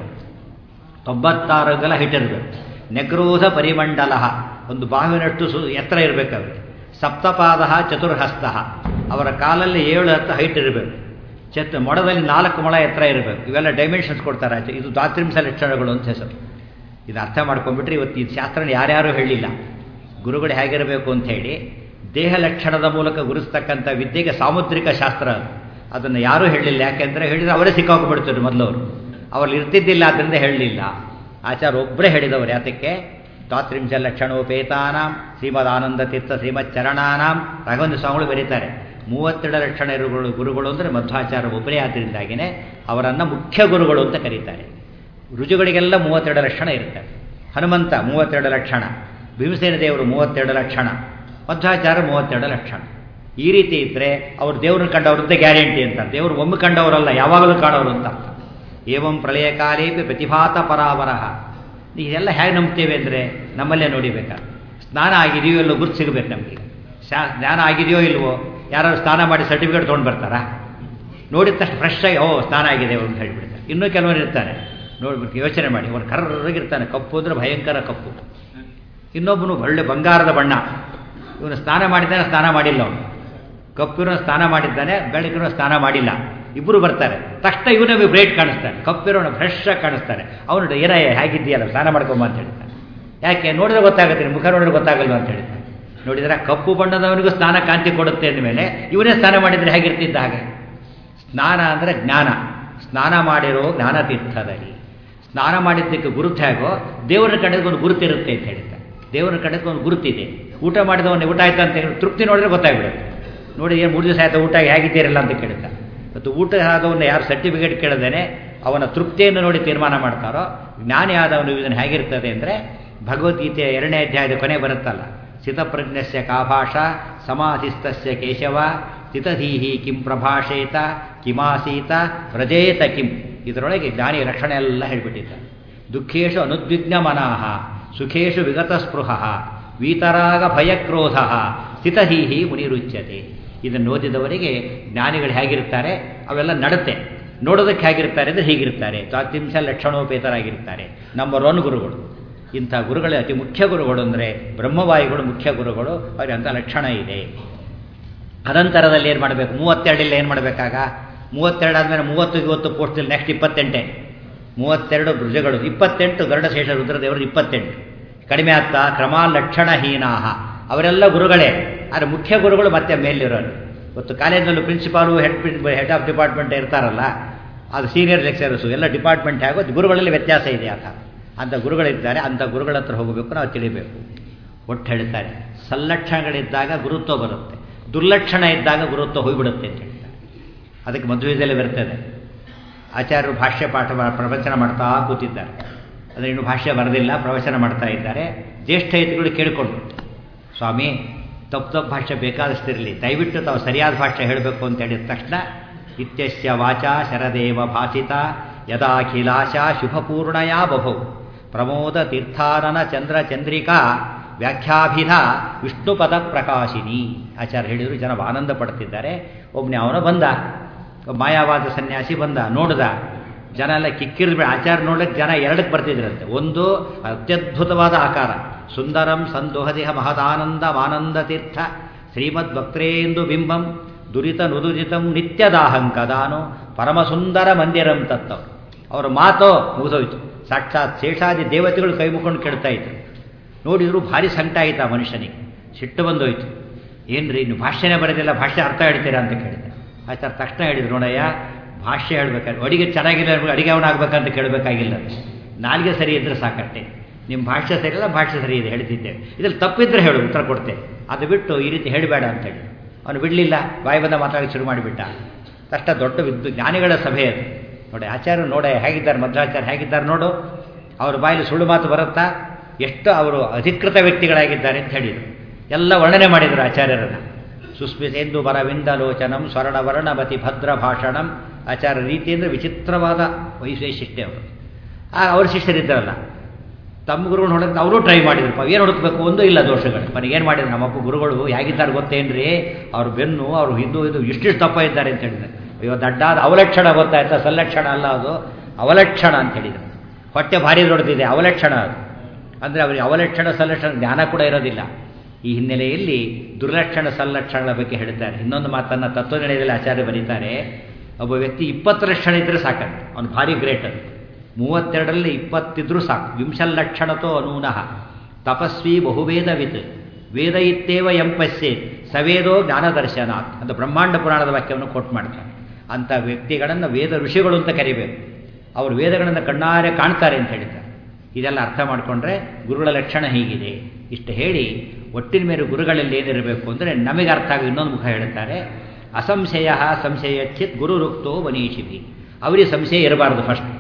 ತೊಂಬತ್ತಾರು ಅಂಗಲ ಹೈಟ್ ಇರಬೇಕು ನೆಗ್ರೋಧ ಪರಿಮಂಡಲ ಒಂದು ಬಾವಿನಷ್ಟು ಸು ಎತ್ತರ ಇರಬೇಕು ಅವರಿಗೆ ಸಪ್ತಪಾದ ಚತುರ್ಹಸ್ತ ಅವರ ಕಾಲಲ್ಲಿ ಏಳು ಹತ್ತು ಹೈಟ್ ಇರಬೇಕು ಚತ್ ಮೊಡದಲ್ಲಿ ನಾಲ್ಕು ಮೊಳ ಎತ್ತರ ಇರಬೇಕು ಇವೆಲ್ಲ ಡೈಮೆನ್ಷನ್ಸ್ ಕೊಡ್ತಾರೆ ಆಚೆ ಇದು ದಾತ್ರಿಂಸ ಲಕ್ಷಣಗಳು ಅಂತ ಹೆಸರು ಇದು ಅರ್ಥ ಮಾಡ್ಕೊಂಡ್ಬಿಟ್ರೆ ಇವತ್ತು ಈ ಶಾಸ್ತ್ರನ ಯಾರ್ಯಾರೂ ಹೇಳಿಲ್ಲ ಗುರುಗಳು ಹೇಗಿರಬೇಕು ಅಂತ ಹೇಳಿ ದೇಹ ಲಕ್ಷಣದ ಮೂಲಕ ಗುರುಸ್ತಕ್ಕಂಥ ವಿದ್ಯೆಗೆ ಸಾಮುದ್ರಿಕ ಶಾಸ್ತ್ರ ಅದು ಅದನ್ನು ಯಾರೂ ಹೇಳಲಿಲ್ಲ ಯಾಕೆಂದರೆ ಹೇಳಿದ್ರೆ ಅವರೇ ಸಿಕ್ಕಾಕೊಂಡ್ಬಿಡ್ತಾರೆ ಮೊದಲವರು ಅವ್ರಲ್ಲಿ ಇರ್ತಿದ್ದಿಲ್ಲ ಅದರಿಂದ ಹೇಳಲಿಲ್ಲ ಆಚಾರ ಒಬ್ಬರೇ ಹೇಳಿದವರು ಯಾತಕ್ಕೆ ದಾತ್ರಿಂಶ ಲಕ್ಷಣೋಪೇತಾನಾಂ ಶ್ರೀಮದ್ ಆನಂದ ತೀರ್ಥ ಶ್ರೀಮದ್ ಚರಣಾನಾಂ ರಾಘವೇಂದ್ರ ಸ್ವಾಮಿಗಳು ಬರೀತಾರೆ ಮೂವತ್ತೆರಡು ಲಕ್ಷಣ ಇರುಗಳು ಗುರುಗಳು ಅಂದರೆ ಮಧ್ವಾಚಾರ ಒಬ್ಬರೇ ಆದ್ದರಿಂದಾಗಿಯೇ ಅವರನ್ನು ಮುಖ್ಯ ಗುರುಗಳು ಅಂತ ಕರೀತಾರೆ ರುಜುಗಳಿಗೆಲ್ಲ ಮೂವತ್ತೆರಡು ಲಕ್ಷಣ ಇರ್ತಾರೆ ಹನುಮಂತ ಮೂವತ್ತೆರಡು ಲಕ್ಷಣ ಭೀಮಸೇನ ದೇವರು ಮೂವತ್ತೆರಡು ಲಕ್ಷಣ ಮಧ್ವಾಚಾರ ಮೂವತ್ತೆರಡು ಲಕ್ಷಣ ಈ ರೀತಿ ಇದ್ದರೆ ಅವ್ರು ದೇವ್ರನ್ನ ಕಂಡವ್ರದ್ದೇ ಗ್ಯಾರಂಟಿ ಅಂತ ದೇವರು ಒಮ್ಮೆ ಕಂಡವರಲ್ಲ ಯಾವಾಗಲೂ ಕಾಣೋರು ಅಂತ ಅರ್ಥ ಏವಂ ಪ್ರಳಯ ಕಾಲೇಪಿ ಪ್ರತಿಭಾತ ಪರಾವರಹ ಇದೆಲ್ಲ ಹೇಗೆ ನಂಬ್ತೇವೆ ಅಂದರೆ ನಮ್ಮಲ್ಲೇ ನೋಡಿಬೇಕಾದ್ರೆ ಸ್ನಾನ ಆಗಿದೆಯೋ ಇಲ್ಲೋ ಗುರ್ತು ಸಿಗಬೇಕು ನಮಗೆ ಶಾ ಜ್ಞಾನ ಆಗಿದೆಯೋ ಇಲ್ವೋ ಯಾರು ಸ್ನಾನ ಮಾಡಿ ಸರ್ಟಿಫಿಕೇಟ್ ತೊಗೊಂಡು ಬರ್ತಾರಾ ನೋಡಿದ ತಕ್ಷಣ ಫ್ರೆಶ್ ಆಗಿ ಓ ಸ್ನಾನ ಆಗಿದೆ ಅಂತ ಹೇಳಿಬಿಡ್ತಾರೆ ಇನ್ನೂ ಕೆಲವರು ಇರ್ತಾರೆ ನೋಡ್ಬಿಟ್ಟು ಯೋಚನೆ ಮಾಡಿ ಅವನು ಕರ್ರಗಿರ್ತಾನೆ ಕಪ್ಪು ಅಂದರೆ ಭಯಂಕರ ಕಪ್ಪು ಇನ್ನೊಬ್ಬನು ಒಳ್ಳೆ ಬಂಗಾರದ ಬಣ್ಣ ಇವನು ಸ್ನಾನ ಮಾಡಿದ್ದಾನೆ ಸ್ನಾನ ಮಾಡಿಲ್ಲ ಅವನು ಕಪ್ಪಿರೋ ಸ್ನಾನ ಮಾಡಿದ್ದಾನೆ ಬೆಳಕಿರೋ ಸ್ನಾನ ಮಾಡಿಲ್ಲ ಇಬ್ಬರು ಬರ್ತಾರೆ ತಕ್ಷಣ ಇವನಿಗೆ ಬ್ರೈಟ್ ಕಾಣಿಸ್ತಾನೆ ಕಪ್ಪಿರೋಣ ಫ್ರೆಶ್ ಆಗಿ ಕಾಣಿಸ್ತಾನೆ ಅವನು ಏನಯ್ಯ ಹೇಗಿದ್ದೀಯಲ್ಲ ಸ್ನಾನ ಮಾಡ್ಕೊಂಬ ಅಂತ ಹೇಳ್ತಾನೆ ಯಾಕೆ ನೋಡಿದ್ರೆ ಗೊತ್ತಾಗುತ್ತೆ ಮುಖ ನೋಡಿದ್ರೆ ಗೊತ್ತಾಗಲ್ವ ಅಂತ ಹೇಳ್ತಾನೆ ನೋಡಿದ್ರೆ ಕಪ್ಪು ಬಣ್ಣದವನಿಗೂ ಸ್ನಾನ ಕಾಂತಿ ಕೊಡುತ್ತೆ ಅಂದಮೇಲೆ ಇವನೇ ಸ್ನಾನ ಮಾಡಿದರೆ ಹೇಗಿರ್ತಿದ್ದ ಹಾಗೆ ಸ್ನಾನ ಅಂದರೆ ಜ್ಞಾನ ಸ್ನಾನ ಮಾಡಿರೋ ಜ್ಞಾನತೀರ್ಥದಲ್ಲಿ ಸ್ನಾನ ಮಾಡಿದ್ದಕ್ಕೆ ಗುರುತು ಹೇಗೋ ದೇವರ ಕಡೆಗೆ ಒಂದು ಗುರುತಿರುತ್ತೆ ಅಂತ ಹೇಳ್ತಾರೆ ದೇವರ ಕಡೆಗೆ ಒಂದು ಗುರುತಿದೆ ಊಟ ಮಾಡಿದವನು ಊಟ ಆಯ್ತಾ ಅಂತ ಹೇಳಿ ತೃಪ್ತಿ ನೋಡಿದ್ರೆ ಗೊತ್ತಾಗ್ಬಿಡುತ್ತೆ ನೋಡಿ ಏನು ಮೂರು ದಿವಸ ಆಯ್ತಾ ಊಟ ಹೇಗಿದ್ದೀರಲ್ಲ ಅಂತ ಕೇಳ್ತಾರೆ ಮತ್ತು ಊಟ ಆದವನ್ನ ಯಾರು ಸರ್ಟಿಫಿಕೇಟ್ ಕೇಳದೇನೆ ಅವನ ತೃಪ್ತಿಯನ್ನು ನೋಡಿ ತೀರ್ಮಾನ ಮಾಡ್ತಾರೋ ಜ್ಞಾನಿ ಆದವನು ಇದನ್ನು ಹೇಗಿರ್ತದೆ ಅಂದರೆ ಭಗವದ್ಗೀತೆಯ ಎರಡನೇ ಅಧ್ಯಾಯದ ಕೊನೆ ಬರುತ್ತಲ್ಲ ಸ್ಥಿತಪ್ರಜ್ಞಸ್ಯ ಕಾಭಾಷ ಸಮಾಧಿಸ್ತಸ್ಯ ಕೇಶವ ಸ್ಥಿತಧೀಹಿ ಕಿಂ ಪ್ರಭಾಷೇತ ಕಿಮಾಸೀತ ವ್ರಜೇತ ಕಿಂ ಇದರೊಳಗೆ ಜ್ಞಾನಿ ರಕ್ಷಣೆ ಎಲ್ಲ ಹೇಳಿಬಿಟ್ಟಿದ್ದಾರೆ ದುಃಖೇಶು ಅನುದ್ವಿಗ್ನ ಮನಾಹ ಸುಖೇಶು ವಿಗತ ಸ್ಪೃಹ ವೀತರಾಗ ಭಯಕ್ರೋಧ ಸ್ಥಿತಹೀಹಿ ಮುನಿರುಚ್ಯತೆ ಇದನ್ನು ಓದಿದವರಿಗೆ ಜ್ಞಾನಿಗಳು ಹೇಗಿರ್ತಾರೆ ಅವೆಲ್ಲ ನಡತೆ ನೋಡೋದಕ್ಕೆ ಹೇಗಿರ್ತಾರೆ ಅಂದರೆ ಹೀಗಿರ್ತಾರೆ ತ್ವಾತ್ರಿಂಶ ಲಕ್ಷಣೋಪೇತರಾಗಿರ್ತಾರೆ ನಂಬರ್ ಒನ್ ಗುರುಗಳು ಇಂಥ ಗುರುಗಳೇ ಅತಿ ಮುಖ್ಯ ಗುರುಗಳು ಅಂದರೆ ಬ್ರಹ್ಮವಾಯುಗಳು ಮುಖ್ಯ ಗುರುಗಳು ಅವ್ರಿಗೆ ಅಂಥ ಲಕ್ಷಣ ಇದೆ ಅನಂತರದಲ್ಲಿ ಏನು ಮಾಡಬೇಕು ಮೂವತ್ತೆರಡಿಲ್ಲ ಏನು ಮಾಡಬೇಕಾಗ ಮೂವತ್ತೆರಡು ಆದಮೇಲೆ ಮೂವತ್ತು ಇವತ್ತು ಪೋಸ್ಟಲ್ಲಿ ನೆಕ್ಸ್ಟ್ ಇಪ್ಪತ್ತೆಂಟೇ ಮೂವತ್ತೆರಡು ಭುಜಗಳು ಇಪ್ಪತ್ತೆಂಟು ಗರುಡಶೇಷ ರುದ್ರದೇವರು ಇಪ್ಪತ್ತೆಂಟು ಕಡಿಮೆ ಆಗ್ತಾ ಕ್ರಮ ಲಕ್ಷಣಹೀನಾಹ ಅವರೆಲ್ಲ ಗುರುಗಳೇ ಆದರೆ ಮುಖ್ಯ ಗುರುಗಳು ಮತ್ತೆ ಮೇಲಿರೋರು ಇವತ್ತು ಕಾಲೇಜಲ್ಲೂ principal head head of department ಇರ್ತಾರಲ್ಲ ಅದು ಸೀನಿಯರ್ ಲೆಕ್ಚರರ್ಸು ಎಲ್ಲ ಡಿಪಾರ್ಟ್ಮೆಂಟ್ ಆಗೋ ಗುರುಗಳಲ್ಲಿ ವ್ಯತ್ಯಾಸ ಇದೆ ಆತ ಅಂಥ ಗುರುಗಳಿದ್ದಾರೆ ಅಂಥ ಗುರುಗಳ ಹತ್ರ ಹೋಗಬೇಕು ನಾವು ತಿಳಿಬೇಕು ಒಟ್ಟು ಹೇಳ್ತಾರೆ ಸಲ್ಲಕ್ಷಣಗಳಿದ್ದಾಗ ಗುರುತ್ವ ಬರುತ್ತೆ ದುರ್ಲಕ್ಷಣ ಇದ್ದಾಗ ಗುರುತ್ವ ಹೋಗಿಬಿಡುತ್ತೆ ಅಂತ ಹೇಳ್ತಾರೆ ಅದಕ್ಕೆ ಮದುವೆದಲ್ಲಿ ಬರ್ತದೆ ಆಚಾರ್ಯರು ಭಾಷ್ಯ ಪಾಠ ಪ್ರವಚನ ಮಾಡ್ತಾ ಕೂತಿದ್ದಾರೆ ಅಂದರೆ ಇನ್ನು ಭಾಷ್ಯ ಬರೆದಿಲ್ಲ ಪ್ರವಚನ ಮಾಡ್ತಾ ಇದ್ದಾರೆ ಜ್ಯೇಷ್ಠ ಹಿತಗಳು ಕೇಳಿಕೊಂಡು ಸ್ವಾಮಿ ತಪ್ಪು ತಪ್ಪು ಭಾಷೆ ಬೇಕಾದಷ್ಟಿರಲಿ ದಯವಿಟ್ಟು ತಾವು ಸರಿಯಾದ ಭಾಷೆ ಹೇಳಬೇಕು ಅಂತ ಹೇಳಿದ ತಕ್ಷಣ ಇತ್ಯಸ್ಯ ವಾಚಾ ಶರದೇವ ಭಾಸಿತ ಯದಾಖಿಲಾಶ ಶುಭಪೂರ್ಣಯಾ ಬಭೌ ಪ್ರಮೋದ ತೀರ್ಥಾನನ ಚಂದ್ರ ಚಂದ್ರಿಕಾ ವ್ಯಾಖ್ಯಾಭಿಧ ವಿಷ್ಣುಪದ ಪ್ರಕಾಶಿನಿ ಆಚಾರ್ಯ ಹೇಳಿದರು ಜನ ಆನಂದ ಪಡ್ತಿದ್ದಾರೆ ಒಬ್ಬನೇ ಅವನು ಬಂದ ಮಾಯಾವಾದ ಸನ್ಯಾಸಿ ಬಂದ ನೋಡ್ದ ಜನ ಎಲ್ಲ ಕಿಕ್ಕಿರಿದ ಆಚಾರ ನೋಡಕ್ಕೆ ಜನ ಎರಡಕ್ಕೆ ಬರ್ತಿದ್ರಂತೆ ಒಂದು ಅತ್ಯದ್ಭುತವಾದ ಆಕಾರ ಸುಂದರಂ ಸಂದೋಹದಿಹ ಮಹದಾನಂದ ಮಾನಂದ ತೀರ್ಥ ಶ್ರೀಮದ್ ಭಕ್ತರೇಂದು ಬಿಂಬಂ ದುರಿತ ನುದುರಿತಂ ನಿತ್ಯದಾಹಂಕದಾನು ಪರಮಸುಂದರ ಮಂದಿರಂ ತತ್ತವ್ ಅವರ ಮಾತೋ ಮುಗಿದೋಯ್ತು ಸಾಕ್ಷಾತ್ ಶೇಷಾದಿ ದೇವತೆಗಳು ಕೈ ಮುಕೊಂಡು ಕೆಡ್ತಾ ಇದ್ರು ನೋಡಿದ್ರು ಭಾರಿ ಸಂಕಟ ಆಯಿತು ಆ ಮನುಷ್ಯನಿಗೆ ಸಿಟ್ಟು ಬಂದೋಯ್ತು ಏನ್ರಿ ಇನ್ನು ಭಾಷೆನೇ ಬರೋದಿಲ್ಲ ಭಾಷೆ ಅರ್ಥ ಹೇಳ್ತೀರಾ ಅಂತ ಕೇಳಿದೆ ಆಯ್ತು ತಕ್ಷಣ ಹೇಳಿದ್ರು ನೋಡಯ್ಯ ಭಾಷೆ ಹೇಳ್ಬೇಕಾದ್ರೆ ಅಡಿಗೆ ಚೆನ್ನಾಗಿಲ್ಲ ಅಡಿಗೆ ಅವನಾಗಬೇಕಂತ ಕೇಳಬೇಕಾಗಿಲ್ಲ ನಾಲ್ಗೆ ಸರಿ ಇದ್ರೆ ಸಾಕಟ್ಟೆ ನಿಮ್ಮ ಭಾಷೆ ಸರಿ ಇಲ್ಲ ಭಾಷೆ ಸರಿ ಇದೆ ಹೇಳ್ತಿದ್ದೇವೆ ಇದ್ರಲ್ಲಿ ತಪ್ಪಿದ್ರೆ ಹೇಳು ಉತ್ತರ ಕೊಡ್ತೇವೆ ಅದು ಬಿಟ್ಟು ಈ ರೀತಿ ಹೇಳಬೇಡ ಅಂತೇಳಿ ಅವನು ಬಿಡಲಿಲ್ಲ ಬಾಯಿ ಬಂದ ಮಾತಾಡೋಕ್ಕೆ ಶುರು ಮಾಡಿಬಿಟ್ಟ ತಕ್ಷಣ ದೊಡ್ಡ ವಿದ್ದು ಜ್ಞಾನಿಗಳ ಸಭೆ ಅದು ನೋಡಿ ಆಚಾರ್ಯ ನೋಡೆ ಹೇಗಿದ್ದಾರೆ ಮಧ್ವಾಚಾರ್ಯ ಹೇಗಿದ್ದಾರೆ ನೋಡು ಅವ್ರ ಬಾಯಲ್ಲಿ ಸುಳ್ಳು ಮಾತು ಬರುತ್ತಾ ಎಷ್ಟು ಅವರು ಅಧಿಕೃತ ವ್ಯಕ್ತಿಗಳಾಗಿದ್ದಾರೆ ಅಂತ ಹೇಳಿದರು ಎಲ್ಲ ವರ್ಣನೆ ಮಾಡಿದರು ಆಚಾರ್ಯರನ್ನು ಸುಸ್ಮಿತೇಂದು ಬರವಿಂದಲೋಚನಂ ಸ್ವರ್ಣ ವರ್ಣಮತಿ ಭದ್ರ ಭಾಷಣಂ ಆಚಾರ್ಯ ರೀತಿ ಅಂದರೆ ವಿಚಿತ್ರವಾದ ವೈಶಿಷ್ಟ್ಯ ಅವರು ಆಗ ಅವ್ರ ಶಿಷ್ಯರಿದ್ದಾರಲ್ಲ ತಮ್ಮ ಗುರುಗಳು ಹೊಡಕ್ಕೆ ಅವರು ಟ್ರೈ ಮಾಡಿದ್ರು ಏನು ಹುಡುಕ್ಬೇಕು ಒಂದು ಇಲ್ಲ ದೋಷಗಳು ಮನೆಗೆ ಏನು ಮಾಡಿದ್ರು ನಮ್ಮಪ್ಪ ಗುರುಗಳು ಹೇಗಿದ್ದಾರೆ ಗೊತ್ತೇನ್ರಿ ಅವ್ರ ಬೆನ್ನು ಅವ್ರು ಇದು ಇದು ಇಷ್ಟಿಷ್ಟು ತಪ್ಪ ಇದ್ದಾರೆ ಅಂತ ಹೇಳಿದ್ದಾರೆ ಅಯ್ಯೋ ದಡ್ಡಾದ ಅವಲಕ್ಷಣ ಗೊತ್ತಾಯ್ತಾ ಸಲ್ಲಕ್ಷಣ ಅಲ್ಲ ಅದು ಅವಲಕ್ಷಣ ಅಂತ ಹೇಳಿದರು ಹೊಟ್ಟೆ ಭಾರಿ ದೊಡ್ಡದಿದೆ ಅವಲಕ್ಷಣ ಅದು ಅಂದರೆ ಅವರಿಗೆ ಅವಲಕ್ಷಣ ಸಲ್ಲಕ್ಷಣ ಜ್ಞಾನ ಕೂಡ ಇರೋದಿಲ್ಲ ಈ ಹಿನ್ನೆಲೆಯಲ್ಲಿ ದುರ್ಲಕ್ಷಣ ಸಲ್ಲಕ್ಷಣಗಳ ಬಗ್ಗೆ ಹೇಳ್ತಾರೆ ಇನ್ನೊಂದು ಮಾತನ್ನು ತತ್ವನಿರ್ಣಯದಲ್ಲಿ ಆಚಾರ್ಯ ಬರೀತಾರೆ ಒಬ್ಬ ವ್ಯಕ್ತಿ ಇಪ್ಪತ್ತು ಲಕ್ಷಣ ಇದ್ದರೆ ಸಾಕಂತೆ ಅವನು ಭಾರಿ ಗ್ರೇಟ್ ಅದು ಮೂವತ್ತೆರಡರಲ್ಲಿ ಇಪ್ಪತ್ತಿದ್ರೂ ಸಾಕು ವಿಂಶಲ್ಲಕ್ಷಣತೋ ಅನೂನಃ ತಪಸ್ವಿ ಬಹುವೇದವಿತ್ ವೇದ ಇತ್ತೇವ ಎಂಪಸ್ಸೆ ಸವೇದೋ ಜ್ಞಾನದರ್ಶನಾತ್ ಅಂತ ಬ್ರಹ್ಮಾಂಡ ಪುರಾಣದ ವಾಕ್ಯವನ್ನು ಕೋಟ್ ಮಾಡ್ತಾರೆ ಅಂಥ ವ್ಯಕ್ತಿಗಳನ್ನು ವೇದ ಋಷಿಗಳು ಅಂತ ಕರಿಬೇಕು ಅವರು ವೇದಗಳನ್ನು ಕಣ್ಣಾರೆ ಕಾಣ್ತಾರೆ ಅಂತ ಹೇಳಿದ್ದಾರೆ ಇದೆಲ್ಲ ಅರ್ಥ ಮಾಡಿಕೊಂಡ್ರೆ ಗುರುಗಳ ಲಕ್ಷಣ ಹೀಗಿದೆ ಇಷ್ಟು ಹೇಳಿ ಒಟ್ಟಿನ ಮೇಲೆ ಗುರುಗಳಲ್ಲಿ ಏನಿರಬೇಕು ಅಂದರೆ ನಮಗೆ ಅರ್ಥ ಆಗಿ ಇನ್ನೊಂದು ಮುಖ ಹೇಳುತ್ತಾರೆ ಅಸಂಶಯ ಸಂಶಯ ಚಿತ್ ಗುರುರುಕ್ತೋ ವನೀಶಿಭಿ ಅವರಿಗೆ ಸಂಶಯ ಇರಬಾರ್ದು ಫಸ್ಟ್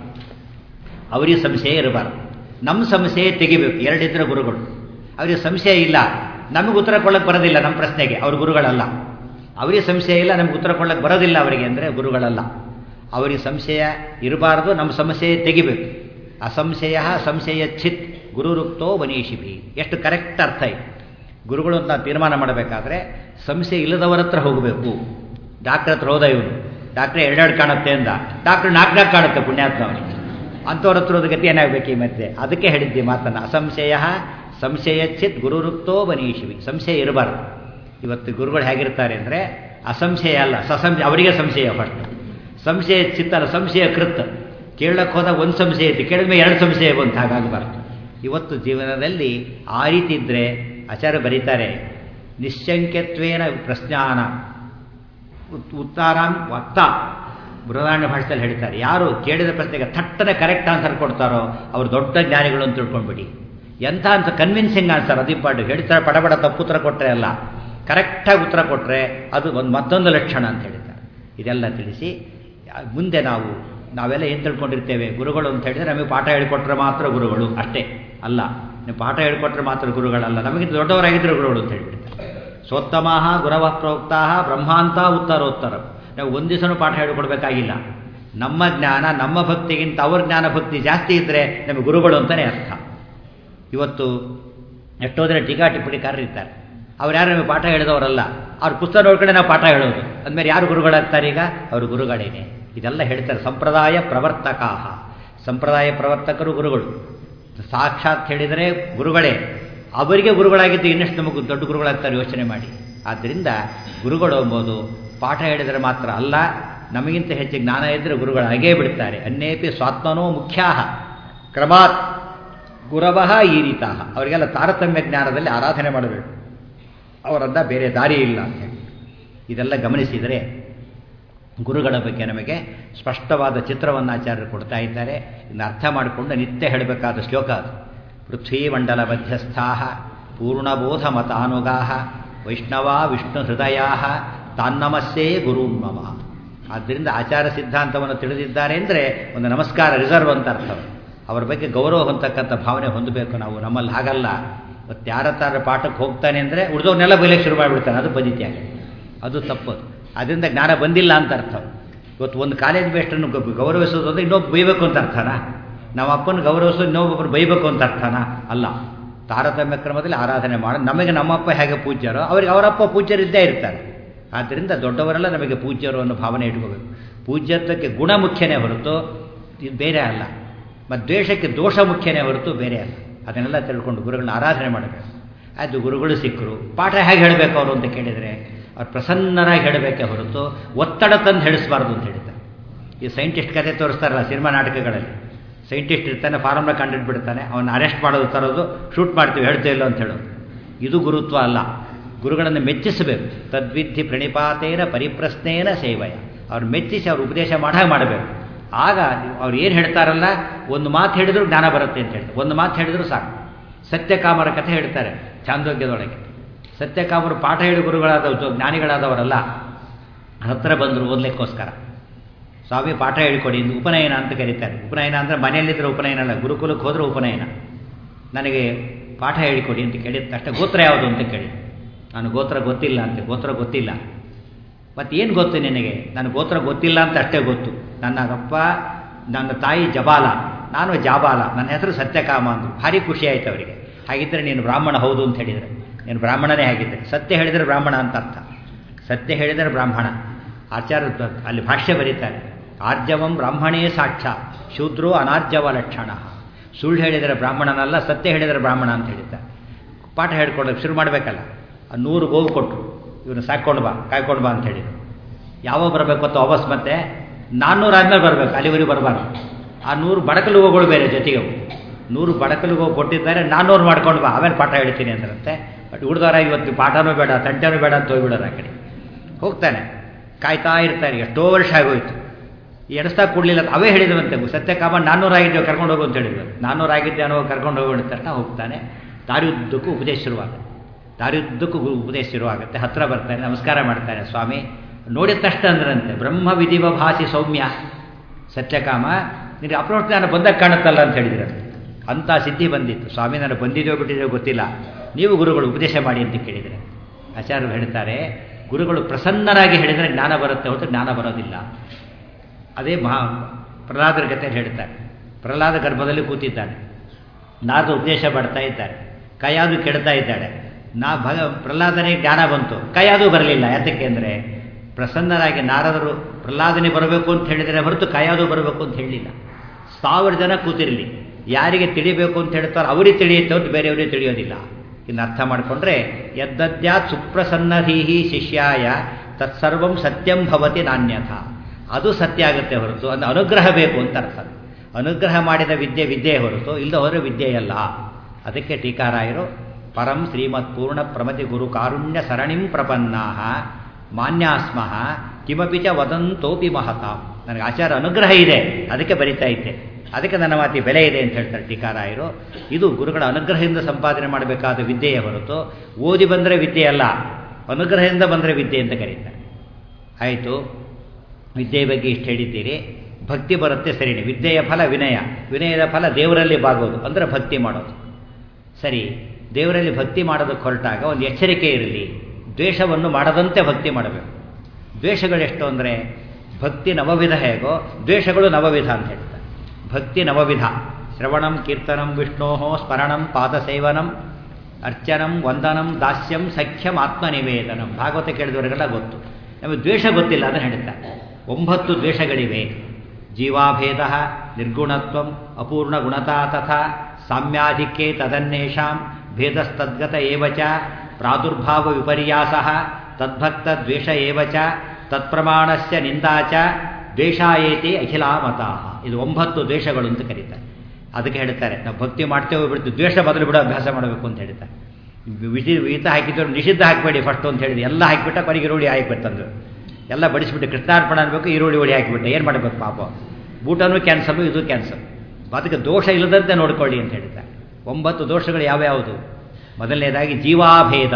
ಅವರಿಗೆ ಸಂಶಯ ಇರಬಾರ್ದು ನಮ್ಮ ಸಂಶಯ ತೆಗಿಬೇಕು ಎರಡಿದ್ರೆ ಗುರುಗಳು ಅವರಿಗೆ ಸಂಶಯ ಇಲ್ಲ ನಮಗೆ ಉತ್ತರ ಕೊಡಕ್ಕೆ ಬರೋದಿಲ್ಲ ನಮ್ಮ ಪ್ರಶ್ನೆಗೆ ಅವ್ರ ಗುರುಗಳಲ್ಲ ಅವರಿಗೆ ಸಂಶಯ ಇಲ್ಲ ನಮ್ಗೆ ಉತ್ತರ ಕೊಡಕ್ಕೆ ಬರೋದಿಲ್ಲ ಅವರಿಗೆ ಅಂದರೆ ಗುರುಗಳಲ್ಲ ಅವರಿಗೆ ಸಂಶಯ ಇರಬಾರ್ದು ನಮ್ಮ ಸಮಸ್ಯೆ ತೆಗಿಬೇಕು ಅಸಂಶಯ ಸಂಶಯ ಚಿತ್ ಗುರುರುಕ್ತೋ ವನೀಶಿಭಿ ಎಷ್ಟು ಕರೆಕ್ಟ್ ಅರ್ಥ ಇದೆ ಗುರುಗಳು ಅಂತ ತೀರ್ಮಾನ ಮಾಡಬೇಕಾದ್ರೆ ಸಂಶಯ ಇಲ್ಲದವರ ಹತ್ರ ಹೋಗಬೇಕು ಡಾಕ್ಟರ್ ಹತ್ರ ಹೋದ ಇವನು ಡಾಕ್ಟ್ರೆ ಎರಡೆರಡು ಕಾಣುತ್ತೆ ಅಂದ ಡಾಕ್ಟ್ರ್ ನಾಲ್ಕು ನಾಲ್ಕು ಕಾಣುತ್ತೆ ಪುಣ್ಯಾತ್ಮ ಅವನಿಗೆ ಅಂಥವ್ರ ಹತ್ರದ ಗತಿ ಏನಾಗಬೇಕು ಈ ಮಧ್ಯೆ ಅದಕ್ಕೆ ಹೇಳಿದ್ದೆ ಮಾತನ್ನು ಅಸಂಶಯ ಸಂಶಯ ಚಿತ್ ಗುರುರುಕ್ತೋ ವನೀಶಿವಿ ಸಂಶಯ ಇರಬಾರ್ದು ಇವತ್ತು ಗುರುಗಳು ಹೇಗಿರ್ತಾರೆ ಅಂದರೆ ಅಸಂಶಯ ಅಲ್ಲ ಸಸಂಶಯ ಅವರಿಗೆ ಸಂಶಯ ಫಸ್ಟ್ ಸಂಶಯ ಚಿತ್ತಲ್ಲ ಸಂಶಯ ಕೃತ್ ಕೇಳಕ್ಕೆ ಹೋದಾಗ ಒಂದು ಸಂಶಯ ಐತಿ ಕೇಳಿದ ಮೇಲೆ ಎರಡು ಸಂಶಯ ಬಂತು ಹಾಗಾಗಬಾರ್ದು ಇವತ್ತು ಜೀವನದಲ್ಲಿ ಆ ರೀತಿ ಇದ್ದರೆ ಆಚಾರ್ಯ ಬರೀತಾರೆ ನಿಶ್ಶಂಕ್ಯತ್ವೇನ ಪ್ರಶ್ನಾನ ಉತ್ತಾರಾಂ ವಕ್ತ ಬೃಹದಾರಣ್ಯ ಭಾಷೆಯಲ್ಲಿ ಹೇಳ್ತಾರೆ ಯಾರು ಕೇಳಿದ ಪ್ರಶ್ನೆಗೆ ಥಟ್ಟನೆ ಕರೆಕ್ಟ್ ಆನ್ಸರ್ ಕೊಡ್ತಾರೋ ಅವರು ದೊಡ್ಡ ಜ್ಞಾನಿಗಳು ಅಂತ ತಿಳ್ಕೊಂಡ್ಬಿಡಿ ಎಂಥ ಅಂತ ಕನ್ವಿನ್ಸಿಂಗ್ ಆನ್ಸರ್ ಅದು ಇಂಪಾರ್ಟೆಂಟ್ ಹೇಳ್ತಾರೆ ಪಡಬಡ ತಪ್ಪು ಉತ್ತರ ಕೊಟ್ಟರೆ ಅಲ್ಲ ಕರೆಕ್ಟಾಗಿ ಉತ್ತರ ಕೊಟ್ಟರೆ ಅದು ಒಂದು ಮತ್ತೊಂದು ಲಕ್ಷಣ ಅಂತ ಹೇಳಿದ್ದಾರೆ ಇದೆಲ್ಲ ತಿಳಿಸಿ ಮುಂದೆ ನಾವು ನಾವೆಲ್ಲ ಏನು ತಿಳ್ಕೊಂಡಿರ್ತೇವೆ ಗುರುಗಳು ಅಂತ ಹೇಳಿದರೆ ನಮಗೆ ಪಾಠ ಹೇಳಿಕೊಟ್ರೆ ಮಾತ್ರ ಗುರುಗಳು ಅಷ್ಟೇ ಅಲ್ಲ ನೀವು ಪಾಠ ಹೇಳಿಕೊಟ್ರೆ ಮಾತ್ರ ಗುರುಗಳಲ್ಲ ನಮಗಿಂತ ದೊಡ್ಡವರಾಗಿದ್ದರೆ ಗುರುಗಳು ಅಂತ ಹೇಳಿಬಿಡ್ತಾರೆ ಸೋತ್ತಮಾಹ ಗುರವ ಪ್ರೋಕ್ತಾ ಬ್ರಹ್ಮಾಂತ ಉತ್ತರೋತ್ತರ ನಾವು ಒಂದು ದಿವಸನೂ ಪಾಠ ಹೇಳಿಕೊಡ್ಬೇಕಾಗಿಲ್ಲ ನಮ್ಮ ಜ್ಞಾನ ನಮ್ಮ ಭಕ್ತಿಗಿಂತ ಅವ್ರ ಜ್ಞಾನ ಭಕ್ತಿ ಜಾಸ್ತಿ ಇದ್ದರೆ ನಮಗೆ ಗುರುಗಳು ಅಂತಲೇ ಅರ್ಥ ಇವತ್ತು ಎಷ್ಟೋ ದಿನ ಟೀಕಾ ಟಿಪ್ಪಣಿಕಾರರು ಇರ್ತಾರೆ ಅವ್ರು ಯಾರು ನಮಗೆ ಪಾಠ ಹೇಳಿದವರಲ್ಲ ಅವ್ರ ಪುಸ್ತಕ ನೋಡ್ಕೊಂಡೆ ನಾವು ಪಾಠ ಹೇಳೋದು ಅಂದಮೇಲೆ ಯಾರು ಗುರುಗಳಾಗ್ತಾರೆ ಈಗ ಅವರು ಗುರುಗಳೇನೆ ಇದೆಲ್ಲ ಹೇಳ್ತಾರೆ ಸಂಪ್ರದಾಯ ಪ್ರವರ್ತಕಾಹ ಸಂಪ್ರದಾಯ ಪ್ರವರ್ತಕರು ಗುರುಗಳು ಸಾಕ್ಷಾತ್ ಹೇಳಿದರೆ ಗುರುಗಳೇ ಅವರಿಗೆ ಗುರುಗಳಾಗಿದ್ದು ಇನ್ನಷ್ಟು ನಮಗೆ ದೊಡ್ಡ ಗುರುಗಳಾಗ್ತಾರೆ ಯೋಚನೆ ಮಾಡಿ ಆದ್ದರಿಂದ ಗುರುಗಳು ಎಂಬುದು ಪಾಠ ಹೇಳಿದರೆ ಮಾತ್ರ ಅಲ್ಲ ನಮಗಿಂತ ಹೆಚ್ಚು ಜ್ಞಾನ ಇದ್ದರೆ ಗುರುಗಳಾಗೇ ಬಿಡ್ತಾರೆ ಅನ್ಯೇಪಿ ಸ್ವಾತ್ಮನೋ ಮುಖ್ಯಾಹ ಕ್ರಮಾತ್ ಗುರವಃ ಈ ರೀತಾಹ ಅವರಿಗೆಲ್ಲ ತಾರತಮ್ಯ ಜ್ಞಾನದಲ್ಲಿ ಆರಾಧನೆ ಮಾಡಬೇಕು ಅವರನ್ನ ಬೇರೆ ದಾರಿ ಇಲ್ಲ ಅಂತ ಹೇಳಿ ಇದೆಲ್ಲ ಗಮನಿಸಿದರೆ ಗುರುಗಳ ಬಗ್ಗೆ ನಮಗೆ ಸ್ಪಷ್ಟವಾದ ಚಿತ್ರವನ್ನು ಆಚಾರ್ಯರು ಕೊಡ್ತಾ ಇದ್ದಾರೆ ಇನ್ನು ಅರ್ಥ ಮಾಡಿಕೊಂಡು ನಿತ್ಯ ಹೇಳಬೇಕಾದ ಶ್ಲೋಕ ಅದು ಪೃಥ್ವೀಮಂಡಲ ಮಧ್ಯಸ್ಥಾ ಪೂರ್ಣಬೋಧ ಮತಾನುಗಾ ವೈಷ್ಣವ ವಿಷ್ಣು ಹೃದಯ ತಾನ್ನಮಸ್ಸೇ ಗುರುನ್ಮಮ ಆದ್ದರಿಂದ ಆಚಾರ ಸಿದ್ಧಾಂತವನ್ನು ತಿಳಿದಿದ್ದಾರೆ ಅಂದರೆ ಒಂದು ನಮಸ್ಕಾರ ರಿಸರ್ವ್ ಅಂತ ಅರ್ಥ ಅವರ ಬಗ್ಗೆ ಗೌರವ ಹೊಂದತಕ್ಕಂಥ ಭಾವನೆ ಹೊಂದಬೇಕು ನಾವು ನಮ್ಮಲ್ಲಿ ಹಾಗಲ್ಲ ಇವತ್ತು ಯಾರ ತಾರ ಪಾಠಕ್ಕೆ ಹೋಗ್ತಾನೆ ಅಂದರೆ ಉಳಿದವ್ರನ್ನೆಲ್ಲ ಬೈಲಿಕ್ಕೆ ಶುರು ಮಾಡಿಬಿಡ್ತಾನೆ ಅದು ಪದ್ಧತಿ ಆಗಿ ಅದು ತಪ್ಪು ಅದರಿಂದ ಜ್ಞಾನ ಬಂದಿಲ್ಲ ಅಂತ ಅರ್ಥ ಇವತ್ತು ಒಂದು ಕಾಲೇಜ್ ಬೇಸ್ಟನ್ನು ಗೌರವಿಸೋದು ಅಂದರೆ ಇನ್ನೊಬ್ಬ ಬೈಬೇಕು ಅಂತ ಅರ್ಥನಾ ನಮ್ಮ ಅಪ್ಪನ ಗೌರವಿಸೋದು ಇನ್ನೊಬ್ಬೊಬ್ಬರು ಬೈಬೇಕು ಅಂತ ಅರ್ಥನಾ ಅಲ್ಲ ತಾರತಮ್ಯ ಕ್ರಮದಲ್ಲಿ ಆರಾಧನೆ ಮಾಡಿ ನಮಗೆ ನಮ್ಮಪ್ಪ ಹೇಗೆ ಪೂಜ್ಯರೋ ಅವರಿಗೆ ಅವರಪ್ಪ ಪೂಜ್ಯರಿದ್ದೇ ಇರ್ತಾರೆ ಆದ್ದರಿಂದ ದೊಡ್ಡವರೆಲ್ಲ ನಮಗೆ ಪೂಜ್ಯರು ಅನ್ನೋ ಭಾವನೆ ಇಟ್ಕೋಬೇಕು ಪೂಜ್ಯತ್ವಕ್ಕೆ ಗುಣ ಮುಖ್ಯನೇ ಹೊರತು ಇದು ಬೇರೆ ಅಲ್ಲ ಮತ್ತು ದ್ವೇಷಕ್ಕೆ ದೋಷ ಮುಖ್ಯನೇ ಹೊರತು ಬೇರೆ ಅಲ್ಲ ಅದನ್ನೆಲ್ಲ ತಿಳ್ಕೊಂಡು ಗುರುಗಳನ್ನ ಆರಾಧನೆ ಮಾಡಬೇಕು ಅದು ಗುರುಗಳು ಸಿಕ್ಕರು ಪಾಠ ಹೇಗೆ ಹೇಳಬೇಕು ಅವರು ಅಂತ ಕೇಳಿದರೆ ಅವ್ರು ಪ್ರಸನ್ನರಾಗಿ ಹೇಳಬೇಕೆ ಹೊರತು ಒತ್ತಡ ತಂದು ಹೇಳಿಸ್ಬಾರ್ದು ಅಂತ ಹೇಳಿದ್ದಾರೆ ಈ ಸೈಂಟಿಸ್ಟ್ ಕತೆ ತೋರಿಸ್ತಾರಲ್ಲ ಸಿನಿಮಾ ನಾಟಕಗಳಲ್ಲಿ ಸೈಂಟಿಸ್ಟ್ ಇರ್ತಾನೆ ಫಾರ್ಮ್ನ ಕಂಡಿಡ್ಬಿಡ್ತಾನೆ ಅವನ್ನ ಅರೆಸ್ಟ್ ಮಾಡೋದು ತರೋದು ಶೂಟ್ ಮಾಡ್ತೀವಿ ಹೇಳ್ತೇ ಇಲ್ಲ ಅಂತ ಹೇಳೋದು ಇದು ಗುರುತ್ವ ಅಲ್ಲ ಗುರುಗಳನ್ನು ಮೆಚ್ಚಿಸಬೇಕು ತದ್ವಿಧಿ ಪ್ರಣಿಪಾತೇನ ಪರಿಪ್ರಶ್ನೇನ ಸೇವಯ ಅವ್ರು ಮೆಚ್ಚಿಸಿ ಅವ್ರು ಉಪದೇಶ ಮಾಡಾಗ ಮಾಡಬೇಕು ಆಗ ಅವ್ರು ಏನು ಹೇಳ್ತಾರಲ್ಲ ಒಂದು ಮಾತು ಹೇಳಿದ್ರು ಜ್ಞಾನ ಬರುತ್ತೆ ಅಂತ ಹೇಳ್ತಾರೆ ಒಂದು ಮಾತು ಹೇಳಿದ್ರು ಸಾಕು ಸತ್ಯಕಾಮರ ಕಥೆ ಹೇಳ್ತಾರೆ ಚಾಂದೋಗ್ಯದೊಳಗೆ ಸತ್ಯಕಾಮರು ಪಾಠ ಹೇಳಿ ಗುರುಗಳಾದವರು ಜ್ಞಾನಿಗಳಾದವರಲ್ಲ ಹತ್ತಿರ ಬಂದರು ಓದಲಿಕ್ಕೋಸ್ಕರ ಸ್ವಾಮಿ ಪಾಠ ಹೇಳಿಕೊಡಿ ಇಂದು ಉಪನಯನ ಅಂತ ಕರೀತಾರೆ ಉಪನಯನ ಅಂದರೆ ಮನೆಯಲ್ಲಿದ್ದರೆ ಉಪನಯನ ಅಲ್ಲ ಗುರುಕುಲಕ್ಕೆ ಹೋದರೆ ಉಪನಯನ ನನಗೆ ಪಾಠ ಹೇಳಿಕೊಡಿ ಅಂತ ಕೇಳಿದ ತಕ್ಷಣ ಗೋತ್ರ ಯಾವುದು ಅಂತ ಕೇಳಿ ನಾನು ಗೋತ್ರ ಗೊತ್ತಿಲ್ಲ ಅಂತ ಗೋತ್ರ ಗೊತ್ತಿಲ್ಲ ಮತ್ತು ಏನು ಗೊತ್ತು ನಿನಗೆ ನನ್ನ ಗೋತ್ರ ಗೊತ್ತಿಲ್ಲ ಅಂತ ಅಷ್ಟೇ ಗೊತ್ತು ನನ್ನ ಅಪ್ಪ ನನ್ನ ತಾಯಿ ಜಬಾಲ ನಾನು ಜಾಬಾಲ ನನ್ನ ಹೆಸರು ಸತ್ಯಕಾಮ ಅಂದರು ಭಾರಿ ಖುಷಿ ಆಯಿತು ಅವರಿಗೆ ಹಾಗಿದ್ದರೆ ನೀನು ಬ್ರಾಹ್ಮಣ ಹೌದು ಅಂತ ಹೇಳಿದರೆ ನೀನು ಬ್ರಾಹ್ಮಣನೇ ಆಗಿದ್ದರೆ ಸತ್ಯ ಹೇಳಿದರೆ ಬ್ರಾಹ್ಮಣ ಅಂತ ಅರ್ಥ ಸತ್ಯ ಹೇಳಿದರೆ ಬ್ರಾಹ್ಮಣ ಆಚಾರ್ಯ ಅಲ್ಲಿ ಭಾಷ್ಯ ಬರೀತಾರೆ ಆರ್ಜವಂ ಬ್ರಾಹ್ಮಣೇ ಸಾಕ್ಷಾ ಶೂದ್ರೋ ಅನಾರ್ಜವ ಲಕ್ಷಣ ಸುಳ್ಳು ಹೇಳಿದರೆ ಬ್ರಾಹ್ಮಣನಲ್ಲ ಸತ್ಯ ಹೇಳಿದರೆ ಬ್ರಾಹ್ಮಣ ಅಂತ ಹೇಳಿದ್ದಾರೆ ಪಾಠ ಹೇಳ್ಕೊಡೋಕೆ ಶುರು ಮಾಡಬೇಕಲ್ಲ ಆ ನೂರು ಗೋವು ಕೊಟ್ಟರು ಇವನು ಸಾಕ್ಕೊಂಡು ಬಾ ಕಾಯ್ಕೊಂಡು ಬಾ ಅಂತ ಹೇಳಿದ್ರು ಯಾವ ಬರಬೇಕು ಅಂತ ವಾಪಸ್ ಮತ್ತೆ ನಾನ್ನೂರು ಆದಮೇಲೆ ಬರಬೇಕು ಅಲ್ಲಿವರೆಗೂ ಬರಬಾರ್ದು ಆ ನೂರು ಬಡಕಲು ಗೋಗಳು ಬೇರೆ ಜೊತೆಗೆ ನೂರು ಬಡಕಲು ಗೋವು ಕೊಟ್ಟಿದ್ದಾರೆ ನಾನ್ನೂರು ಮಾಡ್ಕೊಂಡು ಬಾ ಆಮೇಲೆ ಪಾಠ ಹೇಳ್ತೀನಿ ಅಂದ್ರಂತೆ ಬಟ್ ಹುಡ್ದವರ ಇವತ್ತು ಪಾಠನೂ ಬೇಡ ತಂಟನೂ ಬೇಡ ಅಂತ ಹೋಗ್ಬಿಡೋರು ಆ ಕಡೆ ಹೋಗ್ತಾನೆ ಕಾಯ್ತಾ ಇರ್ತಾರೆ ಎಷ್ಟೋ ವರ್ಷ ಆಗೋಯ್ತು ಎಣಿಸ್ತಾ ಕೊಡಲಿಲ್ಲ ಅವೇ ಹೇಳಿದ್ರಂತೆ ಸತ್ಯಕಾಮ ನಾನ್ನೂರು ಆಗಿದ್ದೇವೆ ಕರ್ಕೊಂಡು ಹೋಗು ಅಂತ ಹೇಳಿದ್ರು ನಾನ್ನೂರು ಆಗಿದ್ದೆ ಅನ್ನೋ ಕರ್ಕೊಂಡು ಹೋಗೋಣ ತಕ್ಷಣ ಹೋಗ್ತಾನೆ ದಾರಿಯುದ್ದಕ್ಕೂ ಉಪದೇಶ ಶುರುವಾಗುತ್ತೆ ದಾರಿಯುದ್ದಕ್ಕೂ ಉಪದೇಶ ಶುರುವಾಗುತ್ತೆ ಹತ್ರ ಬರ್ತಾನೆ ನಮಸ್ಕಾರ ಮಾಡ್ತಾನೆ ಸ್ವಾಮಿ ನೋಡಿದ ತಕ್ಷಣ ಅಂದ್ರಂತೆ ಬ್ರಹ್ಮ ವಿಧಿವ ಭಾಸಿ ಸೌಮ್ಯ ಸತ್ಯಕಾಮ ನಿನಗೆ ಅಪ್ರೋಚ್ ನಾನು ಬಂದಾಗ ಕಾಣುತ್ತಲ್ಲ ಅಂತ ಹೇಳಿದ್ರು ಅಂಥ ಸಿದ್ಧಿ ಬಂದಿತ್ತು ಸ್ವಾಮಿ ನಾನು ಬಂದಿದೆಯೋ ಬಿಟ್ಟಿದೆಯೋ ಗೊತ್ತಿಲ್ಲ ನೀವು ಗುರುಗಳು ಉಪದೇಶ ಮಾಡಿ ಅಂತ ಕೇಳಿದರೆ ಆಚಾರ್ಯರು ಹೇಳ್ತಾರೆ ಗುರುಗಳು ಪ್ರಸನ್ನರಾಗಿ ಹೇಳಿದರೆ ಜ್ಞಾನ ಬರುತ್ತೆ ಹೊರತು ಜ್ಞಾನ ಬರೋದಿಲ್ಲ ಅದೇ ಮಹಾ ಪ್ರಹ್ಲಾದರ ಗತೆ ಹೇಳ್ತಾರೆ ಪ್ರಹ್ಲಾದ ಗರ್ಭದಲ್ಲಿ ಕೂತಿದ್ದಾನೆ ನಾರದ ಉಪದೇಶ ಮಾಡ್ತಾ ಇದ್ದಾರೆ ಕೈಯಾದು ಕೆಡ್ತಾ ಇದ್ದಾಳೆ ನಾ ಭಗ ಪ್ರಹ್ಲಾದನಿಗೆ ಜ್ಞಾನ ಬಂತು ಕೈಯಾದು ಬರಲಿಲ್ಲ ಯಾತಕ್ಕೆ ಅಂದರೆ ಪ್ರಸನ್ನರಾಗಿ ನಾರದರು ಪ್ರಹ್ಲಾದನೆ ಬರಬೇಕು ಅಂತ ಹೇಳಿದರೆ ಹೊರತು ಕೈಯಾದು ಬರಬೇಕು ಅಂತ ಹೇಳಲಿಲ್ಲ ಸಾವಿರ ಜನ ಕೂತಿರಲಿ ಯಾರಿಗೆ ತಿಳಿಬೇಕು ಅಂತ ಹೇಳ್ತಾರೋ ಅವರಿಗೆ ತಿಳಿಯುತ್ತೆ ಹೊರತು ಬೇರೆಯವರಿಗೆ ತಿಳಿಯೋದಿಲ್ಲ ಇನ್ನು ಅರ್ಥ ಮಾಡಿಕೊಂಡ್ರೆ ಯದ್ದದ್ಯಾತ್ ಸುಪ್ರಸನ್ನಧೀಹಿ ಶಿಷ್ಯಾಯ ತತ್ಸರ್ವಂ ಸತ್ಯಂ ಭವತಿ ನಾಣ್ಯಥ ಅದು ಸತ್ಯ ಆಗುತ್ತೆ ಹೊರತು ಅದು ಅನುಗ್ರಹ ಬೇಕು ಅಂತ ಅರ್ಥ ಅನುಗ್ರಹ ಮಾಡಿದ ವಿದ್ಯೆ ವಿದ್ಯೆ ಹೊರತು ಇಲ್ಲದ ಹೋದರೆ ವಿದ್ಯೆಯಲ್ಲ ಅದಕ್ಕೆ ಟೀಕಾರಾಯರು ಪರಂ ಶ್ರೀಮತ್ ಪೂರ್ಣ ಪ್ರಮತಿ ಗುರು ಕಾರುಣ್ಯ ಸರಣಿಂ ಪ್ರಪನ್ನಾ ಮಾನ್ಯಾಸ್ಮಃ ಕಿಮಪಿ ಚ ವದಂತೋಪಿ ಮಹತ ನನಗೆ ಆಚಾರ ಅನುಗ್ರಹ ಇದೆ ಅದಕ್ಕೆ ಬರಿತಾ ಇದ್ದೆ ಅದಕ್ಕೆ ನನ್ನ ಮಾತಿ ಬೆಲೆ ಇದೆ ಅಂತ ಹೇಳ್ತಾರೆ ಟೀಕಾರಾಯರು ಇದು ಗುರುಗಳ ಅನುಗ್ರಹದಿಂದ ಸಂಪಾದನೆ ಮಾಡಬೇಕಾದ ವಿದ್ಯೆಯೇ ಹೊರತು ಓದಿ ಬಂದರೆ ವಿದ್ಯೆ ಅಲ್ಲ ಅನುಗ್ರಹದಿಂದ ಬಂದರೆ ವಿದ್ಯೆ ಅಂತ ಕರೀತಾರೆ ಆಯಿತು ವಿದ್ಯೆಯ ಬಗ್ಗೆ ಇಷ್ಟು ಹೇಳಿದ್ದೀರಿ ಭಕ್ತಿ ಬರುತ್ತೆ ಸರಿನೇ ವಿದ್ಯೆಯ ಫಲ ವಿನಯ ವಿನಯದ ಫಲ ದೇವರಲ್ಲಿ ಬಾಗೋದು ಅಂದರೆ ಭಕ್ತಿ ಮಾಡೋದು ಸರಿ ದೇವರಲ್ಲಿ ಭಕ್ತಿ ಮಾಡೋದಕ್ಕೆ ಹೊರಟಾಗ ಒಂದು ಎಚ್ಚರಿಕೆ ಇರಲಿ ದ್ವೇಷವನ್ನು ಮಾಡದಂತೆ ಭಕ್ತಿ ಮಾಡಬೇಕು ದ್ವೇಷಗಳೆಷ್ಟು ಅಂದರೆ ಭಕ್ತಿ ನವವಿಧ ಹೇಗೋ ದ್ವೇಷಗಳು ನವವಿಧ ಅಂತ ಹೇಳ್ತಾರೆ ಭಕ್ತಿ ನವವಿಧ ಶ್ರವಣಂ ಕೀರ್ತನಂ ವಿಷ್ಣೋ ಸ್ಮರಣಂ ಪಾದಸೇವನಂ ಅರ್ಚನಂ ವಂದನಂ ದಾಸ್ಯಂ ಸಖ್ಯಂ ಆತ್ಮನಿವೇದನಂ ಭಾಗವತ ಕೇಳಿದವರಿಗೆಲ್ಲ ಗೊತ್ತು ನಮಗೆ ದ್ವೇಷ ಗೊತ್ತಿಲ್ಲ ಅದನ್ನು ಹೇಳ್ತಾರೆ ಒಂಬತ್ತು ದ್ವೇಷಗಳಿವೆ ಜೀವಾಭೇದ ನಿರ್ಗುಣತ್ವ ಅಪೂರ್ಣ ಗುಣತಾ ತಥಾ ಸಾಮ್ಯಾಧಿಕ್ಯೆ ತದನ್ನೇಷಾಂ ಭೇದಸ್ತದ್ಗತ ಏವಚ ಪ್ರಾದುರ್ಭಾವ ವಿಪರ್ಯಾಸ ತದ್ಭಕ್ತ ದ್ವೇಷ ಏವಚ ತತ್ಪ್ರಮಾಣಸ್ಯ ನಿಂದಾಚ ದ್ವೇಷಾಯೇತಿ ಅಖಿಲಾಮತ ಇದು ಒಂಬತ್ತು ದ್ವೇಷಗಳು ಅಂತ ಕರೀತಾರೆ ಅದಕ್ಕೆ ಹೇಳ್ತಾರೆ ನಾವು ಭಕ್ತಿ ಮಾಡ್ತೇವೆ ಬಿಡ್ತೀವಿ ದ್ವೇಷ ಬದಲು ಬಿಡೋ ಅಭ್ಯಾಸ ಮಾಡಬೇಕು ಅಂತ ಹೇಳ್ತಾರೆ ವಿಧಿ ಈತ ಹಾಕಿದ್ರು ನಿಷಿದ್ಧ ಹಾಕಬೇಡಿ ಫಸ್ಟ್ ಅಂತ ಹೇಳಿದ್ರು ಎಲ್ಲ ಹಾಕಿಬಿಟ್ಟ ಕೊನೆಗೆ ಈರುಳ್ಳಿ ಹಾಕಿಬಿಟ್ಟಂದ್ರು ಎಲ್ಲ ಬಡಿಸ್ಬಿಟ್ಟು ಕೃಷ್ಣಾರ್ಪಣ ಅನ್ಬೇಕು ಈರುಳ್ಳಿ ಹುಳಿ ಹಾಕಿಬಿಟ್ಟೆ ಏನು ಮಾಡಬೇಕು ಪಾಪ ಊಟನೂ ಕ್ಯಾನ್ಸಲು ಇದು ಕ್ಯಾನ್ಸಲ್ ಅದಕ್ಕೆ ದೋಷ ಇಲ್ಲದಂತೆ ನೋಡ್ಕೊಳ್ಳಿ ಅಂತ ಹೇಳ್ತಾರೆ ಒಂಬತ್ತು ದೋಷಗಳು ಯಾವ್ಯಾವುದು ಮೊದಲನೇದಾಗಿ ಜೀವಾಭೇದ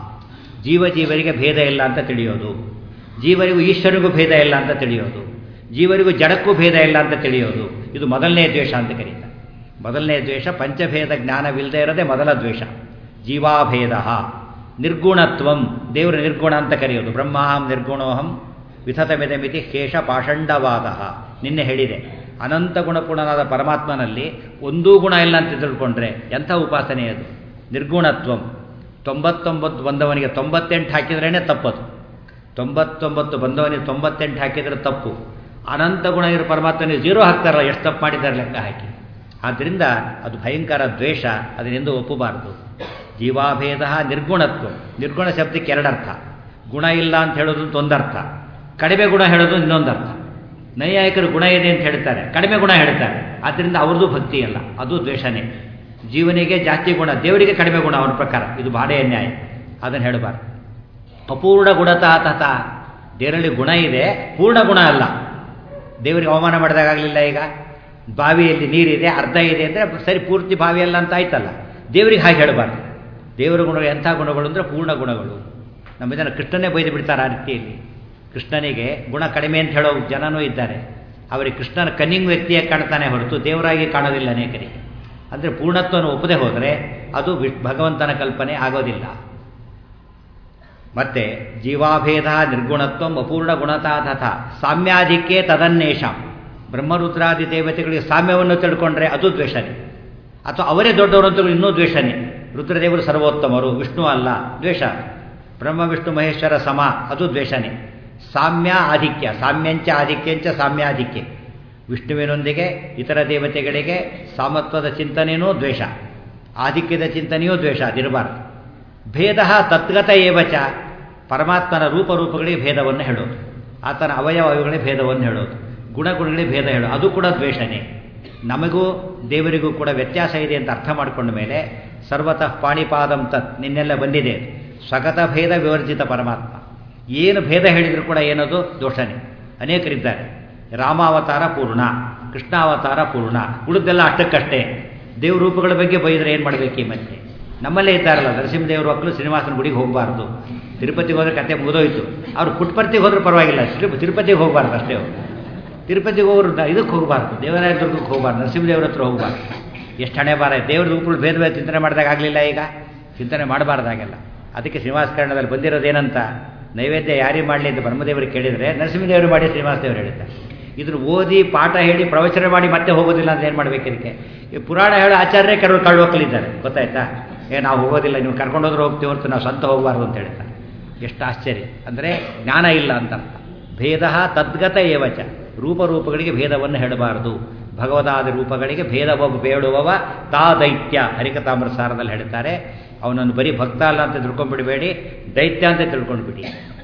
ಜೀವ ಜೀವರಿಗೆ ಭೇದ ಇಲ್ಲ ಅಂತ ತಿಳಿಯೋದು ಜೀವರಿಗೂ ಈಶ್ವರಿಗೂ ಭೇದ ಇಲ್ಲ ಅಂತ ತಿಳಿಯೋದು ಜೀವರಿಗೂ ಜಡಕ್ಕೂ ಭೇದ ಇಲ್ಲ ಅಂತ ತಿಳಿಯೋದು ಇದು ಮೊದಲನೇ ದ್ವೇಷ ಅಂತ ಕರೀತಾರೆ ಮೊದಲನೇ ದ್ವೇಷ ಪಂಚಭೇದ ಜ್ಞಾನವಿಲ್ಲದೆ ಇರೋದೇ ಮೊದಲ ದ್ವೇಷ ಜೀವಾಭೇದ ನಿರ್ಗುಣತ್ವಂ ದೇವರು ನಿರ್ಗುಣ ಅಂತ ಕರೆಯೋದು ಬ್ರಹ್ಮಾಹಂ ನಿರ್ಗುಣೋಹಂ ವಿಥತಮಿದ ಮಿತಿ ಕೇಶ ಪಾಷಂಡವಾದ ನಿನ್ನೆ ಹೇಳಿದೆ ಅನಂತ ಗುಣಪೂರ್ಣನಾದ ಪರಮಾತ್ಮನಲ್ಲಿ ಒಂದೂ ಗುಣ ಇಲ್ಲ ಅಂತ ತಿಳ್ಕೊಂಡ್ರೆ ಎಂಥ ಉಪಾಸನೆ ಅದು ನಿರ್ಗುಣತ್ವಂ ತೊಂಬತ್ತೊಂಬತ್ತು ಬಂದವನಿಗೆ ತೊಂಬತ್ತೆಂಟು ಹಾಕಿದ್ರೇ ತಪ್ಪದು ತೊಂಬತ್ತೊಂಬತ್ತು ಬಂದವನಿಗೆ ತೊಂಬತ್ತೆಂಟು ಹಾಕಿದರೆ ತಪ್ಪು ಅನಂತ ಗುಣ ಇರೋ ಪರಮಾತ್ಮನಿಗೆ ಜೀರೋ ಹಾಕ್ತಾರಲ್ಲ ಎಷ್ಟು ತಪ್ಪು ಮಾಡಿದ್ದಾರೆ ಲೆಕ್ಕ ಹಾಕಿ ಆದ್ದರಿಂದ ಅದು ಭಯಂಕರ ದ್ವೇಷ ಅದನ್ನೆಂದು ಒಪ್ಪಬಾರದು ಜೀವಾಭೇದ ನಿರ್ಗುಣತ್ವ ನಿರ್ಗುಣ ಶಬ್ದಕ್ಕೆ ಎರಡರ್ಥ ಗುಣ ಇಲ್ಲ ಅಂತ ಹೇಳೋದು ಅಂತ ಒಂದರ್ಥ ಕಡಿಮೆ ಗುಣ ಹೇಳೋದು ಇನ್ನೊಂದರ್ಥ ನೈಯಾಯಿಕರು ಗುಣ ಇದೆ ಅಂತ ಹೇಳ್ತಾರೆ ಕಡಿಮೆ ಗುಣ ಹೇಳ್ತಾರೆ ಆದ್ದರಿಂದ ಅವ್ರದ್ದು ಭಕ್ತಿ ಅಲ್ಲ ಅದು ದ್ವೇಷನೇ ಜೀವನಿಗೆ ಜಾಸ್ತಿ ಗುಣ ದೇವರಿಗೆ ಕಡಿಮೆ ಗುಣ ಅವನ ಪ್ರಕಾರ ಇದು ಭಾಳ ಅನ್ಯಾಯ ಅದನ್ನು ಹೇಳಬಾರ್ದು ಅಪೂರ್ಣ ಗುಣತಾ ತಥ ದೇವರಲ್ಲಿ ಗುಣ ಇದೆ ಪೂರ್ಣ ಗುಣ ಅಲ್ಲ ದೇವರಿಗೆ ಅವಮಾನ ಮಾಡಿದಾಗಲಿಲ್ಲ ಈಗ ಬಾವಿಯಲ್ಲಿ ನೀರಿದೆ ಅರ್ಧ ಇದೆ ಅಂದರೆ ಸರಿ ಪೂರ್ತಿ ಬಾವಿ ಅಲ್ಲ ಅಂತ ಆಯ್ತಲ್ಲ ದೇವರಿಗೆ ಹಾಗೆ ಹೇಳಬಾರ್ದು ದೇವರ ಗುಣಗಳು ಎಂಥ ಗುಣಗಳು ಅಂದರೆ ಪೂರ್ಣ ಗುಣಗಳು ನಮ್ಮ ಜನ ಕೃಷ್ಣನೇ ಬೈದು ಬಿಡ್ತಾರೆ ಆ ರೀತಿಯಲ್ಲಿ ಕೃಷ್ಣನಿಗೆ ಗುಣ ಕಡಿಮೆ ಅಂತ ಹೇಳೋ ಜನನೂ ಇದ್ದಾರೆ ಅವರಿಗೆ ಕೃಷ್ಣನ ಕನ್ನಿಂಗ್ ವ್ಯಕ್ತಿಯಾಗಿ ಕಾಣ್ತಾನೆ ಹೊರತು ದೇವರಾಗಿ ಕಾಣೋದಿಲ್ಲ ಅನೇಕರಿಗೆ ಅಂದರೆ ಪೂರ್ಣತ್ವವನ್ನು ಒಪ್ಪದೆ ಹೋದರೆ ಅದು ಭಗವಂತನ ಕಲ್ಪನೆ ಆಗೋದಿಲ್ಲ ಮತ್ತೆ ಜೀವಾಭೇದ ನಿರ್ಗುಣತ್ವ ಅಪೂರ್ಣ ಗುಣತಾ ತಥ ಸಾಮ್ಯಾಧಿಕ್ಯೆ ತದನ್ನೇಷಾಂ ಬ್ರಹ್ಮರುದ್ರಾದಿ ದೇವತೆಗಳಿಗೆ ಸಾಮ್ಯವನ್ನು ತಿಳ್ಕೊಂಡ್ರೆ ಅದು ದ್ವೇಷನೇ ಅಥವಾ ಅವರೇ ದೊಡ್ಡವರು ಅಂತ ಇನ್ನೂ ದ್ವೇಷನೇ ರುದ್ರದೇವರು ಸರ್ವೋತ್ತಮರು ವಿಷ್ಣು ಅಲ್ಲ ದ್ವೇಷ ಬ್ರಹ್ಮ ವಿಷ್ಣು ಮಹೇಶ್ವರ ಸಮ ಅದು ದ್ವೇಷನೇ ಸಾಮ್ಯ ಆಧಿಕ್ಯ ಸಾಮ್ಯಂಚ ಆಧಿಕ್ಯಂಚ ಸಾಮ್ಯಾಧಿಕ್ಯ ವಿಷ್ಣುವಿನೊಂದಿಗೆ ಇತರ ದೇವತೆಗಳಿಗೆ ಸಾಮತ್ವದ ಚಿಂತನೆಯೂ ದ್ವೇಷ ಆಧಿಕ್ಯದ ಚಿಂತನೆಯೂ ದ್ವೇಷ ಅದಿರಬಾರ್ದು ಭೇದ ತದ್ಗತ ಏವಚ ಪರಮಾತ್ಮನ ರೂಪರೂಪಗಳಿಗೆ ಭೇದವನ್ನು ಹೇಳೋದು ಆತನ ಅವಯವ ಅವಯವಗಳಿಗೆ ಭೇದವನ್ನು ಹೇಳೋದು ಗುಣಗುಣಗಳಿಗೆ ಭೇದ ಹೇಳೋದು ಅದು ಕೂಡ ದ್ವೇಷನೇ ನಮಗೂ ದೇವರಿಗೂ ಕೂಡ ವ್ಯತ್ಯಾಸ ಇದೆ ಅಂತ ಅರ್ಥ ಮಾಡಿಕೊಂಡ ಮೇಲೆ ಸರ್ವತಃ ಪಾಣಿಪಾದಂ ತತ್ ನಿನ್ನೆಲ್ಲ ಬಂದಿದೆ ಸ್ವಗತ ಭೇದ ವಿವರ್ಜಿತ ಪರಮಾತ್ಮ ಏನು ಭೇದ ಹೇಳಿದರೂ ಕೂಡ ಏನದು ದೋಷನೇ ಅನೇಕರಿದ್ದಾರೆ ರಾಮಾವತಾರ ಪೂರ್ಣ ಕೃಷ್ಣಾವತಾರ ಪೂರ್ಣ ಉಳಿದೆಲ್ಲ ಅಷ್ಟಕ್ಕಷ್ಟೇ ದೇವ್ರ ರೂಪಗಳ ಬಗ್ಗೆ ಬೈದರೆ ಏನು ಮಾಡಬೇಕು ಈ ಮತ್ತೆ ನಮ್ಮಲ್ಲೇ ಇದ್ದಾರಲ್ಲ ನರಸಿಂಹದೇವ್ರ ಮಕ್ಕಳು ಶ್ರೀನಿವಾಸನ ಗುಡಿಗೆ ಹೋಗಬಾರ್ದು ತಿರುಪತಿಗೆ ಹೋದರೆ ಕತೆ ಮುಗಿದೋಯ್ತು ಅವ್ರು ಪುಟ್ಪರ್ತಿಗೆ ಹೋದ್ರೆ ಪರವಾಗಿಲ್ಲ ತಿರುಪತಿಗೆ ಹೋಗಬಾರ್ದು ಅಷ್ಟೇ ಅವರು ತಿರುಪತಿಗೆ ಹೋಗೋರು ಇದಕ್ಕೆ ಹೋಗಬಾರ್ದು ದೇವರಾಯ ದುರ್ಗಕ್ಕೆ ಹೋಗಬಾರ್ದು ನರಸಿಂಹದೇವ್ರ ಹತ್ರ ಹೋಗಬಾರ್ದು ಎಷ್ಟು ಹಣೆ ಬಾರ ದೇವ್ರ ರೂಪಗಳು ಭೇದ ಭೇದ ಚಿಂತನೆ ಮಾಡಿದಾಗ ಆಗಲಿಲ್ಲ ಈಗ ಚಿಂತನೆ ಮಾಡಬಾರ್ದಾಗೆಲ್ಲ ಅದಕ್ಕೆ ಶ್ರೀನಿವಾಸಕರಣದಲ್ಲಿ ಬಂದಿರೋದೇನಂತ ನೈವೇದ್ಯ ಯಾರಿಗೆ ಮಾಡಲಿ ಅಂತ ಬ್ರಹ್ಮದೇವರಿಗೆ ಕೇಳಿದರೆ ನರಸಿಂಹದೇವರು ಮಾಡಿ ಶ್ರೀನಿವಾಸದೇವರು ಹೇಳಿದ್ದಾರೆ ಇದನ್ನು ಓದಿ ಪಾಠ ಹೇಳಿ ಪ್ರವಚನ ಮಾಡಿ ಮತ್ತೆ ಹೋಗೋದಿಲ್ಲ ಅಂತ ಏನು ಮಾಡಬೇಕು ಇದಕ್ಕೆ ಈ ಪುರಾಣ ಹೇಳೋ ಆಚಾರ್ಯ ಕೆಲವರು ಕಳ್ಳು ಹೋಗ್ಲಿದ್ದಾರೆ ಗೊತ್ತಾಯ್ತಾ ಏ ನಾವು ಹೋಗೋದಿಲ್ಲ ನೀವು ಕರ್ಕೊಂಡೋದ್ರೆ ಹೋಗ್ತೀವಿ ಹೊರತು ನಾವು ಸ್ವಂತ ಹೋಗಬಾರ್ದು ಅಂತ ಹೇಳ್ತಾರೆ ಎಷ್ಟು ಆಶ್ಚರ್ಯ ಅಂದರೆ ಜ್ಞಾನ ಇಲ್ಲ ಅಂತ ಅರ್ಥ ಭೇದ ತದ್ಗತ ಏವಚ ರೂಪರೂಪಗಳಿಗೆ ಭೇದವನ್ನು ಹೇಳಬಾರದು ಭಗವದಾದ ರೂಪಗಳಿಗೆ ಭೇದವ ಬೇಡುವವ ತಾ ದೈತ್ಯ ಹರಿಕತಾಮ್ರ ಸಾರದಲ್ಲಿ ಹೇಳ್ತಾರೆ ಅವನನ್ನು ಬರೀ ಭಕ್ತ ಅಲ್ಲ ಅಂತ ತಿಳ್ಕೊಂಡ್ಬಿಡಬೇಡಿ ದೈತ್ಯ ಅಂತ ತಿಳ್ಕೊಂಡ್ಬಿಡಿ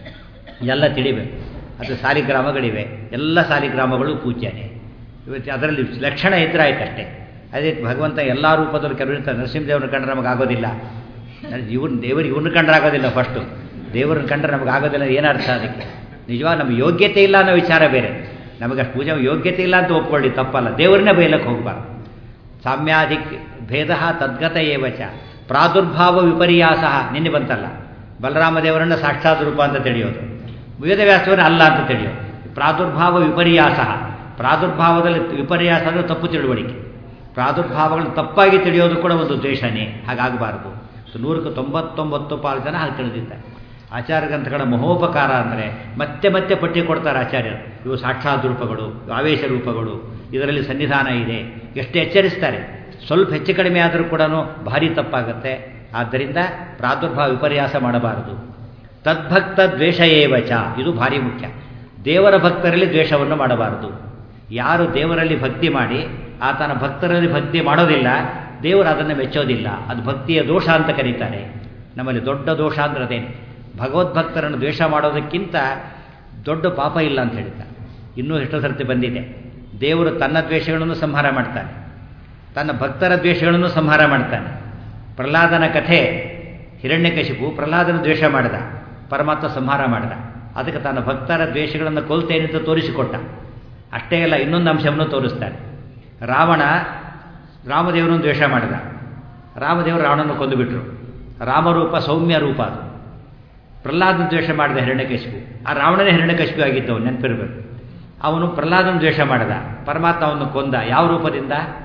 ಎಲ್ಲ ತಿಳಿಬೇಕು ಅದು ಸಾಲಿಗ್ರಾಮಗಳಿವೆ ಎಲ್ಲ ಸಾಲಿಗ್ರಾಮಗಳು ಪೂಜ್ಯನೇ ಇವತ್ತು ಅದರಲ್ಲಿ ಲಕ್ಷಣ ಇದ್ರೆ ಆಯ್ತಷ್ಟೇ ಅದೇ ಭಗವಂತ ಎಲ್ಲ ರೂಪದಲ್ಲೂ ಕೆಲವರು ಇರ್ತಾರೆ ನರಸಿಂಹದೇವ್ರನ್ನ ಕಂಡ್ರೆ ನಮಗೆ ಆಗೋದಿಲ್ಲ ಇವ್ರನ್ನ ದೇವರಿಗೆ ಇವ್ರನ್ನ ಕಂಡ್ರೆ ಆಗೋದಿಲ್ಲ ಫಸ್ಟು ದೇವ್ರನ್ನ ಕಂಡ್ರೆ ನಮಗೆ ಆಗೋದಿಲ್ಲ ಏನರ್ಥ ಅದಕ್ಕೆ ನಿಜವಾಗ ನಮಗೆ ಯೋಗ್ಯತೆ ಇಲ್ಲ ಅನ್ನೋ ವಿಚಾರ ಬೇರೆ ನಮಗೆ ಅಷ್ಟು ಪೂಜೆ ಯೋಗ್ಯತೆ ಇಲ್ಲ ಅಂತ ಒಪ್ಕೊಳ್ಳಿ ತಪ್ಪಲ್ಲ ದೇವ್ರನ್ನೇ ಬೈಲಕ್ಕೆ ಹೋಗಬಾರ್ದು ಸಾಮ್ಯಾಧಿಕ್ ಭೇದ ತದ್ಗತ ಏವಚ ಪ್ರಾದುರ್ಭಾವ ವಿಪರ್ಯಾಸ ನಿನ್ನೆ ಬಂತಲ್ಲ ಬಲರಾಮ ದೇವರನ್ನ ಸಾಕ್ಷಾತ್ ರೂಪ ಅಂತ ತಿಳಿಯೋದು ವೇದವ್ಯಾಸವನ್ನ ಅಲ್ಲ ಅಂತ ತಿಳಿಯೋದು ಪ್ರಾದುರ್ಭಾವ ವಿಪರ್ಯಾಸ ಪ್ರಾದುರ್ಭಾವದಲ್ಲಿ ವಿಪರ್ಯಾಸ ಅಂದರೆ ತಪ್ಪು ತಿಳುವಳಿಕೆ ಪ್ರಾದುರ್ಭಾವಗಳನ್ನು ತಪ್ಪಾಗಿ ತಿಳಿಯೋದು ಕೂಡ ಒಂದು ದ್ವೇಷನೇ ಹಾಗಾಗಬಾರದು ನೂರಕ್ಕೆ ತೊಂಬತ್ತೊಂಬತ್ತು ಪಾಲು ಜನ ಹಾಗೆ ತಿಳಿದಿದ್ದಾರೆ ಆಚಾರ್ಯ ಗ್ರಂಥಗಳ ಮಹೋಪಕಾರ ಅಂದರೆ ಮತ್ತೆ ಮತ್ತೆ ಪಟ್ಟಿ ಕೊಡ್ತಾರೆ ಆಚಾರ್ಯರು ಇವು ಸಾಕ್ಷಾತ್ ರೂಪಗಳು ಆವೇಶ ರೂಪಗಳು ಇದರಲ್ಲಿ ಸನ್ನಿಧಾನ ಇದೆ ಎಷ್ಟು ಎಚ್ಚರಿಸ್ತಾರೆ ಸ್ವಲ್ಪ ಹೆಚ್ಚು ಕಡಿಮೆ ಆದರೂ ಕೂಡ ಭಾರಿ ತಪ್ಪಾಗುತ್ತೆ ಆದ್ದರಿಂದ ಪ್ರಾದುರ್ಭಾವ ವಿಪರ್ಯಾಸ ಮಾಡಬಾರದು ತದ್ಭಕ್ತ ದ್ವೇಷ ಏವಚ ಇದು ಭಾರಿ ಮುಖ್ಯ ದೇವರ ಭಕ್ತರಲ್ಲಿ ದ್ವೇಷವನ್ನು ಮಾಡಬಾರದು ಯಾರು ದೇವರಲ್ಲಿ ಭಕ್ತಿ ಮಾಡಿ ಆತನ ಭಕ್ತರಲ್ಲಿ ಭಕ್ತಿ ಮಾಡೋದಿಲ್ಲ ದೇವರು ಅದನ್ನು ಮೆಚ್ಚೋದಿಲ್ಲ ಅದು ಭಕ್ತಿಯ ದೋಷ ಅಂತ ಕರೀತಾರೆ ನಮ್ಮಲ್ಲಿ ದೊಡ್ಡ ದೋಷ ಅಂದ್ರೆ ಅದೇನು ಭಗವದ್ಭಕ್ತರನ್ನು ದ್ವೇಷ ಮಾಡೋದಕ್ಕಿಂತ ದೊಡ್ಡ ಪಾಪ ಇಲ್ಲ ಅಂತ ಹೇಳ್ತಾರೆ ಇನ್ನೂ ಎಷ್ಟೋ ಸರ್ತಿ ಬಂದಿದೆ ದೇವರು ತನ್ನ ದ್ವೇಷಗಳನ್ನು ಸಂಹಾರ ಮಾಡ್ತಾನೆ ತನ್ನ ಭಕ್ತರ ದ್ವೇಷಗಳನ್ನು ಸಂಹಾರ ಮಾಡ್ತಾನೆ ಪ್ರಹ್ಲಾದನ ಕಥೆ ಹಿರಣ್ಯಕಶಿಪು ಪ್ರಹ್ಲಾದನ ದ್ವೇಷ ಮಾಡಿದ ಪರಮಾತ್ಮ ಸಂಹಾರ ಮಾಡಿದ ಅದಕ್ಕೆ ತನ್ನ ಭಕ್ತರ ದ್ವೇಷಗಳನ್ನು ಕೊಲ್ತೇನೆ ಅಂತ ತೋರಿಸಿಕೊಟ್ಟ ಅಷ್ಟೇ ಅಲ್ಲ ಇನ್ನೊಂದು ಅಂಶವನ್ನು ತೋರಿಸ್ತಾನೆ ರಾವಣ ರಾಮದೇವರನ್ನು ದ್ವೇಷ ಮಾಡಿದ ರಾಮದೇವರು ರಾವಣನ್ನು ಕೊಂದುಬಿಟ್ರು ರಾಮರೂಪ ಸೌಮ್ಯ ರೂಪ ಅದು ಪ್ರಹ್ಲಾದನ ದ್ವೇಷ ಮಾಡಿದ ಹಿರಣ್ಯಕಶಿಪು ಆ ರಾವಣನೇ ಹಿರಣ್ಯಕಶಿಪು ಆಗಿದ್ದವು ನೆನಪಿರಬೇಕು ಅವನು ಪ್ರಹ್ಲಾದನ ದ್ವೇಷ ಮಾಡಿದ ಪರಮಾತ್ಮ ಅವನು ಕೊಂದ ಯಾವ ರೂಪದಿಂದ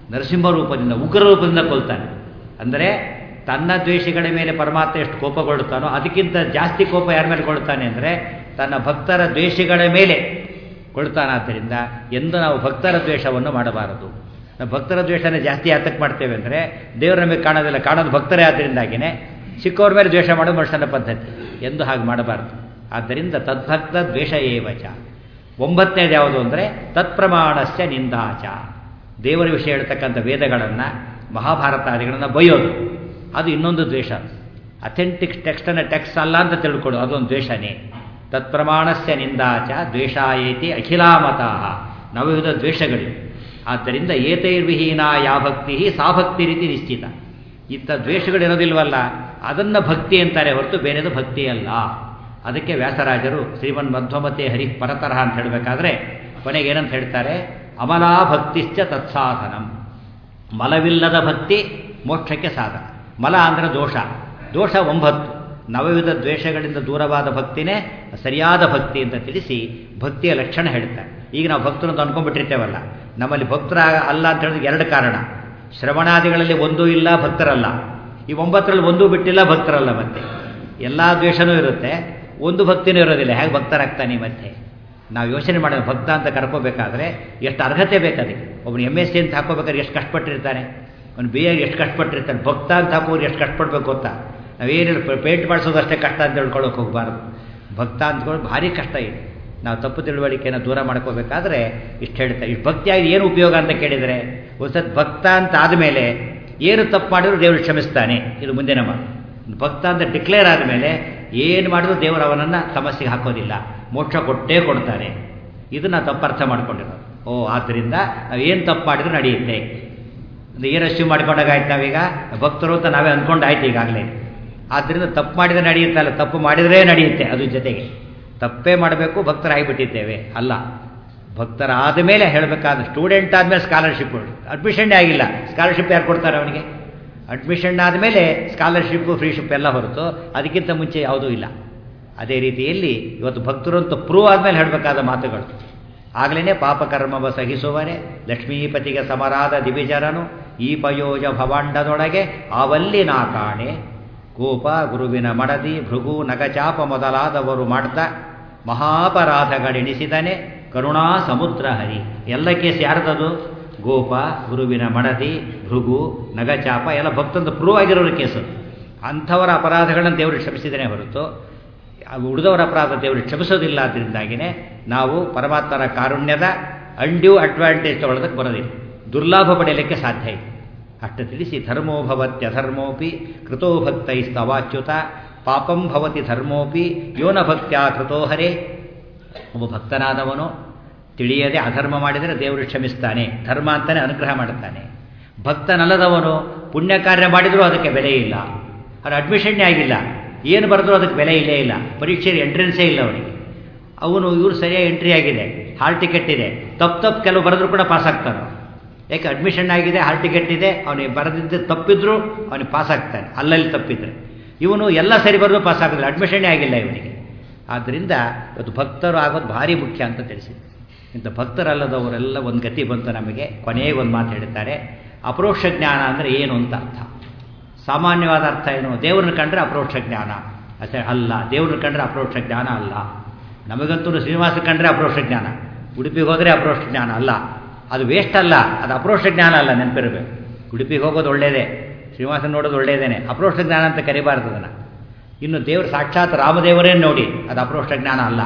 ನರಸಿಂಹ ರೂಪದಿಂದ ಉಗ್ರ ರೂಪದಿಂದ ಕೊಲ್ತಾನೆ ಅಂದರೆ ತನ್ನ ದ್ವೇಷಗಳ ಮೇಲೆ ಪರಮಾತ್ಮ ಎಷ್ಟು ಕೋಪಗೊಳ್ಳುತ್ತಾನೋ ಅದಕ್ಕಿಂತ ಜಾಸ್ತಿ ಕೋಪ ಯಾರ ಮೇಲೆ ಕೊಳ್ತಾನೆ ಅಂದರೆ ತನ್ನ ಭಕ್ತರ ದ್ವೇಷಗಳ ಮೇಲೆ ಕೊಳ್ತಾನಾದ್ದರಿಂದ ಎಂದು ನಾವು ಭಕ್ತರ ದ್ವೇಷವನ್ನು ಮಾಡಬಾರದು ನಾವು ಭಕ್ತರ ದ್ವೇಷನೇ ಜಾಸ್ತಿ ಯಾತಕ್ಕೆ ಮಾಡ್ತೇವೆ ಅಂದರೆ ದೇವರ ನಮಗೆ ಕಾಣೋದಿಲ್ಲ ಕಾಣೋದು ಭಕ್ತರೇ ಆದ್ದರಿಂದಾಗಿಯೇ ಸಿಕ್ಕವ್ರ ಮೇಲೆ ದ್ವೇಷ ಮಾಡೋದು ಮನುಷ್ಯನ ಪದ್ಧತಿ ಎಂದು ಹಾಗೆ ಮಾಡಬಾರದು ಆದ್ದರಿಂದ ತದ್ಭಕ್ತ ದ್ವೇಷ ಏವಚ ಒಂಬತ್ತನೇದು ಯಾವುದು ಅಂದರೆ ತತ್ಪ್ರಮಾಣಸ್ಯ ನಿಂದಾಚ ದೇವರ ವಿಷಯ ಹೇಳ್ತಕ್ಕಂಥ ವೇದಗಳನ್ನು ಮಹಾಭಾರತಾದಿಗಳನ್ನು ಬೈಯೋದು ಅದು ಇನ್ನೊಂದು ದ್ವೇಷ ಅಥೆಂಟಿಕ್ ಟೆಕ್ಸ್ಟನ್ನು ಟೆಕ್ಸ್ಟ್ ಅಲ್ಲ ಅಂತ ತಿಳ್ಕೊಡು ಅದೊಂದು ದ್ವೇಷನೇ ತತ್ಪ್ರಮಾಣಸ್ಯ ನಿಂದಾಚ ದ್ವೇಷಾಯೇತಿ ಅಖಿಲಾಮತಃ ನವವಿಧ ದ್ವೇಷಗಳಿವೆ ಆದ್ದರಿಂದ ಏತೈರ್ವಿಹೀನ ಯಾ ಭಕ್ತಿ ಸಾ ಭಕ್ತಿ ರೀತಿ ನಿಶ್ಚಿತ ಇಂಥ ದ್ವೇಷಗಳಿರೋದಿಲ್ವಲ್ಲ ಅದನ್ನು ಭಕ್ತಿ ಅಂತಾರೆ ಹೊರತು ಬೇರೆದು ಭಕ್ತಿ ಅಲ್ಲ ಅದಕ್ಕೆ ವ್ಯಾಸರಾಜರು ಶ್ರೀಮನ್ ಮಧ್ವಮತೆ ಹರಿ ಪರತರಹ ಅಂತ ಹೇಳಬೇಕಾದ್ರೆ ಕೊನೆಗೆ ಏನಂತ ಹೇಳ್ತಾರೆ ಅಮಲಾ ಭಕ್ತಿಶ್ಚ ತತ್ಸಾಧನಂ ಮಲವಿಲ್ಲದ ಭಕ್ತಿ ಮೋಕ್ಷಕ್ಕೆ ಸಾಧನ ಮಲ ಅಂದರೆ ದೋಷ ದೋಷ ಒಂಬತ್ತು ನವವಿಧ ದ್ವೇಷಗಳಿಂದ ದೂರವಾದ ಭಕ್ತಿನೇ ಸರಿಯಾದ ಭಕ್ತಿ ಅಂತ ತಿಳಿಸಿ ಭಕ್ತಿಯ ಲಕ್ಷಣ ಹೇಳ್ತಾರೆ ಈಗ ನಾವು ಭಕ್ತರು ಅಂತ ಅಂದ್ಕೊಂಡ್ಬಿಟ್ಟಿರ್ತೇವಲ್ಲ ನಮ್ಮಲ್ಲಿ ಭಕ್ತರ ಅಲ್ಲ ಅಂತ ಹೇಳಿದ್ರೆ ಎರಡು ಕಾರಣ ಶ್ರವಣಾದಿಗಳಲ್ಲಿ ಒಂದೂ ಇಲ್ಲ ಭಕ್ತರಲ್ಲ ಈ ಒಂಬತ್ತರಲ್ಲಿ ಒಂದೂ ಬಿಟ್ಟಿಲ್ಲ ಭಕ್ತರಲ್ಲ ಮತ್ತೆ ಎಲ್ಲ ದ್ವೇಷನೂ ಇರುತ್ತೆ ಒಂದು ಭಕ್ತಿನೂ ಇರೋದಿಲ್ಲ ಹೇಗೆ ಭಕ್ತರಾಗ್ತಾನೆ ಮತ್ತೆ ನಾವು ಯೋಚನೆ ಮಾಡೋದು ಭಕ್ತ ಅಂತ ಕರ್ಕೋಬೇಕಾದ್ರೆ ಎಷ್ಟು ಅರ್ಹತೆ ಬೇಕದಕ್ಕೆ ಒಬ್ಬನು ಎಮ್ ಎಸ್ ಸಿ ಅಂತ ಹಾಕೋಬೇಕಾದ್ರೆ ಎಷ್ಟು ಕಷ್ಟಪಟ್ಟಿರ್ತಾನೆ ಅವ್ನು ಬಿ ಎ ಎಷ್ಟು ಕಷ್ಟಪಟ್ಟಿರ್ತಾನೆ ಭಕ್ತ ಅಂತ ಹಾಕೋರು ಎಷ್ಟು ಕಷ್ಟಪಡ್ಬೇಕು ಗೊತ್ತಾ ನಾವೇನಿಲ್ಲ ಪೇಂಟ್ ಮಾಡಿಸೋದು ಅಷ್ಟೇ ಕಷ್ಟ ಅಂತ ಹೇಳ್ಕೊಳಕ್ಕೆ ಹೋಗಬಾರ್ದು ಭಕ್ತ ಅಂದ್ಕೊಂಡು ಭಾರಿ ಕಷ್ಟ ಇದೆ ನಾವು ತಪ್ಪು ತಿಳುವಳಿಕೆಯನ್ನು ದೂರ ಮಾಡ್ಕೋಬೇಕಾದ್ರೆ ಇಷ್ಟು ಹೇಳ್ತಾರೆ ಇಷ್ಟು ಭಕ್ತಿಯಾಗಿ ಏನು ಉಪಯೋಗ ಅಂತ ಕೇಳಿದರೆ ಒಂದ್ಸತ್ ಭಕ್ತ ಅಂತ ಆದಮೇಲೆ ಏನು ತಪ್ಪು ಮಾಡಿದ್ರು ದೇವರು ಕ್ಷಮಿಸ್ತಾನೆ ಇದು ಮುಂದಿನ ಮಾತು ಭಕ್ತ ಅಂತ ಡಿಕ್ಲೇರ್ ಆದಮೇಲೆ ಏನು ಮಾಡಿದ್ರು ದೇವರು ಅವನನ್ನು ಸಮಸ್ಯೆಗೆ ಹಾಕೋದಿಲ್ಲ ಮೋಕ್ಷ ಕೊಟ್ಟೇ ಕೊಡ್ತಾನೆ ಇದನ್ನು ತಪ್ಪು ಅರ್ಥ ಮಾಡ್ಕೊಂಡಿರೋದು ಓ ಆದ್ದರಿಂದ ನಾವು ಏನು ತಪ್ಪು ಮಾಡಿದ್ರು ನಡೆಯುತ್ತೆ ಏನು ಅಶ್ಯೂ ಮಾಡ್ಕೊಂಡಾಗ ಆಯ್ತು ನಾವೀಗ ಭಕ್ತರು ಅಂತ ನಾವೇ ಅಂದ್ಕೊಂಡಾಯ್ತು ಈಗಾಗಲೇ ಆದ್ದರಿಂದ ತಪ್ಪು ಮಾಡಿದರೆ ನಡೆಯುತ್ತಲ್ಲ ತಪ್ಪು ಮಾಡಿದರೆ ನಡೆಯುತ್ತೆ ಅದು ಜೊತೆಗೆ ತಪ್ಪೇ ಮಾಡಬೇಕು ಭಕ್ತರಾಗಿಬಿಟ್ಟಿದ್ದೇವೆ ಅಲ್ಲ ಭಕ್ತರಾದ ಮೇಲೆ ಹೇಳಬೇಕಾದ ಸ್ಟೂಡೆಂಟ್ ಆದಮೇಲೆ ಸ್ಕಾಲರ್ಶಿಪ್ ಅಡ್ಮಿಷನ್ನೇ ಆಗಿಲ್ಲ ಸ್ಕಾಲರ್ಶಿಪ್ ಯಾರು ಕೊಡ್ತಾರೆ ಅವನಿಗೆ ಅಡ್ಮಿಷನ್ ಆದಮೇಲೆ ಸ್ಕಾಲರ್ಶಿಪ್ಪು ಫ್ರೀಶಿಪ್ ಎಲ್ಲ ಹೊರತು ಅದಕ್ಕಿಂತ ಮುಂಚೆ ಯಾವುದೂ ಇಲ್ಲ ಅದೇ ರೀತಿಯಲ್ಲಿ ಇವತ್ತು ಭಕ್ತರು ಅಂತ ಪ್ರೂವ್ ಆದಮೇಲೆ ಹೇಳಬೇಕಾದ ಮಾತುಗಳು ಆಗಲೇ ಪಾಪಕರ್ಮವ ಸಹಿಸುವನೆ ಲಕ್ಷ್ಮೀಪತಿಗೆ ಸಮರಾದ ದಿವಿಜರನು ಈ ಪಯೋಜ ಭವಾಂಡದೊಳಗೆ ಆವಲ್ಲಿ ನಾ ಕಾಣೆ ಕೋಪ ಗುರುವಿನ ಮಡದಿ ಭೃಗು ನಗಚಾಪ ಮೊದಲಾದವರು ಮಾಡ್ತಾ ಮಹಾಪರಾಧಗಳೆಣಿಸಿದನೆ ಕರುಣಾ ಸಮುದ್ರ ಹರಿ ಎಲ್ಲ ಕೇಸ್ ಯಾರ್ದದು ಗೋಪ ಗುರುವಿನ ಮಡದಿ ಭೃಗು ನಗಚಾಪ ಎಲ್ಲ ಭಕ್ತಂದು ಪ್ರೂವ್ ಆಗಿರೋರ ಕೇಸು ಅಂಥವರ ಅಪರಾಧಗಳನ್ನು ದೇವರು ಕ್ಷಮಿಸಿದನೇ ಹೊರತು ಉಳಿದವರ ಅಪರಾಧ ದೇವರು ಕ್ಷಮಿಸೋದಿಲ್ಲ ಅದರಿಂದಾಗಿಯೇ ನಾವು ಪರಮಾತ್ಮರ ಕಾರುಣ್ಯದ ಅಂಡ್ಯೂ ಅಡ್ವಾಂಟೇಜ್ ತಗೊಳ್ಳೋದಕ್ಕೆ ಬರೋದಿಲ್ಲ ದುರ್ಲಾಭ ಪಡೆಯಲಿಕ್ಕೆ ಸಾಧ್ಯ ಇದೆ ಅಷ್ಟು ತಿಳಿಸಿ ಧರ್ಮೋ ಭವತ್ಯಧರ್ಮೋಪಿ ಕೃತೋ ಭಕ್ತೈಸ್ತವಾಚ್ಯುತ ಪಾಪಂ ಭವತಿ ಧರ್ಮೋಪಿ ಯೋನ ಭಕ್ತ್ಯಾ ಕೃತೋ ಹರೇ ಒಬ್ಬ ಭಕ್ತನಾದವನು ತಿಳಿಯದೆ ಅಧರ್ಮ ಮಾಡಿದರೆ ದೇವರು ಕ್ಷಮಿಸ್ತಾನೆ ಧರ್ಮ ಅಂತಾನೆ ಅನುಗ್ರಹ ಮಾಡುತ್ತಾನೆ ಭಕ್ತನಲ್ಲದವನು ಪುಣ್ಯ ಕಾರ್ಯ ಮಾಡಿದರೂ ಅದಕ್ಕೆ ಬೆಲೆ ಇಲ್ಲ ಅದು ಅಡ್ಮಿಷನ್ನೇ ಆಗಿಲ್ಲ ಏನು ಬರೆದ್ರೂ ಅದಕ್ಕೆ ಬೆಲೆ ಇಲ್ಲೇ ಇಲ್ಲ ಪರೀಕ್ಷೆಯಲ್ಲಿ ಎಂಟ್ರೆನ್ಸೇ ಇಲ್ಲ ಅವನಿಗೆ ಅವನು ಇವರು ಸರಿಯಾಗಿ ಎಂಟ್ರಿ ಆಗಿದೆ ಹಾಲ್ ಟಿಕೆಟ್ ಇದೆ ತಪ್ಪು ತಪ್ಪು ಕೆಲವು ಬರೆದ್ರು ಕೂಡ ಪಾಸ್ ಆಗ್ತಾನೆ ಯಾಕೆ ಅಡ್ಮಿಷನ್ ಆಗಿದೆ ಹಾಲ್ ಟಿಕೆಟ್ ಇದೆ ಅವನಿಗೆ ಬರೆದಿದ್ದು ತಪ್ಪಿದ್ರು ಅವನಿಗೆ ಪಾಸ್ ಆಗ್ತಾನೆ ಅಲ್ಲಲ್ಲಿ ತಪ್ಪಿದ್ರೆ ಇವನು ಎಲ್ಲ ಸರಿ ಬರೆದು ಪಾಸ್ ಆಗೋದಿಲ್ಲ ಅಡ್ಮಿಷನ್ನೇ ಆಗಿಲ್ಲ ಇವನಿಗೆ ಆದ್ದರಿಂದ ಇವತ್ತು ಭಕ್ತರು ಆಗೋದು ಭಾರಿ ಮುಖ್ಯ ಅಂತ ತಿಳಿಸಿದೆ ಇಂಥ ಭಕ್ತರಲ್ಲದವರೆಲ್ಲ ಒಂದು ಗತಿ ಬಂತು ನಮಗೆ ಕೊನೆಗೆ ಒಂದು ಮಾತು ಹೇಳ್ತಾರೆ ಅಪರೋಕ್ಷ ಜ್ಞಾನ ಅಂದರೆ ಏನು ಅಂತ ಅರ್ಥ ಸಾಮಾನ್ಯವಾದ ಅರ್ಥ ಏನು ದೇವ್ರನ್ನ ಕಂಡ್ರೆ ಅಪರೋಕ್ಷ ಜ್ಞಾನ ಅಷ್ಟೇ ಅಲ್ಲ ದೇವ್ರನ್ನ ಕಂಡ್ರೆ ಅಪರೋಕ್ಷ ಜ್ಞಾನ ಅಲ್ಲ ನಮಗಂತೂ ಶ್ರೀನಿವಾಸ ಕಂಡ್ರೆ ಅಪರೋಕ್ಷ ಜ್ಞಾನ ಉಡುಪಿಗೆ ಹೋದರೆ ಅಪರೋಕ್ಷ ಜ್ಞಾನ ಅಲ್ಲ ಅದು ವೇಸ್ಟ್ ಅಲ್ಲ ಅದು ಅಪರೋಕ್ಷ ಜ್ಞಾನ ಅಲ್ಲ ನೆನಪಿರಬೇಕು ಉಡುಪಿಗೆ ಹೋಗೋದು ಒಳ್ಳೆಯದೇ ಶ್ರೀನಿವಾಸನ ನೋಡೋದು ಒಳ್ಳೆಯದೇನೆ ಅಪರೋಕ್ಷ ಜ್ಞಾನ ಅಂತ ಕರಿಬಾರ್ದು ಅದನ್ನು ಇನ್ನು ದೇವರು ಸಾಕ್ಷಾತ್ ರಾಮದೇವರೇ ನೋಡಿ ಅದು ಅಪರೋಕ್ಷ ಜ್ಞಾನ ಅಲ್ಲ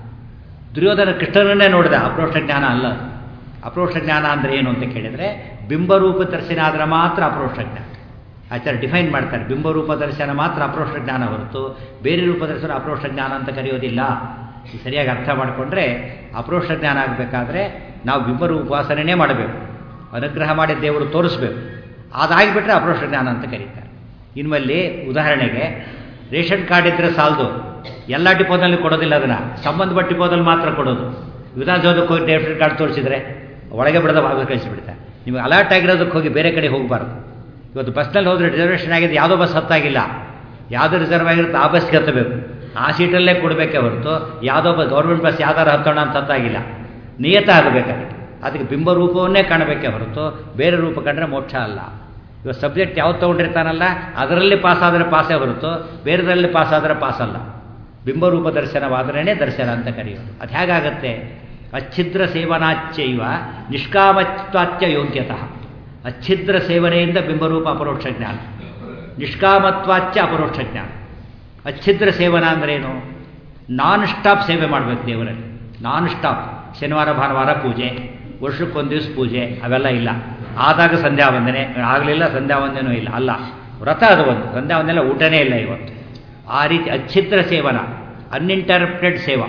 ದುರ್ಯೋಧನ ಕೃಷ್ಣನನ್ನೇ ನೋಡಿದ ಅಪರೋಕ್ಷ ಜ್ಞಾನ ಅಲ್ಲ ಅಪರೋಕ್ಷ ಜ್ಞಾನ ಅಂದರೆ ಏನು ಅಂತ ಕೇಳಿದರೆ ಬಿಂಬರೂಪ ದರ್ಶನ ಆದರೆ ಮಾತ್ರ ಅಪರೋಕ್ಷ ಜ್ಞಾನ ಆಚಾರ್ಯ ಡಿಫೈನ್ ಮಾಡ್ತಾರೆ ಬಿಂಬರೂಪ ದರ್ಶನ ಮಾತ್ರ ಅಪರೋಕ್ಷ ಜ್ಞಾನ ಹೊರತು ಬೇರೆ ರೂಪ ದರ್ಶನ ಅಪರೋಕ್ಷ ಜ್ಞಾನ ಅಂತ ಕರೆಯೋದಿಲ್ಲ ಸರಿಯಾಗಿ ಅರ್ಥ ಮಾಡಿಕೊಂಡ್ರೆ ಅಪರೋಕ್ಷ ಜ್ಞಾನ ಆಗಬೇಕಾದ್ರೆ ನಾವು ಬಿಂಬರೂಪ ಉಪಾಸನೆಯೇ ಮಾಡಬೇಕು ಅನುಗ್ರಹ ಮಾಡಿ ದೇವರು ತೋರಿಸ್ಬೇಕು ಅದಾಗಿಬಿಟ್ರೆ ಅಪರೋಕ್ಷ ಜ್ಞಾನ ಅಂತ ಕರೀತಾರೆ ಇನ್ಮಲ್ಲಿ ಉದಾಹರಣೆಗೆ ರೇಷನ್ ಕಾರ್ಡ್ ಇದ್ದರೆ ಸಾಲದು ಎಲ್ಲ ಡಿಪೋದಲ್ಲಿ ಕೊಡೋದಿಲ್ಲ ಅದನ್ನು ಸಂಬಂಧಪಟ್ಟ ಡಿಪೋದಲ್ಲಿ ಮಾತ್ರ ಕೊಡೋದು ವಿಧಾನಸೌಧಕ್ಕೆ ಹೋಗಿ ರೇಷನ್ ಕಾರ್ಡ್ ತೋರಿಸಿದ್ರೆ ಒಳಗೆ ಬಿಡದ ಭಾಗ ಕಳಿಸಿಬಿಡ್ತಾರೆ ನಿಮಗೆ ಅಲರ್ಟ್ ಆಗಿರೋದಕ್ಕೆ ಹೋಗಿ ಬೇರೆ ಕಡೆ ಹೋಗಬಾರ್ದು ಇವತ್ತು ಬಸ್ನಲ್ಲಿ ಹೋದರೆ ರಿಸರ್ವೇಷನ್ ಆಗಿದೆ ಯಾವುದೋ ಬಸ್ ಹತ್ತಾಗಿಲ್ಲ ಯಾವುದೋ ರಿಸರ್ವ್ ಆಗಿರುತ್ತೆ ಆ ಬಸ್ಗೆ ಹತ್ತಬೇಕು ಆ ಸೀಟಲ್ಲೇ ಕೊಡಬೇಕೇ ಹೊರತು ಯಾವುದೋ ಬಸ್ ಗೌರ್ಮೆಂಟ್ ಬಸ್ ಯಾವ್ದಾರು ಹತ್ತೋಣ ಅಂತ ಹತ್ತಾಗಿಲ್ಲ ನಿಯತ ಆಗಬೇಕಾಗುತ್ತೆ ಅದಕ್ಕೆ ಬಿಂಬರೂಪವನ್ನೇ ಕಾಣಬೇಕೇ ಹೊರತು ಬೇರೆ ರೂಪ ಕಂಡ್ರೆ ಮೋಕ್ಷ ಅಲ್ಲ ಇವಾಗ ಸಬ್ಜೆಕ್ಟ್ ಯಾವ್ದು ತೊಗೊಂಡಿರ್ತಾನಲ್ಲ ಅದರಲ್ಲಿ ಪಾಸ್ ಆದರೆ ಪಾಸೇ ಹೊರತು ಬೇರೆದರಲ್ಲಿ ಪಾಸ್ ಆದರೆ ಪಾಸ್ ಅಲ್ಲ ಬಿಂಬರೂಪ ದರ್ಶನವಾದರೇ ದರ್ಶನ ಅಂತ ಕರೆಯೋದು ಅದು ಹೇಗಾಗತ್ತೆ ಅಚ್ಛಿದ್ರ ಸೇವನಾಚ್ಯೈವ ನಿಷ್ಕಾಮತ್ವಾಚ್ಯ ಯೋಗ್ಯತಃ ಅಚ್ಛಿದ್ರ ಸೇವನೆಯಿಂದ ಬಿಂಬರೂಪ ಅಪರೋಕ್ಷ ಜ್ಞಾನ ನಿಷ್ಕಾಮತ್ವಾಚ್ಯ ಅಪರೋಕ್ಷ ಜ್ಞಾನ ಅಚ್ಛಿದ್ರ ಸೇವನ ಅಂದ್ರೇನು ನಾನ್ ಸ್ಟಾಪ್ ಸೇವೆ ಮಾಡಬೇಕು ದೇವರಲ್ಲಿ ನಾನ್ ಸ್ಟಾಪ್ ಶನಿವಾರ ಭಾನುವಾರ ಪೂಜೆ ವರ್ಷಕ್ಕೊಂದು ದಿವಸ ಪೂಜೆ ಅವೆಲ್ಲ ಇಲ್ಲ ಆದಾಗ ಸಂಧ್ಯಾ ವಂದನೆ ಆಗಲಿಲ್ಲ ಸಂಧ್ಯಾ ವಂದನೂ ಇಲ್ಲ ಅಲ್ಲ ವ್ರತ ಅದು ಒಂದು ಸಂಧ್ಯಾ ವಂದನೆ ಊಟನೇ ಇಲ್ಲ ಇವತ್ತು ಆ ರೀತಿ ಅಚ್ಛಿದ್ರ ಸೇವನ ಅನ್ಇಂಟರಪ್ಟೆಡ್ ಸೇವಾ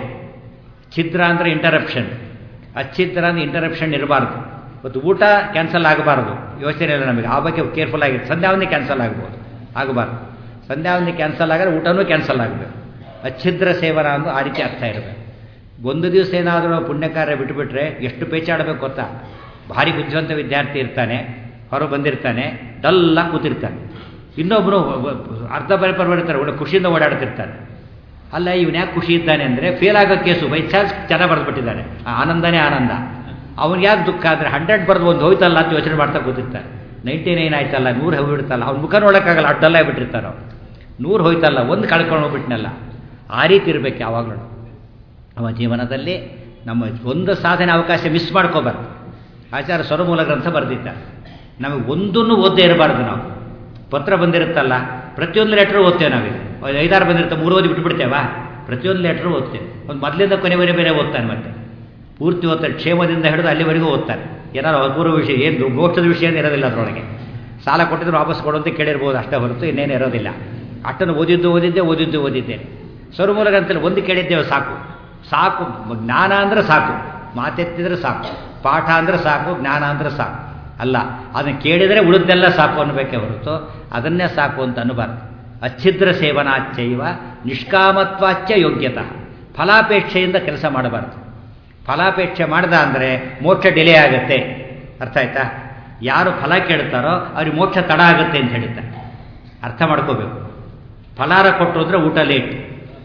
ಛಿದ್ರ ಅಂದರೆ ಇಂಟರಪ್ಷನ್ ಅಚ್ಛಿದ್ರ ಅಂದರೆ ಇಂಟರಪ್ಷನ್ ಇರಬಾರ್ದು ಇವತ್ತು ಊಟ ಕ್ಯಾನ್ಸಲ್ ಆಗಬಾರ್ದು ಯೋಚನೆ ಇಲ್ಲ ನಮಗೆ ಆ ಬಗ್ಗೆ ಕೇರ್ಫುಲ್ ಆಗಿರುತ್ತೆ ಸಂಧ್ಯಾವಂದಿ ಕ್ಯಾನ್ಸಲ್ ಆಗ್ಬೋದು ಆಗಬಾರ್ದು ಸಂಧ್ಯಾವಂದಿ ಕ್ಯಾನ್ಸಲ್ ಆದರೆ ಊಟನೂ ಕ್ಯಾನ್ಸಲ್ ಆಗಬೇಕು ಅಚ್ಛಿದ್ರ ಸೇವನ ಅಂದು ಆ ರೀತಿ ಅರ್ಥ ಇರಬೇಕು ಒಂದು ದಿವಸ ಏನಾದರೂ ಪುಣ್ಯಕಾರ್ಯ ಬಿಟ್ಟುಬಿಟ್ರೆ ಎಷ್ಟು ಪೇಚಾಡಬೇಕು ಗೊತ್ತಾ ಭಾರಿ ಬುದ್ಧಿವಂತ ವಿದ್ಯಾರ್ಥಿ ಇರ್ತಾನೆ ಹೊರ ಬಂದಿರ್ತಾನೆ ಡಲ್ಲಾಗಿ ಕೂತಿರ್ತಾನೆ ಇನ್ನೊಬ್ಬರು ಅರ್ಧ ಪರಿಪರ್ ಬರ್ತಾರೆ ಒಳ್ಳೆ ಖುಷಿಯಿಂದ ಓಡಾಡ್ತಿರ್ತಾನೆ ಅಲ್ಲ ಇವನು ಯಾಕೆ ಖುಷಿ ಇದ್ದಾನೆ ಅಂದರೆ ಫೇಲ್ ಆಗೋ ಕೇಸು ಬೈ ಚಾನ್ಸ್ ಚೆನ್ನಾಗಿ ಬರೆದ್ಬಿಟ್ಟಿದ್ದಾನೆ ಆನಂದನೇ ಆನಂದ ಅವ್ನಿಗೆ ಯಾಕೆ ದುಃಖ ಅಂದರೆ ಹಂಡ್ರೆಡ್ ಬರೆದು ಒಂದು ಹೋಯ್ತಲ್ಲ ಅಂತ ಯೋಚನೆ ಮಾಡ್ತಾ ಕೂತಿರ್ತಾರೆ ನೈಂಟಿ ನೈನ್ ಆಯ್ತಲ್ಲ ನೂರು ಹೋಗ್ಬಿಡ್ತಲ್ಲ ಅವ್ನ ಮುಖ ನೋಡೋಕ್ಕಾಗಲ್ಲ ಅಡ್ಡಲ್ಲ ಬಿಟ್ಟಿರ್ತಾರೆ ಅವ್ರು ನೂರು ಹೋಯ್ತಲ್ಲ ಒಂದು ಕಳ್ಕೊಂಡು ಹೋಗ್ಬಿಟ್ನಲ್ಲ ಆ ರೀತಿ ಇರಬೇಕು ಯಾವಾಗಲೂ ನಮ್ಮ ಜೀವನದಲ್ಲಿ ನಮ್ಮ ಒಂದು ಸಾಧನೆ ಅವಕಾಶ ಮಿಸ್ ಮಾಡ್ಕೋಬಾರ್ದು ಆಚಾರ ಸ್ವರಮೂಲ ಗ್ರಂಥ ಬರೆದಿದ್ದ ನಮಗೆ ಒಂದನ್ನು ಓದ್ದೇ ಇರಬಾರ್ದು ನಾವು ಪತ್ರ ಬಂದಿರುತ್ತಲ್ಲ ಪ್ರತಿಯೊಂದು ಲೆಟ್ರು ಓದ್ತೇವೆ ನಾವೀಗ ಒಂದು ಐದಾರು ಬಂದಿರುತ್ತೆ ಮೂರು ಓದಿ ಬಿಟ್ಬಿಡ್ತೇವಾ ಪ್ರತಿಯೊಂದು ಲೆಟ್ರು ಓದ್ತೇವೆ ಒಂದು ಮೊದಲಿಂದ ಕೊನೆವರೆ ಬೇರೆ ಓದ್ತಾನೆ ಮತ್ತೆ ಪೂರ್ತಿ ಓದ್ತಾನೆ ಕ್ಷೇಮದಿಂದ ಹಿಡಿದು ಅಲ್ಲಿವರೆಗೂ ಓದ್ತಾನೆ ಏನಾದ್ರು ಅಪೂರ್ವ ವಿಷಯ ಏನು ಮೋಕ್ಷದ ವಿಷಯ ಏನು ಇರೋದಿಲ್ಲ ಅದರೊಳಗೆ ಸಾಲ ಕೊಟ್ಟಿದ್ರು ವಾಪಸ್ ಕೊಡುವಂತ ಕೇಳಿರ್ಬೋದು ಅಷ್ಟೇ ಹೊರತು ಇನ್ನೇನು ಇರೋದಿಲ್ಲ ಅಷ್ಟನ್ನು ಓದಿದ್ದು ಓದಿದ್ದೆ ಓದಿದ್ದು ಓದಿದ್ದೇನೆ ಸ್ವರಮೂಲ ಗ್ರಂಥದಲ್ಲಿ ಒಂದು ಕೇಳಿದ್ದೇವೆ ಸಾಕು ಸಾಕು ಜ್ಞಾನ ಅಂದರೆ ಸಾಕು ಮಾತೆತ್ತಿದ್ರೆ ಸಾಕು ಪಾಠ ಅಂದರೆ ಸಾಕು ಜ್ಞಾನ ಅಂದರೆ ಸಾಕು ಅಲ್ಲ ಅದನ್ನು ಕೇಳಿದರೆ ಉಳಿದೆಲ್ಲ ಸಾಕು ಅನ್ನಬೇಕೇ ಹೊರತು ಅದನ್ನೇ ಸಾಕು ಅಂತ ಅನ್ನಬಾರ್ದು ಅಚ್ಛಿದ್ರ ಸೇವನಾಚ್ಯೈವ ನಿಷ್ಕಾಮತ್ವಾಚ್ಯ ಯೋಗ್ಯತಃ ಫಲಾಪೇಕ್ಷೆಯಿಂದ ಕೆಲಸ ಮಾಡಬಾರ್ದು ಫಲಾಪೇಕ್ಷೆ ಮಾಡ್ದ ಅಂದರೆ ಮೋಕ್ಷ ಡಿಲೇ ಆಗುತ್ತೆ ಅರ್ಥ ಆಯ್ತಾ ಯಾರು ಫಲ ಕೇಳ್ತಾರೋ ಅವ್ರಿಗೆ ಮೋಕ್ಷ ತಡ ಆಗುತ್ತೆ ಅಂತ ಹೇಳ್ತಾರೆ ಅರ್ಥ ಮಾಡ್ಕೋಬೇಕು ಫಲಾರ ಕೊಟ್ಟರು ಅಂದರೆ ಊಟ ಲೇಟ್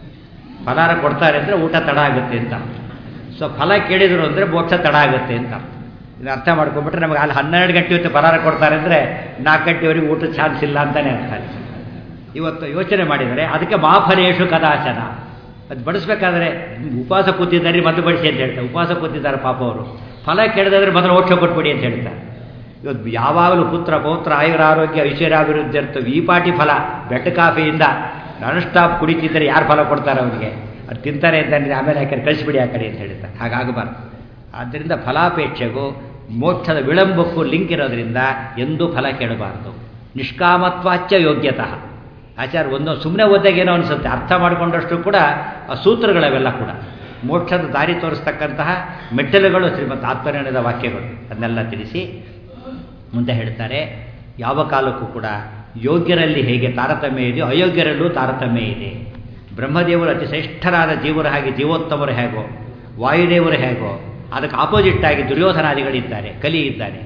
ಫಲಾರ ಕೊಡ್ತಾರೆ ಅಂದರೆ ಊಟ ತಡ ಆಗುತ್ತೆ ಅಂತ ಸೊ ಫಲ ಕೇಳಿದ್ರು ಅಂದರೆ ಮೋಕ್ಷ ತಡ ಆಗುತ್ತೆ ಅಂತ ಇದು ಅರ್ಥ ಮಾಡ್ಕೊಂಡ್ಬಿಟ್ರೆ ನಮಗೆ ಅಲ್ಲಿ ಹನ್ನೆರಡು ಗಂಟೆ ಹೊತ್ತು ಫಲಾರ ಕೊಡ್ತಾರೆ ಅಂದರೆ ನಾಲ್ಕು ಗಂಟೆವರೆಗೆ ಊಟದ ಚಾನ್ಸ್ ಇಲ್ಲ ಅಂತಲೇ ಅರ್ಥ ಇವತ್ತು ಯೋಚನೆ ಮಾಡಿದರೆ ಅದಕ್ಕೆ ಮಾಫಲೇಶು ಕದಾಚನ ಅದು ಬಡಿಸ್ಬೇಕಾದ್ರೆ ಉಪವಾಸ ಕೂತಿದ್ದಾರೆ ಮೊದಲು ಬಡಿಸಿ ಅಂತ ಹೇಳ್ತಾರೆ ಉಪವಾಸ ಕೂತಿದ್ದಾರೆ ಪಾಪ ಅವರು ಫಲ ಕೇಳಿದ್ರೆ ಮೊದಲು ಮೋಕ್ಷ ಕೊಟ್ಬಿಡಿ ಅಂತ ಹೇಳ್ತಾರೆ ಇವತ್ತು ಯಾವಾಗಲೂ ಪುತ್ರ ಪೌತ್ರ ಆಯುರ ಆರೋಗ್ಯ ಐಶ್ವರ್ಯಾಭಿವೃದ್ಧಿ ಇರ್ತವೆ ಈ ಪಾಟಿ ಫಲ ಬೆಟ್ಟ ಕಾಫಿಯಿಂದ ನಾನ್ ಸ್ಟಾಪ್ ಕುಡಿತಿದ್ದರೆ ಯಾರು ಫಲ ಕೊಡ್ತಾರೆ ಅವರಿಗೆ ಅದು ತಿಂತಾರೆ ಅಂತ ಆಮೇಲೆ ಯಾಕೆ ಕಳಿಸ್ಬಿಡಿ ಆ ಕಡೆ ಅಂತ ಹೇಳ್ತಾರೆ ಹಾಗಾಗಬಾರ್ದು ಆದ್ದರಿಂದ ಫಲಾಪೇಕ್ಷೆಗೂ ಮೋಕ್ಷದ ವಿಳಂಬಕ್ಕೂ ಲಿಂಕ್ ಇರೋದ್ರಿಂದ ಎಂದೂ ಫಲ ಕೇಳಬಾರ್ದು ನಿಷ್ಕಾಮತ್ವಾಚ್ಯ ಯೋಗ್ಯತಃ ಆಚಾರ ಒಂದೊಂದು ಸುಮ್ಮನೆ ಓದಾಗ ಏನೋ ಅನಿಸುತ್ತೆ ಅರ್ಥ ಮಾಡಿಕೊಂಡಷ್ಟು ಕೂಡ ಆ ಸೂತ್ರಗಳವೆಲ್ಲ ಕೂಡ ಮೋಕ್ಷದ ದಾರಿ ತೋರಿಸ್ತಕ್ಕಂತಹ ಮೆಟ್ಟಲುಗಳು ಶ್ರೀಮಂತ ಆತ್ಮನಿರ್ಣಯದ ವಾಕ್ಯಗಳು ಅದನ್ನೆಲ್ಲ ತಿಳಿಸಿ ಮುಂದೆ ಹೇಳ್ತಾರೆ ಯಾವ ಕಾಲಕ್ಕೂ ಕೂಡ ಯೋಗ್ಯರಲ್ಲಿ ಹೇಗೆ ತಾರತಮ್ಯ ಇದೆಯೋ ಅಯೋಗ್ಯರಲ್ಲೂ ತಾರತಮ್ಯ ಇದೆ ಬ್ರಹ್ಮದೇವರು ಅತಿ ಶ್ರೇಷ್ಠರಾದ ಜೀವರು ಹಾಗೆ ಜೀವೋತ್ತಮರು ಹೇಗೋ ವಾಯುದೇವರು ಹೇಗೋ ಅದಕ್ಕೆ ಆಪೋಸಿಟ್ ಆಗಿ ದುರ್ಯೋಧನಾದಿಗಳಿದ್ದಾರೆ ಕಲಿ ಇದ್ದಾನೆ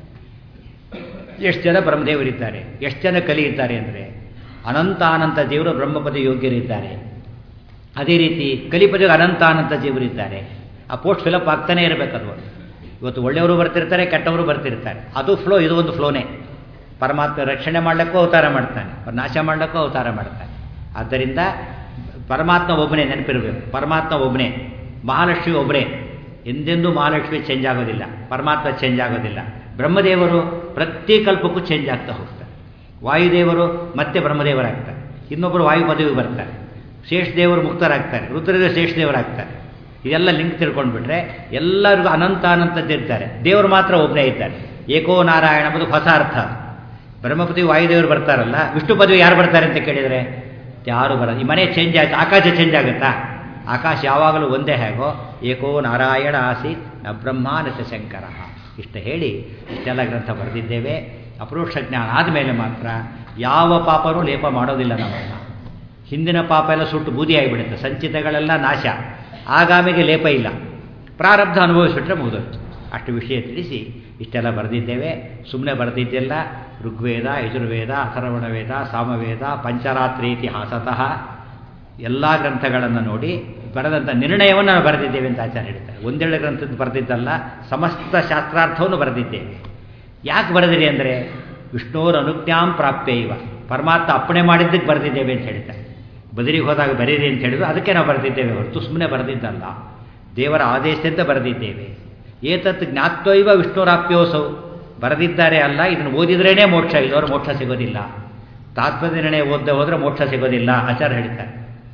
ಎಷ್ಟು ಜನ ಬ್ರಹ್ಮದೇವರಿದ್ದಾರೆ ಎಷ್ಟು ಜನ ಕಲಿ ಇದ್ದಾರೆ ಅಂದರೆ ಅನಂತಾನಂತ ದೇವರು ಬ್ರಹ್ಮಪದ ಯೋಗ್ಯರಿದ್ದಾರೆ ಅದೇ ರೀತಿ ಕಲಿಪದಿಗೆ ಅನಂತಾನಂತ ಜೀವರಿದ್ದಾರೆ ಆ ಪೋಸ್ಟ್ ಫಿಲಪ್ ಆಗ್ತಾನೆ ಇರಬೇಕದು ಇವತ್ತು ಒಳ್ಳೆಯವರು ಬರ್ತಿರ್ತಾರೆ ಕೆಟ್ಟವರು ಬರ್ತಿರ್ತಾರೆ ಅದು ಫ್ಲೋ ಇದು ಒಂದು ಫ್ಲೋನೇ ಪರಮಾತ್ಮ ರಕ್ಷಣೆ ಮಾಡಲಿಕ್ಕೂ ಅವತಾರ ಮಾಡ್ತಾನೆ ನಾಶ ಮಾಡಲಿಕ್ಕೂ ಅವತಾರ ಮಾಡ್ತಾನೆ ಆದ್ದರಿಂದ ಪರಮಾತ್ಮ ಒಬ್ಬನೇ ನೆನಪಿರಬೇಕು ಪರಮಾತ್ಮ ಒಬ್ಬನೇ ಮಹಾಲಕ್ಷ್ಮಿ ಒಬ್ಬರೇ ಎಂದೆಂದೂ ಮಹಾಲಕ್ಷ್ಮಿ ಚೇಂಜ್ ಆಗೋದಿಲ್ಲ ಪರಮಾತ್ಮ ಚೇಂಜ್ ಆಗೋದಿಲ್ಲ ಬ್ರಹ್ಮದೇವರು ಪ್ರತಿ ಕಲ್ಪಕ್ಕೂ ಚೇಂಜ್ ಆಗ್ತಾ ಹೋಗ್ತಾರೆ ವಾಯುದೇವರು ಮತ್ತೆ ಬ್ರಹ್ಮದೇವರಾಗ್ತಾರೆ ಇನ್ನೊಬ್ಬರು ವಾಯು ಪದವಿ ಬರ್ತಾರೆ ಶೇಷದೇವರು ಮುಕ್ತರಾಗ್ತಾರೆ ರುದ್ರದೇವ ಶೇಷದೇವರಾಗ್ತಾರೆ ಇದೆಲ್ಲ ಲಿಂಕ್ ತಿಳ್ಕೊಂಡ್ಬಿಟ್ರೆ ಎಲ್ಲರಿಗೂ ಅನಂತ ಅನಂತದ್ದಿರ್ತಾರೆ ದೇವರು ಮಾತ್ರ ಒಬ್ಬನೇ ಇದ್ದಾರೆ ಏಕೋ ನಾರಾಯಣ ಎಂಬುದು ಹೊಸ ಅರ್ಥ ಬ್ರಹ್ಮಪತಿ ವಾಯುದೇವರು ಬರ್ತಾರಲ್ಲ ವಿಷ್ಣು ಪದವಿ ಯಾರು ಬರ್ತಾರೆ ಅಂತ ಕೇಳಿದರೆ ಯಾರು ಬರೋದು ಈ ಮನೆ ಚೇಂಜ್ ಆಯ್ತು ಆಕಾಶ ಚೇಂಜ್ ಆಗುತ್ತಾ ಆಕಾಶ ಯಾವಾಗಲೂ ಒಂದೇ ಹೇಗೋ ಏಕೋ ನಾರಾಯಣ ಆಸೀತ್ ನ ಬ್ರಹ್ಮಾನಸ ಶಂಕರ ಇಷ್ಟು ಹೇಳಿ ಇಷ್ಟೆಲ್ಲ ಗ್ರಂಥ ಬರೆದಿದ್ದೇವೆ ಅಪರೋಕ್ಷ ಜ್ಞಾನ ಆದಮೇಲೆ ಮಾತ್ರ ಯಾವ ಪಾಪನೂ ಲೇಪ ಮಾಡೋದಿಲ್ಲ ನಮ್ಮನ್ನು ಹಿಂದಿನ ಪಾಪ ಎಲ್ಲ ಸುಟ್ಟು ಬೂದಿ ಆಗಿಬಿಡುತ್ತೆ ಸಂಚಿತಗಳೆಲ್ಲ ನಾಶ ಆಗಾಮಿಗೆ ಲೇಪ ಇಲ್ಲ ಪ್ರಾರಬ್ಧ ಅನುಭವಿಸ್ಬಿಟ್ರೆ ಮುಗಿದೋಯ್ತು ಅಷ್ಟು ವಿಷಯ ತಿಳಿಸಿ ಇಷ್ಟೆಲ್ಲ ಬರೆದಿದ್ದೇವೆ ಸುಮ್ಮನೆ ಬರೆದಿದ್ದೆಲ್ಲ ಋಗ್ವೇದ ಯಜುರ್ವೇದ ಅಥರ್ವಣ ವೇದ ಸಾಮವೇದ ಪಂಚರಾತ್ರಿ ಇತಿಹಾಸತಃ ಎಲ್ಲ ಗ್ರಂಥಗಳನ್ನು ನೋಡಿ ಬರೆದಂಥ ನಿರ್ಣಯವನ್ನು ನಾವು ಬರೆದಿದ್ದೇವೆ ಅಂತ ಆಚಾರ್ಯ ಹೇಳ್ತಾರೆ ಒಂದೆರಡು ಗ್ರಂಥದ್ದು ಬರೆದಿದ್ದಲ್ಲ ಸಮಸ್ತ ಶಾಸ್ತ್ರಾರ್ಥವನ್ನು ಬರೆದಿದ್ದೇವೆ ಯಾಕೆ ಬರೆದಿರಿ ಅಂದರೆ ವಿಷ್ಣುವರ ಅನುಜ್ಞಾಂ ಪ್ರಾಪ್ಯ ಇವ ಪರಮಾತ್ಮ ಅಪ್ಪಣೆ ಮಾಡಿದ್ದಕ್ಕೆ ಬರೆದಿದ್ದೇವೆ ಅಂತ ಹೇಳ್ತಾರೆ ಬದರಿಗೆ ಹೋದಾಗ ಬರೀರಿ ಅಂತ ಹೇಳಿದ್ರು ಅದಕ್ಕೆ ನಾವು ಬರೆದಿದ್ದೇವೆ ಹೊರತು ಸುಮ್ಮನೆ ಬರೆದಿದ್ದಲ್ಲ ದೇವರ ಆದೇಶದಿಂದ ಬರೆದಿದ್ದೇವೆ ಏತತ್ ಜ್ಞಾತ್ವೈವ ವಿಷ್ಣುರಾಪ್ಯೋಸೌ ಬರೆದಿದ್ದಾರೆ ಅಲ್ಲ ಇದನ್ನು ಓದಿದ್ರೇ ಮೋಕ್ಷ ಇಲ್ಲವರು ಮೋಕ್ಷ ಸಿಗೋದಿಲ್ಲ ತಾತ್ಪರ್ಯ ನಿರ್ಣಯ ಓದದೆ ಹೋದರೆ ಮೋಕ್ಷ ಸಿಗೋದಿಲ್ಲ ಆಚಾರ್ಯ ಹೇಳ್ತಾರೆ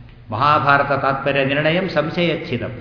ಮಹಾಭಾರತ ತಾತ್ಪರ್ಯ ನಿರ್ಣಯಂ ಸಂಶಯಚ್ಛಿದಂ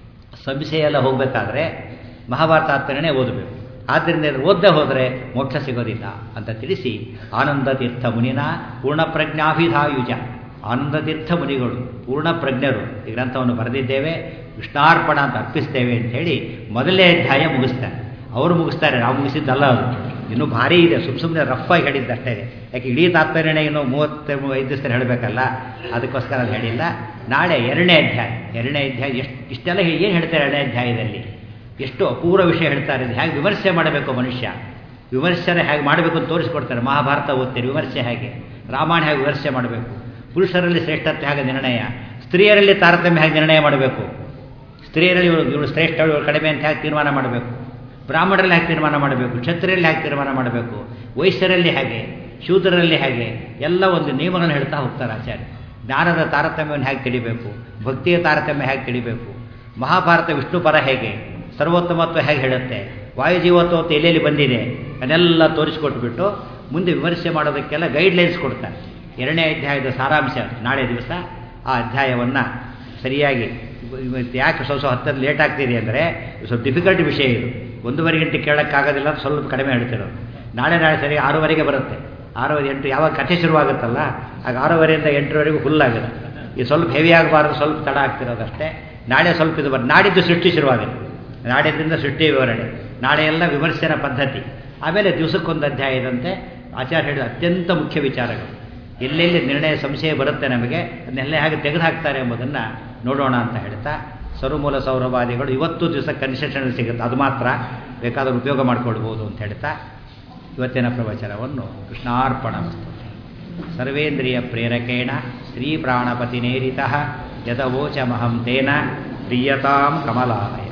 ಸಂಶಯ ಎಲ್ಲ ಹೋಗಬೇಕಾದ್ರೆ ಮಹಾಭಾರತ ತಾತ್ಪರ್ಯನೇ ಓದಬೇಕು ಆದ್ದರಿಂದ ಇದು ಓದದೆ ಹೋದರೆ ಮೋಕ್ಷ ಸಿಗೋದಿಲ್ಲ ಅಂತ ತಿಳಿಸಿ ಆನಂದ ತೀರ್ಥ ಮುನಿನ ಪೂರ್ಣಪ್ರಜ್ಞಾಭಿಧಾಯುಜ ಆನಂದ ತೀರ್ಥ ಮುನಿಗಳು ಪೂರ್ಣ ಪ್ರಜ್ಞರು ಈ ಗ್ರಂಥವನ್ನು ಬರೆದಿದ್ದೇವೆ ಕೃಷ್ಣಾರ್ಪಣ ಅಂತ ಅರ್ಪಿಸ್ತೇವೆ ಅಂತ ಹೇಳಿ ಮೊದಲನೇ ಅಧ್ಯಾಯ ಮುಗಿಸ್ತಾರೆ ಅವರು ಮುಗಿಸ್ತಾರೆ ನಾವು ಮುಗಿಸಿದ್ದಲ್ಲ ಅದು ಇನ್ನೂ ಭಾರಿ ಇದೆ ಸುಮ್ಮ ಸುಮ್ಮನೆ ರಫ್ ಆಗಿ ಹೇಳಿದ್ದಷ್ಟೇ ಯಾಕೆ ಇಡೀ ತಾತ್ಪರ್ಯನೇ ಇನ್ನೂ ಮೂವತ್ತು ಐದು ದಿವಸ ಹೇಳಬೇಕಲ್ಲ ಅದಕ್ಕೋಸ್ಕರ ಅದು ಹೇಳಿಲ್ಲ ನಾಳೆ ಎರಡನೇ ಅಧ್ಯಾಯ ಎರಡನೇ ಅಧ್ಯಾಯ ಎಷ್ಟು ಇಷ್ಟೆಲ್ಲ ಏನು ಹೇಳ್ತಾರೆ ಎರಡನೇ ಅಧ್ಯಾಯದಲ್ಲಿ ಎಷ್ಟು ಅಪೂರ್ವ ವಿಷಯ ಹೇಳ್ತಾರೆ ಹೇಗೆ ವಿಮರ್ಶೆ ಮಾಡಬೇಕು ಮನುಷ್ಯ ವಿಮರ್ಶನೆ ಹೇಗೆ ಮಾಡಬೇಕು ಅಂತ ತೋರಿಸ್ಕೊಡ್ತಾರೆ ಮಹಾಭಾರತ ಓದ್ತೀರಿ ವಿಮರ್ಶೆ ಹೇಗೆ ರಾಮಾಯಣ ಹೇಗೆ ವಿಮರ್ಶೆ ಮಾಡಬೇಕು ಪುರುಷರಲ್ಲಿ ಶ್ರೇಷ್ಠತ್ವ ಹೇಗೆ ನಿರ್ಣಯ ಸ್ತ್ರೀಯರಲ್ಲಿ ತಾರತಮ್ಯ ಹೇಗೆ ನಿರ್ಣಯ ಮಾಡಬೇಕು ಸ್ತ್ರೀಯರಲ್ಲಿ ಇವಳು ಇವಳು ಶ್ರೇಷ್ಠ ಇವಳು ಕಡಿಮೆ ಅಂತ ಹೇಗೆ ತೀರ್ಮಾನ ಮಾಡಬೇಕು ಬ್ರಾಹ್ಮಣರಲ್ಲಿ ಹೇಗೆ ತೀರ್ಮಾನ ಮಾಡಬೇಕು ಕ್ಷತ್ರಿಯಲ್ಲಿ ಹೇಗೆ ತೀರ್ಮಾನ ಮಾಡಬೇಕು ವೈಶ್ಯರಲ್ಲಿ ಹೇಗೆ ಶೂದ್ರರಲ್ಲಿ ಹೇಗೆ ಎಲ್ಲ ಒಂದು ನಿಯಮಗಳನ್ನು ಹೇಳ್ತಾ ಹೋಗ್ತಾರೆ ಆಚಾರ್ಯ ಜ್ಞಾನದ ತಾರತಮ್ಯವನ್ನು ಹೇಗೆ ತಿಳಿಬೇಕು ಭಕ್ತಿಯ ತಾರತಮ್ಯ ಹೇಗೆ ತಿಳಿಬೇಕು ಮಹಾಭಾರತ ವಿಷ್ಣು ಪರ ಹೇಗೆ ಸರ್ವೋತ್ತಮತ್ವ ಹೇಗೆ ಹೇಳುತ್ತೆ ವಾಯುಜೀವತ್ವ ಎಲ್ಲೆಲ್ಲಿ ಬಂದಿದೆ ಅದನ್ನೆಲ್ಲ ತೋರಿಸ್ಕೊಟ್ಬಿಟ್ಟು ಮುಂದೆ ವಿಮರ್ಶೆ ಮಾಡೋದಕ್ಕೆಲ್ಲ ಗೈಡ್ಲೈನ್ಸ್ ಕೊಡ್ತಾರೆ ಎರಡನೇ ಅಧ್ಯಾಯದ ಸಾರಾಂಶ ನಾಳೆ ದಿವಸ ಆ ಅಧ್ಯಾಯವನ್ನು ಸರಿಯಾಗಿ ಇವತ್ತು ಯಾಕೆ ಸ್ವಲ್ಪ ಸ್ವಲ್ಪ ಹತ್ತದ್ದು ಲೇಟ್ ಆಗ್ತಿದೆ ಅಂದರೆ ಸ್ವಲ್ಪ ಡಿಫಿಕಲ್ಟ್ ವಿಷಯ ಇದು ಒಂದೂವರೆ ಗಂಟೆ ಕೇಳೋಕ್ಕಾಗೋದಿಲ್ಲ ಅಂತ ಸ್ವಲ್ಪ ಕಡಿಮೆ ಹೇಳ್ತಿರೋದು ನಾಳೆ ನಾಳೆ ಸರಿ ಆರೂವರೆಗೆ ಬರುತ್ತೆ ಆರೂವರೆ ಎಂಟು ಯಾವಾಗ ಕಥೆ ಶುರುವಾಗುತ್ತಲ್ಲ ಆಗ ಆರೂವರೆಯಿಂದ ಎಂಟರವರೆಗೂ ಫುಲ್ ಆಗುತ್ತೆ ಇದು ಸ್ವಲ್ಪ ಹೆವಿ ಆಗಬಾರ್ದು ಸ್ವಲ್ಪ ತಡ ಆಗ್ತಿರೋದಷ್ಟೇ ನಾಳೆ ಸ್ವಲ್ಪ ಇದು ಬರ್ ನಾಡಿದ್ದು ಸೃಷ್ಟಿ ಶುರುವಾಗುತ್ತೆ ನಾಡಿದ್ದರಿಂದ ಸೃಷ್ಟಿ ವಿವರಣೆ ನಾಳೆ ಎಲ್ಲ ವಿಮರ್ಶನ ಪದ್ಧತಿ ಆಮೇಲೆ ದಿವಸಕ್ಕೊಂದು ಅಧ್ಯಾಯದಂತೆ ಆಚಾರ್ಯ ಹೇಳಿದ ಅತ್ಯಂತ ಮುಖ್ಯ ವಿಚಾರಗಳು ಎಲ್ಲೆಲ್ಲಿ ನಿರ್ಣಯ ಸಂಶಯ ಬರುತ್ತೆ ನಮಗೆ ಅದನ್ನೆಲ್ಲ ಹೇಗೆ ತೆಗೆದುಹಾಕ್ತಾರೆ ಎಂಬುದನ್ನು ನೋಡೋಣ ಅಂತ ಹೇಳ್ತಾ ಸರ್ವಮೂಲ ಸೌರವಾದಿಗಳು ಇವತ್ತು ದಿವಸ ಕನ್ಸೆಷನ್ ಸಿಗುತ್ತೆ ಅದು ಮಾತ್ರ ಬೇಕಾದರೂ ಉಪಯೋಗ ಮಾಡಿಕೊಳ್ಬೋದು ಅಂತ ಹೇಳ್ತಾ ಇವತ್ತಿನ ಪ್ರವಚನವನ್ನು ಕೃಷ್ಣಾರ್ಪಣ ಸರ್ವೇಂದ್ರಿಯ ಪ್ರೇರಕೇಣ ಶ್ರೀ ಪ್ರಾಣಪತಿನೇರಿತ ಯದವೋಚಮಹಂ ತೇನ ಪ್ರಿಯತಾಂ ಕಮಲಾಲಯ